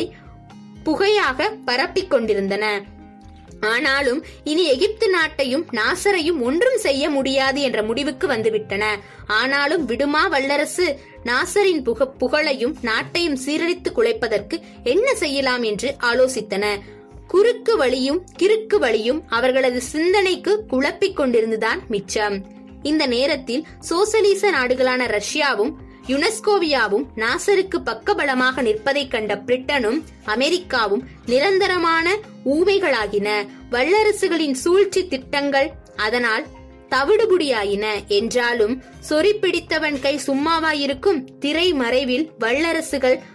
புகையாக பரப்பிக் கொண்டிருந்தன ஆனாலும் இனி எகிப்து நாட்டையும் நாசரையும் ஒன்றும் செய்ய முடியாது என்ற முடிவுக்கு வந்துவிட்டன ஆனாலும் விடுமா வல்லரசு நாசரின் புக புகழையும் நாட்டையும் சீரழித்து குலைப்பதற்கு என்ன செய்யலாம் என்று ஆலோசித்தன குறுக்கு வழியும் கிறுக்கு வழியும் அவர்களது சிந்தனைக்கு குழப்பிக் கொண்டிருந்துதான் மிச்சம் இந்த நேரத்தில் சோசலிச நாடுகளான ரஷ்யாவும் யுனெஸ்கோவியாவும் நாசருக்கு பக்கபலமாக நிற்பதைக் கண்ட பிரிட்டனும் அமெரிக்காவும் நிரந்தரமான ஊமைகளாகின வல்லரசுகளின் சூழ்ச்சி திட்டங்கள் அதனால் தவிடுபுடியாயின என்றாலும் சொறி பிடித்தவன் கை சும்மாவாயிருக்கும் திரை மறைவில் வல்லரசுகள்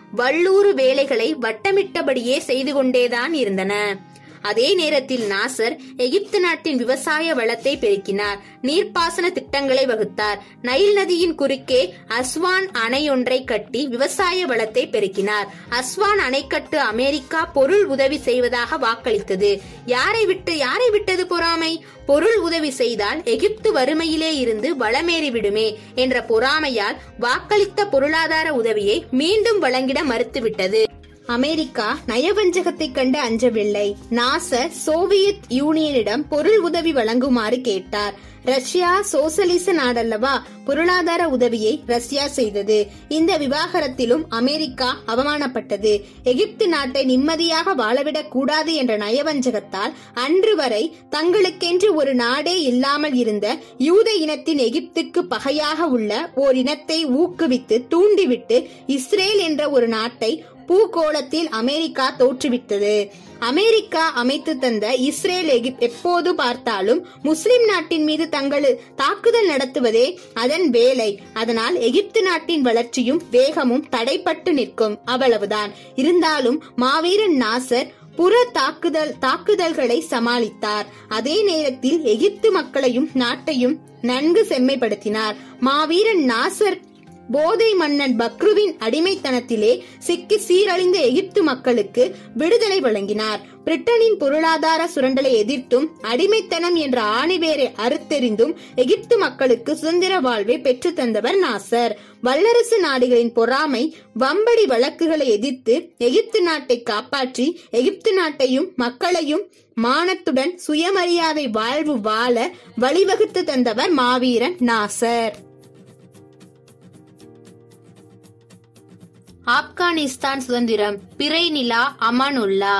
வள்ளூறு வேலைகளை வட்டமிட்டபடியே செய்து கொண்டேதான் இருந்தன அதே நேரத்தில் நாசர் எகிப்து நாட்டின் விவசாய வளத்தை பெருக்கினார் நீர்ப்பாசன திட்டங்களை வகுத்தார் நைல் நதியின் குறுக்கே அஸ்வான் அணையொன்றை கட்டி விவசாய வளத்தை பெருக்கினார் அஸ்வான் அணைக்கட்டு அமெரிக்கா பொருள் உதவி செய்வதாக வாக்களித்தது யாரை விட்டு யாரை விட்டது பொறாமை பொருள் உதவி செய்தால் எகிப்து வறுமையிலே இருந்து வளமேறி விடுமே என்ற பொறாமையால் வாக்களித்த பொருளாதார உதவியை மீண்டும் வழங்கிட மறுத்துவிட்டது அமெரிக்கா நயவஞ்சகத்தை கண்டு அஞ்சவில்லை நாசர் சோவியத் யூனியனிடம் பொருள் உதவி வழங்குமாறு கேட்டார் ரஷ்யா சோசலிச நாடல்லவா பொருளாதார உதவியை ரஷ்யா செய்தது இந்த விவாகரத்திலும் அமெரிக்கா அவமானப்பட்டது எகிப்து நாட்டை நிம்மதியாக வாழவிடக் கூடாது என்ற நயவஞ்சகத்தால் அன்று வரை தங்களுக்கென்று ஒரு நாடே இல்லாமல் இருந்த யூத இனத்தின் எகிப்துக்கு பகையாக உள்ள ஓர் இனத்தை ஊக்குவித்து தூண்டிவிட்டு இஸ்ரேல் என்ற ஒரு நாட்டை பூகோளத்தில் அமெரிக்கா தோற்றுவித்தது அமெரிக்கா அமைத்து தந்த இஸ்ரேல் எகிப்த் எப்போது பார்த்தாலும் முஸ்லிம் நாட்டின் மீது தங்கள் தாக்குதல் நடத்துவதே அதன் வேலை அதனால் எகிப்து நாட்டின் வளர்ச்சியும் வேகமும் தடைப்பட்டு நிற்கும் அவ்வளவுதான் இருந்தாலும் மாவீரன் நாசர் புற தாக்குதல் தாக்குதல்களை சமாளித்தார் அதே நேரத்தில் எகிப்து மக்களையும் நாட்டையும் நன்கு செம்மைப்படுத்தினார் மாவீரன் நாசர் போதை மன்னன் பக்ருவின் அடிமைத்தனத்திலே சிக்கி சீரழிந்த எகிப்து மக்களுக்கு விடுதலை வழங்கினார் பிரிட்டனின் பொருளாதார சுரண்டலை எதிர்த்தும் அடிமைத்தனம் என்ற ஆணிவேரை அறுத்தெறிந்தும் எகிப்து மக்களுக்கு சுதந்திர வாழ்வை பெற்று தந்தவர் நாசர் வல்லரசு நாடுகளின் பொறாமை வம்படி வழக்குகளை எதிர்த்து எகிப்து நாட்டை காப்பாற்றி எகிப்து நாட்டையும் மக்களையும் மானத்துடன் சுயமரியாதை வாழ்வு வாழ வழிவகுத்து தந்தவர் மாவீரன் நாசர் ஆப்கானிஸ்தான் சுதந்திரம் பிறை நிலா அமானுல்லா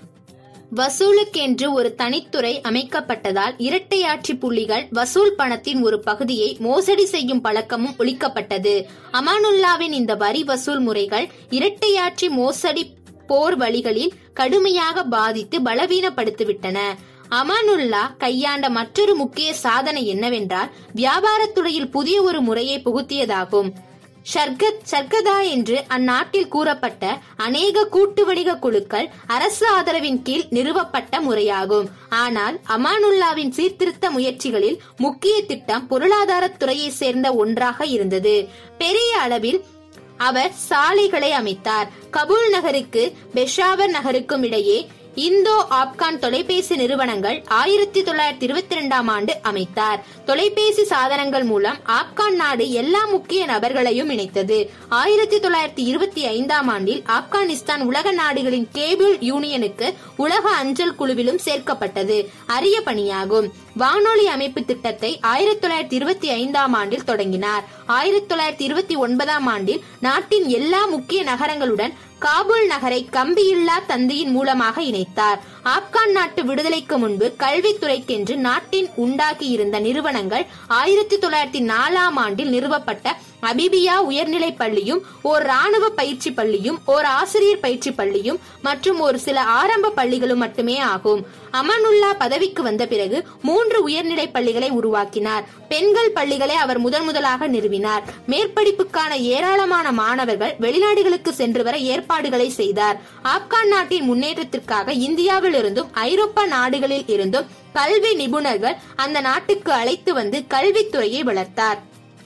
வசூலுக்கென்று ஒரு தனித்துறை அமைக்கப்பட்டதால் இரட்டையாட்சி புள்ளிகள் வசூல் பணத்தின் ஒரு பகுதியை மோசடி செய்யும் பழக்கமும் ஒழிக்கப்பட்டது அமானுல்லாவின் இந்த வரி வசூல் முறைகள் இரட்டையாட்சி மோசடி போர் வழிகளில் கடுமையாக பாதித்து பலவீனப்படுத்திவிட்டன அமானுல்லா கையாண்ட மற்றொரு முக்கிய சாதனை என்னவென்றால் வியாபாரத்துறையில் புதிய ஒரு முறையை புகுத்தியதாகும் ஷர்கத் ஷர்கதா என்று அந்நாட்டில் கூறப்பட்ட அநேக கூட்டு வணிக குழுக்கள் அரசு ஆதரவின் கீழ் நிறுவப்பட்ட முறையாகும் ஆனால் அமானுல்லாவின் சீர்திருத்த முயற்சிகளில் முக்கிய திட்டம் பொருளாதாரத்துறையை சேர்ந்த ஒன்றாக இருந்தது பெரிய அளவில் அவர் சாலைகளை அமைத்தார் கபூல் நகருக்கு பெஷாவர் நகருக்கும் இடையே இந்தோ ஆப்கான் தொலைபேசி நிறுவனங்கள் ஆயிரத்தி தொள்ளாயிரத்தி இருபத்தி ரெண்டாம் ஆண்டு அமைத்தார் தொலைபேசி சாதனங்கள் மூலம் ஆப்கான் நாடு எல்லா முக்கிய நபர்களையும் இணைத்தது ஆயிரத்தி தொள்ளாயிரத்தி இருபத்தி ஐந்தாம் ஆண்டில் ஆப்கானிஸ்தான் உலக நாடுகளின் கேபிள் யூனியனுக்கு உலக அஞ்சல் குழுவிலும் சேர்க்கப்பட்டது அரிய பணியாகும் வானொலி அமைப்பு திட்டத்தை ஆயிரத்தி தொள்ளாயிரத்தி இருபத்தி ஐந்தாம் ஆண்டில் தொடங்கினார் ஆயிரத்தி தொள்ளாயிரத்தி இருபத்தி ஒன்பதாம் ஆண்டில் நாட்டின் எல்லா முக்கிய நகரங்களுடன் காபூல் நகரை கம்பியில்லா தந்தியின் மூலமாக இணைத்தார் ஆப்கான் நாட்டு விடுதலைக்கு முன்பு கல்வித்துறைக்கென்று நாட்டின் உண்டாக்கி இருந்த நிறுவனங்கள் ஆயிரத்தி தொள்ளாயிரத்தி நாலாம் ஆண்டில் நிறுவப்பட்ட அபிபியா உயர்நிலை பள்ளியும் ஓர் ராணுவ பயிற்சி பள்ளியும் ஓர் ஆசிரியர் பயிற்சி பள்ளியும் மற்றும் ஒரு சில ஆரம்ப பள்ளிகளும் மட்டுமே ஆகும் அமனுல்லா பதவிக்கு வந்த பிறகு மூன்று உயர்நிலை பள்ளிகளை உருவாக்கினார் பெண்கள் பள்ளிகளை அவர் முதன் முதலாக நிறுவினார் மேற்படிப்புக்கான ஏராளமான மாணவர்கள் வெளிநாடுகளுக்கு சென்று வர ஏற்பாடுகளை செய்தார் ஆப்கான் நாட்டின் முன்னேற்றத்திற்காக இந்தியாவில் இருந்தும் ஐரோப்பா நாடுகளில் இருந்தும் கல்வி நிபுணர்கள் அந்த நாட்டுக்கு அழைத்து வந்து கல்வித்துறையை வளர்த்தார்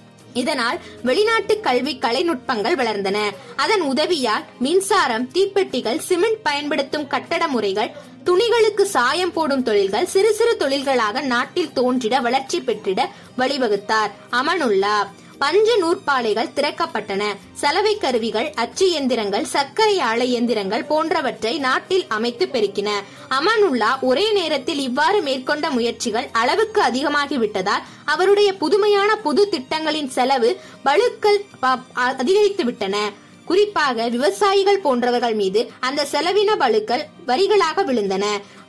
இதனால் வெளிநாட்டு கல்வி கலைநுட்பங்கள் வளர்ந்தன அதன் உதவியால் மின்சாரம் தீப்பெட்டிகள் சிமெண்ட் பயன்படுத்தும் கட்டட முறைகள் துணிகளுக்கு சாயம் போடும் தொழில்கள் சிறு சிறு தொழில்களாக நாட்டில் தோன்றிட வளர்ச்சி பெற்றிட வழிவகுத்தார் அமனுல்லா பஞ்ச நூற்பாலைகள் திறக்கப்பட்டன சலவை கருவிகள் அச்சு இயந்திரங்கள் சர்க்கரை ஆலை இயந்திரங்கள் போன்றவற்றை நாட்டில் அமைத்து பெருக்கின அமானுல்லா ஒரே நேரத்தில் இவ்வாறு மேற்கொண்ட முயற்சிகள் அளவுக்கு அதிகமாகிவிட்டதால் அவருடைய புதுமையான புது திட்டங்களின் செலவு பளுக்கள் அதிகரித்து விட்டன குறிப்பாக விவசாயிகள் போன்றவர்கள் மீது அந்த செலவின பளுக்கள் வரிகளாக விழுந்தன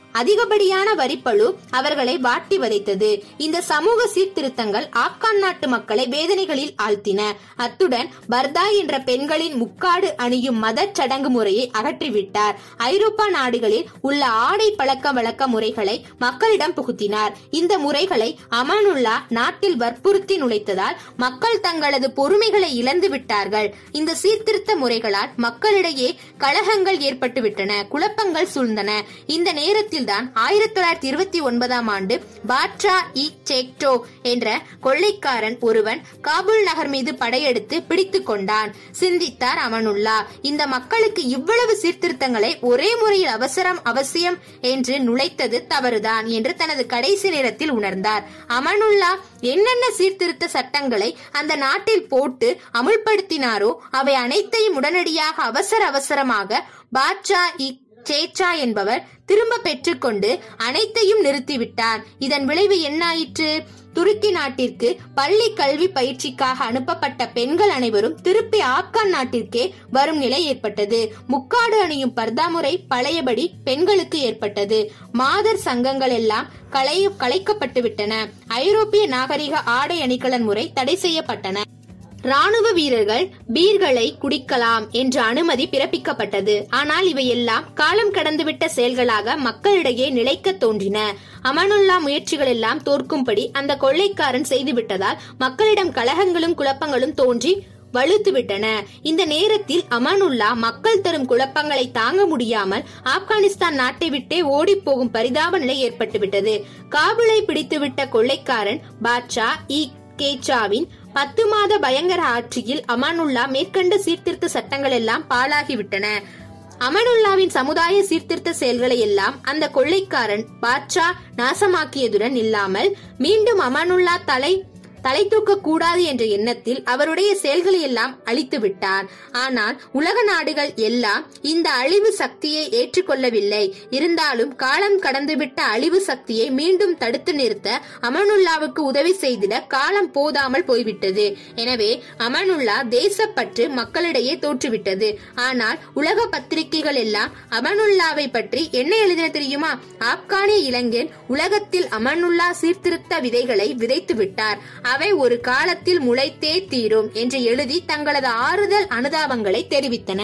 அதிகப்படியான வரிப்பழு அவர்களை வாட்டி வதைத்தது இந்த சமூக சீர்திருத்தங்கள் ஆப்கான் நாட்டு மக்களை வேதனைகளில் ஆழ்த்தின அத்துடன் பர்தா என்ற பெண்களின் முக்காடு அணியும் மத சடங்கு முறையை அகற்றிவிட்டார் ஐரோப்பா நாடுகளில் உள்ள ஆடை பழக்க வழக்க முறைகளை மக்களிடம் புகுத்தினார் இந்த முறைகளை அமானுல்லா நாட்டில் வற்புறுத்தி நுழைத்ததால் மக்கள் தங்களது பொறுமைகளை இழந்து விட்டார்கள் இந்த சீர்திருத்த முறைகளால் மக்களிடையே கலகங்கள் ஏற்பட்டுவிட்டன குழப்பங்கள் சூழ்ந்தன இந்த நேரத்தில்தான் ஆயிரத்தி தொள்ளாயிரத்தி இருபத்தி ஒன்பதாம் ஆண்டு பாட்ஷா இ சேக்டோ என்ற கொள்ளைக்காரன் ஒருவன் காபூல் நகர் மீது படையெடுத்து பிடித்து கொண்டான் சிந்தித்தார் அமனுல்லா இந்த மக்களுக்கு இவ்வளவு சீர்திருத்தங்களை ஒரே முறையில் அவசரம் அவசியம் என்று நுழைத்தது தவறுதான் என்று தனது கடைசி நேரத்தில் உணர்ந்தார் அமனுல்லா என்னென்ன சீர்திருத்த சட்டங்களை அந்த நாட்டில் போட்டு அமுல்படுத்தினாரோ அவை அனைத்தையும் உடனடியாக அவசர அவசரமாக பாட்ஷா இ சேச்சா என்பவர் திரும்ப பெற்றுக்கொண்டு அனைத்தையும் நிறுத்திவிட்டார் இதன் விளைவு என்னாயிற்று துருக்கி நாட்டிற்கு பள்ளி கல்வி பயிற்சிக்காக அனுப்பப்பட்ட பெண்கள் அனைவரும் திருப்பி ஆப்கான் நாட்டிற்கே வரும் நிலை ஏற்பட்டது முக்காடு அணியும் பர்தாமுறை பழையபடி பெண்களுக்கு ஏற்பட்டது மாதர் சங்கங்கள் எல்லாம் கலை கலைக்கப்பட்டு விட்டன ஐரோப்பிய நாகரிக ஆடை அணிகலன் முறை தடை செய்யப்பட்டன ராணுவ வீரர்கள் பீர்களை குடிக்கலாம் என்ற அனுமதி பிறப்பிக்கப்பட்டது ஆனால் இவையெல்லாம் காலம் கடந்துவிட்ட செயல்களாக மக்களிடையே நிலைக்க தோன்றின அமனுல்லா முயற்சிகள் எல்லாம் தோற்கும்படி அந்த கொள்ளைக்காரன் செய்துவிட்டதால் மக்களிடம் கலகங்களும் குழப்பங்களும் தோன்றி வலுத்துவிட்டன இந்த நேரத்தில் அமானுல்லா மக்கள் தரும் குழப்பங்களை தாங்க முடியாமல் ஆப்கானிஸ்தான் நாட்டை விட்டே ஓடிப் போகும் பரிதாப நிலை ஏற்பட்டுவிட்டது காபுலை பிடித்துவிட்ட கொள்ளைக்காரன் பாட்ஷா இ கேச்சாவின் பத்து மாத பயங்கர ஆட்சியில் அமானுல்லா மேற்கண்ட சீர்திருத்த சட்டங்கள் எல்லாம் பாழாகிவிட்டன அமனுல்லாவின் சமுதாய சீர்திருத்த செயல்களை எல்லாம் அந்த கொள்ளைக்காரன் பாட்ஷா நாசமாக்கியதுடன் இல்லாமல் மீண்டும் அமனுல்லா தலை தலை தூக்க கூடாது என்ற எண்ணத்தில் அவருடைய செயல்களை எல்லாம் அழித்து விட்டார் ஆனால் உலக நாடுகள் எல்லாம் இந்த அழிவு சக்தியை ஏற்றுக்கொள்ளவில்லை இருந்தாலும் காலம் கடந்துவிட்ட அழிவு சக்தியை மீண்டும் தடுத்து நிறுத்த அமனுல்லாவுக்கு உதவி செய்திட காலம் போதாமல் போய்விட்டது எனவே அமனுல்லா தேசப்பற்று மக்களிடையே தோற்றுவிட்டது ஆனால் உலக பத்திரிகைகள் எல்லாம் அமனுல்லாவை பற்றி என்ன எழுதின தெரியுமா ஆப்கானிய இளைஞன் உலகத்தில் அமனுல்லா சீர்திருத்த விதைகளை விதைத்து விட்டார் அவை ஒரு காலத்தில் முளைத்தே தீரும் என்று எழுதி தங்களது ஆறுதல் அனுதாபங்களை தெரிவித்தன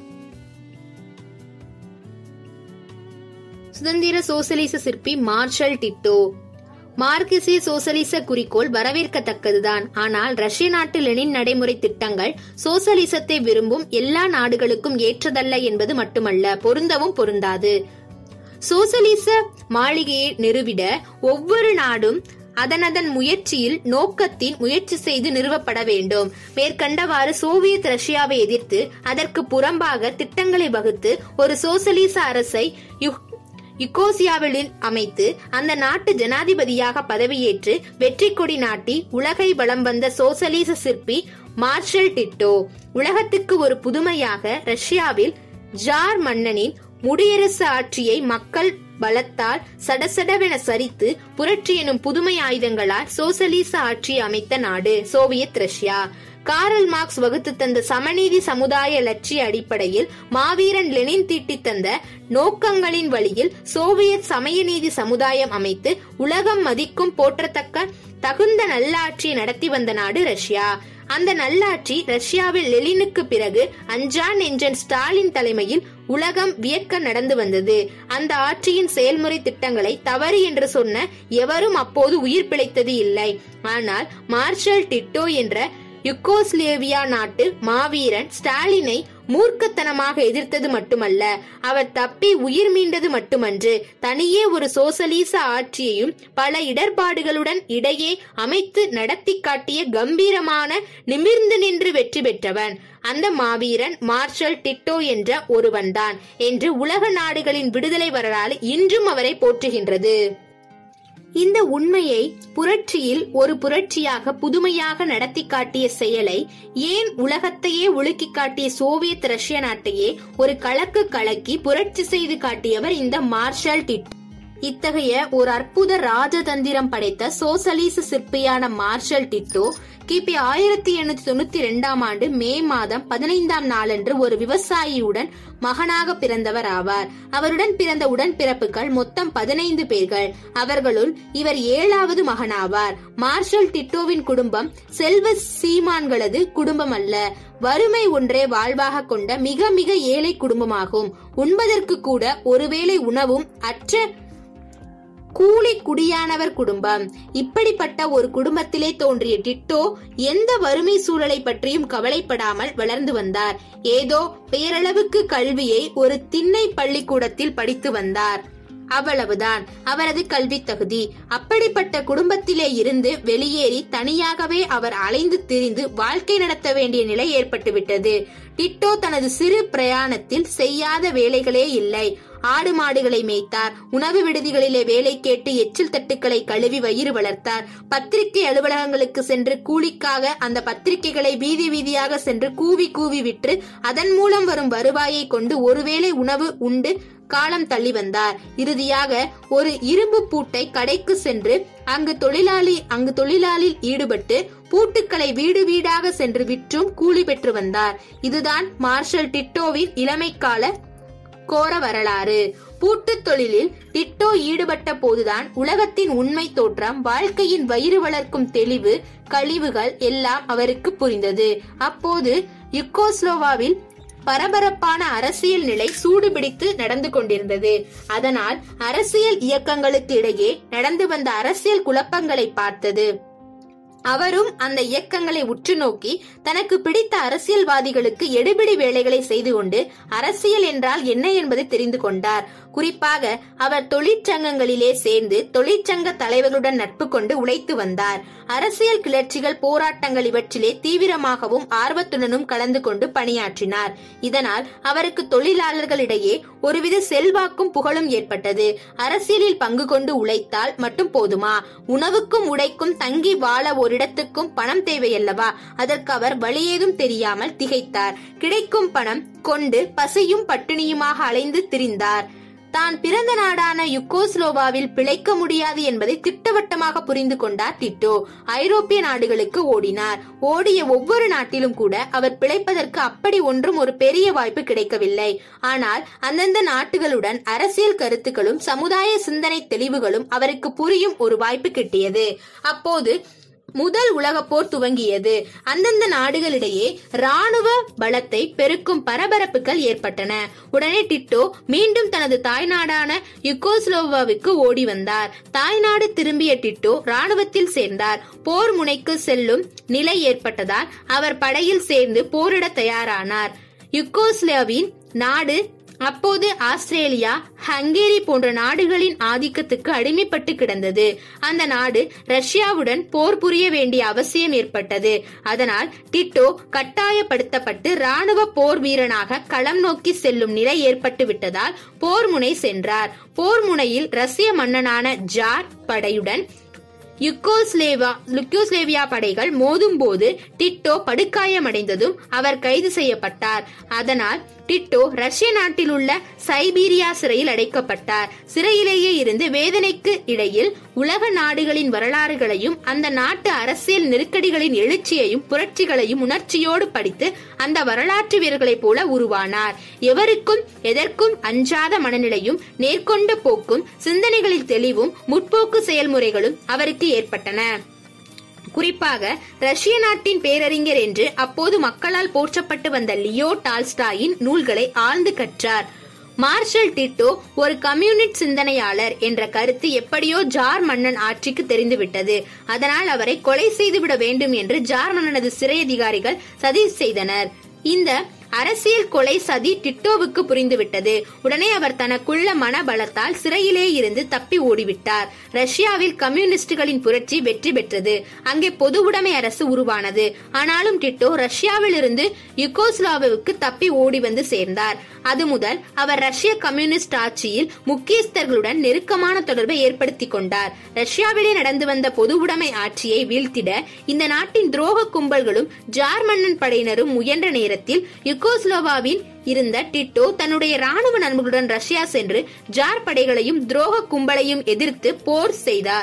சுதந்திர சோசலிச சிற்பி மார்ஷல் டிட்டோ மார்க்சிய சோசலிச குறிக்கோள் வரவேற்கத்தக்கதுதான் ஆனால் ரஷ்ய நாட்டு லெனின் நடைமுறை திட்டங்கள் சோசலிசத்தை விரும்பும் எல்லா நாடுகளுக்கும் ஏற்றதல்ல என்பது மட்டுமல்ல பொருந்தவும் பொருந்தாது சோசலிச மாளிகையை நிறுவிட ஒவ்வொரு நாடும் அதனதன் முயற்சியில் நோக்கத்தின் முயற்சி செய்து நிறுவப்பட வேண்டும் மேற்கண்டவாறு சோவியத் ரஷ்யாவை எதிர்த்து அதற்கு புறம்பாக திட்டங்களை வகுத்து ஒரு சோசலிச அரசை யுக்- யுகோசியாவில் அமைத்து அந்த நாட்டு ஜனாதிபதியாக பதவியேற்று வெற்றி கொடி நாட்டி உலகை வலம் வந்த சோசலிச சிற்பி மார்ஷல் டிட்டோ உலகத்துக்கு ஒரு புதுமையாக ரஷ்யாவில் ஜார் மன்னனின் முடியரசு ஆட்சியை மக்கள் பலத்தால் சடசடவென சரித்து புரட்சி எனும் புதுமை ஆயுதங்களால் சோசலிச ஆட்சியை அமைத்த நாடு சோவியத் ரஷ்யா காரல் மார்க்ஸ் வகுத்து தந்த சமநீதி சமுதாய லட்சிய அடிப்படையில் மாவீரன் லெனின் தீட்டி தந்த நோக்கங்களின் வழியில் சோவியத் சமயநீதி சமுதாயம் அமைத்து உலகம் மதிக்கும் போற்றத்தக்க தகுந்த நல்லாட்சியை நடத்தி வந்த நாடு ரஷ்யா அந்த நல்லாட்சி ரஷ்யாவில் லெனினுக்கு பிறகு அஞ்சான் என்ஜன் ஸ்டாலின் தலைமையில் உலகம் வியக்க நடந்து வந்தது அந்த ஆட்சியின் செயல்முறை திட்டங்களை தவறு என்று சொன்ன எவரும் அப்போது உயிர் பிழைத்தது இல்லை ஆனால் மார்ஷல் டிட்டோ என்ற யுகோஸ்லேவியா நாட்டு மாவீரன் ஸ்டாலினை மூர்க்கத்தனமாக எதிர்த்தது மட்டுமல்ல அவர் தப்பி உயிர் மீண்டது மட்டுமன்று தனியே ஒரு சோசலிச ஆட்சியையும் பல இடர்பாடுகளுடன் இடையே அமைத்து நடத்தி காட்டிய கம்பீரமான நிமிர்ந்து நின்று வெற்றி பெற்றவன் அந்த மாவீரன் மார்ஷல் டிட்டோ என்ற ஒருவன்தான் என்று உலக நாடுகளின் விடுதலை வரலாறு இன்றும் அவரை போற்றுகின்றது இந்த உண்மையை புரட்சியில் ஒரு புரட்சியாக புதுமையாக நடத்தி காட்டிய செயலை ஏன் உலகத்தையே ஒழுக்கி காட்டிய சோவியத் ரஷ்ய நாட்டையே ஒரு கலக்கு கலக்கி புரட்சி செய்து காட்டியவர் இந்த மார்ஷல் டிட் இத்தகைய ஒரு அற்புத ராஜதந்திரம் படைத்த சோசலிச சிற்பியான மார்ஷல் டிட்டோ கிபி ஆயிரத்தி எண்ணூத்தி தொண்ணூத்தி இரண்டாம் ஆண்டு மே மாதம் பதினைந்தாம் நாளன்று ஒரு விவசாயியுடன் மகனாக பிறந்தவர் ஆவார் அவருடன் பிறந்த உடன்பிறப்புகள் மொத்தம் பதினைந்து பேர்கள் அவர்களுள் இவர் ஏழாவது மகனாவார் மார்ஷல் டிட்டோவின் குடும்பம் செல்வ சீமான்களது குடும்பம் அல்ல வறுமை ஒன்றே வாழ்வாக கொண்ட மிக மிக ஏழை குடும்பமாகும் உண்பதற்கு கூட ஒருவேளை உணவும் அற்ற கூலி குடியானவர் குடும்பம் இப்படிப்பட்ட ஒரு குடும்பத்திலே தோன்றிய டிட்டோ எந்த வறுமை சூழலை பற்றியும் கவலைப்படாமல் வளர்ந்து வந்தார் ஏதோ பெயரளவுக்கு கல்வியை ஒரு திண்ணை பள்ளிக்கூடத்தில் படித்து வந்தார் அவ்வளவுதான் அவரது கல்வி தகுதி அப்படிப்பட்ட குடும்பத்திலே இருந்து வெளியேறி தனியாகவே அவர் அலைந்து திரிந்து வாழ்க்கை நடத்த வேண்டிய நிலை ஏற்பட்டுவிட்டது டிட்டோ தனது சிறு பிரயாணத்தில் செய்யாத வேலைகளே இல்லை ஆடு மாடுகளை மேய்த்தார் உணவு விடுதிகளிலே வேலை கேட்டு எச்சில் தட்டுக்களை கழுவி வயிறு வளர்த்தார் பத்திரிகை அலுவலகங்களுக்கு சென்று கூலிக்காக அந்த பத்திரிகைகளை வீதி வீதியாக சென்று கூவி கூவி விற்று அதன் மூலம் வரும் வருவாயை கொண்டு ஒருவேளை உணவு உண்டு காலம் தள்ளி வந்தார் இறுதியாக ஒரு இரும்பு பூட்டை கடைக்கு சென்று அங்கு தொழிலாளி அங்கு தொழிலாளில் ஈடுபட்டு பூட்டுக்களை வீடு வீடாக சென்று விற்றும் கூலி பெற்று வந்தார் இதுதான் மார்ஷல் டிட்டோவின் இளமைக்கால கோர வரலாறு பூட்டுத் தொழிலில் டிட்டோ ஈடுபட்ட போதுதான் உலகத்தின் உண்மை தோற்றம் வாழ்க்கையின் வயிறு வளர்க்கும் தெளிவு கழிவுகள் எல்லாம் அவருக்கு புரிந்தது அப்போது யுக்கோஸ்லோவாவில் பரபரப்பான அரசியல் நிலை சூடுபிடித்து நடந்து கொண்டிருந்தது அதனால் அரசியல் இயக்கங்களுக்கு இடையே நடந்து வந்த அரசியல் குழப்பங்களை பார்த்தது அவரும் அந்த இயக்கங்களை உற்று நோக்கி தனக்கு பிடித்த அரசியல்வாதிகளுக்கு எடுபிடி வேலைகளை செய்து கொண்டு அரசியல் என்றால் என்ன என்பதை தெரிந்து கொண்டார் குறிப்பாக அவர் தொழிற்சங்கங்களிலே சேர்ந்து தொழிற்சங்க தலைவர்களுடன் நட்பு கொண்டு உழைத்து வந்தார் அரசியல் கிளர்ச்சிகள் போராட்டங்கள் இவற்றிலே தீவிரமாகவும் ஆர்வத்துடனும் கலந்து கொண்டு பணியாற்றினார் இதனால் அவருக்கு தொழிலாளர்களிடையே ஒருவித செல்வாக்கும் புகழும் ஏற்பட்டது அரசியலில் பங்கு கொண்டு உழைத்தால் மட்டும் போதுமா உணவுக்கும் உடைக்கும் தங்கி வாழ ஓரிடத்துக்கும் பணம் தேவையல்லவா அதற்கு அவர் வழியேதும் தெரியாமல் திகைத்தார் கிடைக்கும் பணம் கொண்டு பசியும் பட்டினியுமாக அலைந்து திரிந்தார் தான் பிறந்த நாடான யுக்கோஸ்லோவாவில் பிழைக்க முடியாது என்பதை திட்டவட்டமாக புரிந்து கொண்டார் டிட்டோ ஐரோப்பிய நாடுகளுக்கு ஓடினார் ஓடிய ஒவ்வொரு நாட்டிலும் கூட அவர் பிழைப்பதற்கு அப்படி ஒன்றும் ஒரு பெரிய வாய்ப்பு கிடைக்கவில்லை ஆனால் அந்தந்த நாட்டுகளுடன் அரசியல் கருத்துக்களும் சமுதாய சிந்தனை தெளிவுகளும் அவருக்கு புரியும் ஒரு வாய்ப்பு கிட்டியது அப்போது முதல் உலகப் போர் துவங்கியது அந்தந்த நாடுகளிடையே ராணுவ பலத்தை பெருக்கும் பரபரப்புகள் ஏற்பட்டன உடனே டிட்டோ மீண்டும் தனது தாய்நாடான யுகோஸ்லோவாவுக்கு ஓடி வந்தார் தாய்நாடு திரும்பிய டிட்டோ ராணுவத்தில் சேர்ந்தார் போர் முனைக்கு செல்லும் நிலை ஏற்பட்டதால் அவர் படையில் சேர்ந்து போரிட தயாரானார் யுகோஸ்லாவின் நாடு அப்போது ஆஸ்திரேலியா ஹங்கேரி போன்ற நாடுகளின் ஆதிக்கத்துக்கு அடிமைப்பட்டு கிடந்தது அந்த நாடு ரஷ்யாவுடன் போர் புரிய வேண்டிய அவசியம் ஏற்பட்டது அதனால் டிட்டோ கட்டாயப்படுத்தப்பட்டு ராணுவ போர் வீரனாக களம் நோக்கி செல்லும் நிலை ஏற்பட்டு விட்டதால் போர் முனை சென்றார் போர் முனையில் ரஷ்ய மன்னனான ஜார் படையுடன் யுக்கோஸ்லேவா லுக்கோஸ்லேவியா படைகள் மோதும்போது டிட்டோ படுகாயமடைந்ததும் அவர் கைது செய்யப்பட்டார் அதனால் டிட்டோ ரஷ்ய நாட்டில் உள்ள சைபீரியா சிறையில் அடைக்கப்பட்டார் சிறையிலேயே இருந்து வேதனைக்கு இடையில் உலக நாடுகளின் வரலாறுகளையும் அந்த நாட்டு அரசியல் நெருக்கடிகளின் எழுச்சியையும் புரட்சிகளையும் உணர்ச்சியோடு படித்து அந்த வரலாற்று வீரர்களைப் போல உருவானார் எவருக்கும் எதற்கும் அஞ்சாத மனநிலையும் நேர்கொண்ட போக்கும் சிந்தனைகளில் தெளிவும் முற்போக்கு செயல்முறைகளும் அவருக்கு ஏற்பட்டன குறிப்பாக ரஷ்ய நாட்டின் பேரறிஞர் என்று அப்போது மக்களால் போற்றப்பட்டு வந்த லியோ டால்ஸ்டாயின் நூல்களை ஆழ்ந்து கற்றார் மார்ஷல் டிட்டோ ஒரு கம்யூனிஸ்ட் சிந்தனையாளர் என்ற கருத்து எப்படியோ ஜார் மன்னன் ஆட்சிக்கு தெரிந்துவிட்டது அதனால் அவரை கொலை செய்துவிட வேண்டும் என்று ஜார் மன்னனது சிறை அதிகாரிகள் சதி செய்தனர் இந்த அரசியல் கொலை சதி டிட்டோவுக்கு புரிந்துவிட்டது உடனே அவர் தனக்குள்ள மனபலத்தால் சிறையிலே இருந்து தப்பி ஓடிவிட்டார் ரஷ்யாவில் கம்யூனிஸ்டுகளின் புரட்சி வெற்றி பெற்றது அங்கே பொது உடைமை அரசு உருவானது ஆனாலும் டிட்டோ ரஷ்யாவில் இருந்து யுகோஸ்லாவுக்கு தப்பி ஓடி வந்து சேர்ந்தார் அது முதல் அவர் ரஷ்ய கம்யூனிஸ்ட் ஆட்சியில் முக்கியஸ்தர்களுடன் நெருக்கமான தொடர்பை ஏற்படுத்திக் கொண்டார் ரஷ்யாவிலே நடந்து வந்த பொது உடைமை ஆட்சியை வீழ்த்திட இந்த நாட்டின் துரோக கும்பல்களும் ஜார் மன்னன் படையினரும் முயன்ற நேரத்தில் யுகோஸ்லோவாவின் இருந்த டிட்டோ தன்னுடைய ராணுவ நண்பர்களுடன் ரஷ்யா சென்று ஜார் படைகளையும் துரோக கும்பலையும் எதிர்த்து போர் செய்தார்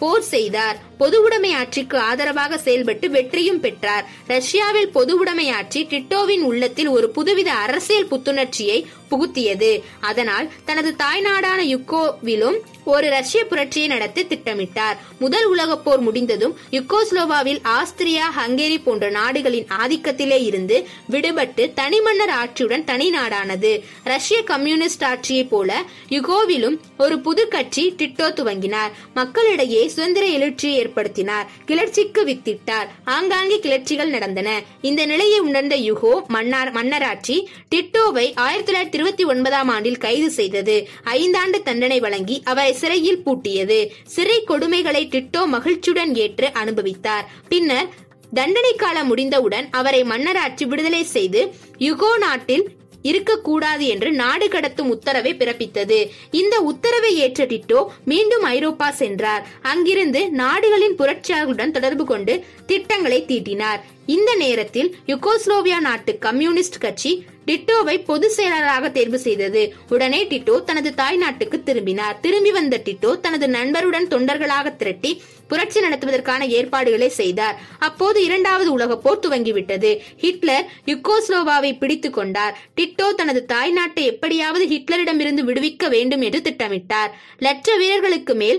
போர் செய்தார் பொதுவுடைமை ஆட்சிக்கு ஆதரவாக செயல்பட்டு வெற்றியும் பெற்றார் ரஷ்யாவில் பொதுவுடைமை ஆட்சி டிட்டோவின் உள்ளத்தில் ஒரு புதுவித அரசியல் புத்துணர்ச்சியை புகுத்தியது அதனால் தனது தாய்நாடான யுக்கோவிலும் ஒரு ரஷ்ய புரட்சியை நடத்த திட்டமிட்டார் முதல் உலகப் போர் முடிந்ததும் யுக்கோஸ்லோவாவில் ஆஸ்திரியா ஹங்கேரி போன்ற நாடுகளின் ஆதிக்கத்திலே இருந்து விடுபட்டு தனிமன்னர் ஆட்சியுடன் தனி நாடானது ரஷ்ய கம்யூனிஸ்ட் ஆட்சியைப் போல யுகோவிலும் ஒரு புது கட்சி டிட்டோ துவங்கினார் மக்களிடையே சுதந்திர எழுச்சியை ஏற்படுத்தினார் கிளர்ச்சிக்கு வித்திட்டார் ஆங்காங்கே கிளர்ச்சிகள் நடந்தன இந்த நிலையை உணர்ந்த யுகோ மன்னார் மன்னராட்சி டிட்டோவை ஆயிரத்தி தொள்ளாயிரத்தி இருபத்தி ஒன்பதாம் ஆண்டில் கைது செய்தது ஐந்தாண்டு தண்டனை வழங்கி அவரை சிறையில் பூட்டியது சிறை கொடுமைகளை டிட்டோ மகிழ்ச்சியுடன் ஏற்று அனுபவித்தார் பின்னர் தண்டனை காலம் முடிந்தவுடன் அவரை மன்னராட்சி விடுதலை செய்து யுகோ நாட்டில் இருக்கக்கூடாது என்று நாடு கடத்தும் உத்தரவை பிறப்பித்தது இந்த உத்தரவை ஏற்ற டிட்டோ மீண்டும் ஐரோப்பா சென்றார் அங்கிருந்து நாடுகளின் புரட்சியாளர்களுடன் தொடர்பு கொண்டு திட்டங்களை தீட்டினார் இந்த நேரத்தில் யுகோஸ்லோவியா நாட்டு கம்யூனிஸ்ட் கட்சி டிட்டோவை பொது செயலாளராக தேர்வு செய்தது உடனே டிட்டோ தனது தாய் நாட்டுக்கு திரும்பினார் திரும்பி வந்த டிட்டோ தனது நண்பருடன் தொண்டர்களாக திரட்டி புரட்சி நடத்துவதற்கான ஏற்பாடுகளை செய்தார் அப்போது இரண்டாவது உலகப் போர் துவங்கிவிட்டது ஹிட்லர் யுகோஸ்லோவாவை பிடித்துக் கொண்டார் டிட்டோ தனது தாய் நாட்டை எப்படியாவது ஹிட்லரிடமிருந்து விடுவிக்க வேண்டும் என்று திட்டமிட்டார் லட்ச வீரர்களுக்கு மேல்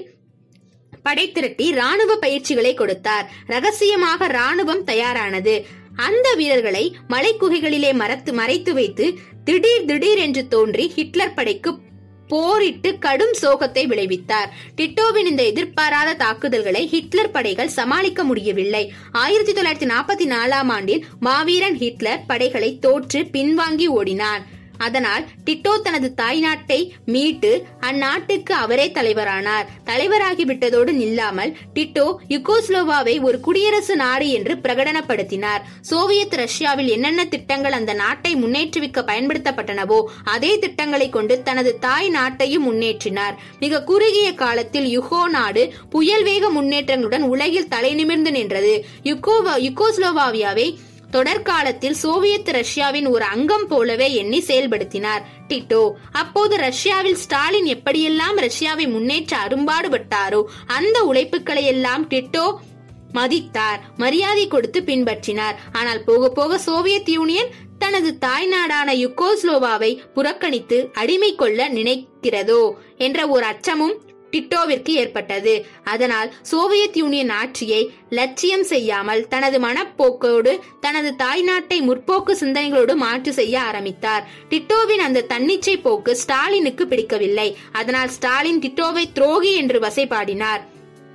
படை திரட்டி ராணுவ பயிற்சிகளை கொடுத்தார் ரகசியமாக ராணுவம் தயாரானது அந்த வீரர்களை மலைக்குகைகளிலே மரத்து மறைத்து வைத்து திடீர் திடீர் என்று தோன்றி ஹிட்லர் படைக்கு போரிட்டு கடும் சோகத்தை விளைவித்தார் டிட்டோவின் இந்த எதிர்பாராத தாக்குதல்களை ஹிட்லர் படைகள் சமாளிக்க முடியவில்லை ஆயிரத்தி தொள்ளாயிரத்தி நாற்பத்தி நாலாம் ஆண்டில் மாவீரன் ஹிட்லர் படைகளை தோற்று பின்வாங்கி ஓடினான் அதனால் டிட்டோ தனது தாய்நாட்டை மீட்டு அந்நாட்டுக்கு அவரே தலைவரானார் தலைவராகி விட்டதோடு நில்லாமல் டிட்டோ யுகோஸ்லோவாவை ஒரு குடியரசு நாடு என்று பிரகடனப்படுத்தினார் சோவியத் ரஷ்யாவில் என்னென்ன திட்டங்கள் அந்த நாட்டை முன்னேற்றுவிக்க பயன்படுத்தப்பட்டனவோ அதே திட்டங்களை கொண்டு தனது தாய் நாட்டையும் முன்னேற்றினார் மிக குறுகிய காலத்தில் யுகோ நாடு புயல் வேக முன்னேற்றங்களுடன் உலகில் தலைநிமிர்ந்து நின்றது யுகோவா யுகோஸ்லோவாவியாவை தொடர்காலத்தில் சோவியத் ரஷ்யாவின் ஒரு அங்கம் போலவே எண்ணி செயல்படுத்தினார் டிட்டோ அப்போது ரஷ்யாவில் ஸ்டாலின் எப்படியெல்லாம் ரஷ்யாவை முன்னேற்ற அரும்பாடுபட்டாரோ அந்த உழைப்புகளை எல்லாம் டிட்டோ மதித்தார் மரியாதை கொடுத்து பின்பற்றினார் ஆனால் போக போக சோவியத் யூனியன் தனது தாய்நாடான யுகோஸ்லோவாவை புறக்கணித்து அடிமை கொள்ள நினைக்கிறதோ என்ற ஒரு அச்சமும் டிட்டோவிற்கு ஏற்பட்டது அதனால் சோவியத் யூனியன் ஆட்சியை லட்சியம் செய்யாமல் தனது மனப்போக்கோடு தனது தாய்நாட்டை முற்போக்கு சிந்தனைகளோடு மாற்று செய்ய ஆரம்பித்தார் டிட்டோவின் அந்த தன்னிச்சை போக்கு ஸ்டாலினுக்கு பிடிக்கவில்லை அதனால் ஸ்டாலின் டிட்டோவை துரோகி என்று வசைபாடினார்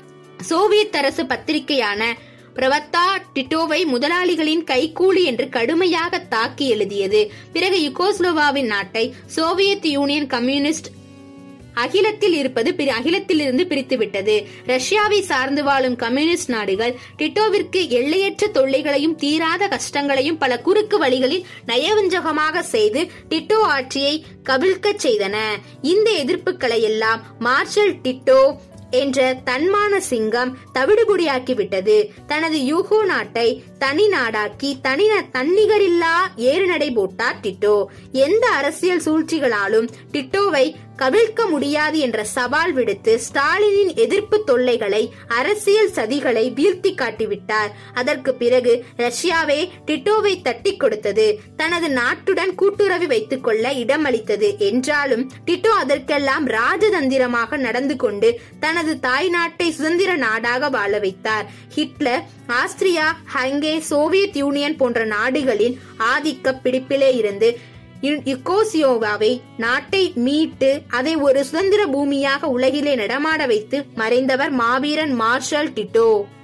சோவியத் அரசு பத்திரிகையான பிரவத்தா டிட்டோவை முதலாளிகளின் கைக்கூலி என்று கடுமையாக தாக்கி எழுதியது பிறகு யுகோஸ்லோவாவின் நாட்டை சோவியத் யூனியன் கம்யூனிஸ்ட் அகிலத்தில் இருப்பது பிரி- அகிலத்திலிருந்து பிரித்துவிட்டது ரஷ்யாவை சார்ந்து வாழும் கம்யூனிஸ்ட் நாடுகள் டிட்டோவிற்கு எல்லையற்ற தொல்லைகளையும் தீராத கஷ்டங்களையும் பல குறுக்கு வழிகளில் நயவஞ்சகமாக செய்து டிட்டோ ஆட்சியை கவிழ்க்கச் செய்தன இந்த எதிர்ப்புகளை எல்லாம் மார்ஷல் டிட்டோ என்ற தன்மான சிங்கம் தவிடுபொடியாக்கிவிட்டது தனது யூகோ நாட்டை தனி நாடாக்கி தனி தன்னிகரில்லா ஏறுநடை போட்டார் டிட்டோ எந்த அரசியல் சூழ்ச்சிகளாலும் டிட்டோவை கவிழ்க்க முடியாது என்ற சவால் விடுத்து ஸ்டாலினின் எதிர்ப்பு தொல்லைகளை அரசியல் சதிகளை வீழ்த்தி காட்டிவிட்டார் அதற்கு பிறகு ரஷ்யாவே டிட்டோவை தட்டி கொடுத்தது தனது நாட்டுடன் கூட்டுறவு வைத்துக் கொள்ள இடமளித்தது என்றாலும் டிட்டோ அதற்கெல்லாம் ராஜதந்திரமாக நடந்து கொண்டு தனது தாய் நாட்டை சுதந்திர நாடாக வாழ வைத்தார் Hitler Austria Hungary Soviet Union போன்ற நாடுகளின் ஆதிக்க பிடிப்பிலே இருந்து யு- யுகோசியோவாவை நாட்டை மீட்டு அதை ஒரு சுதந்திர பூமியாக உலகிலே நடமாட வைத்து மறைந்தவர் மாவீரன் மார்ஷல் டிட்டோ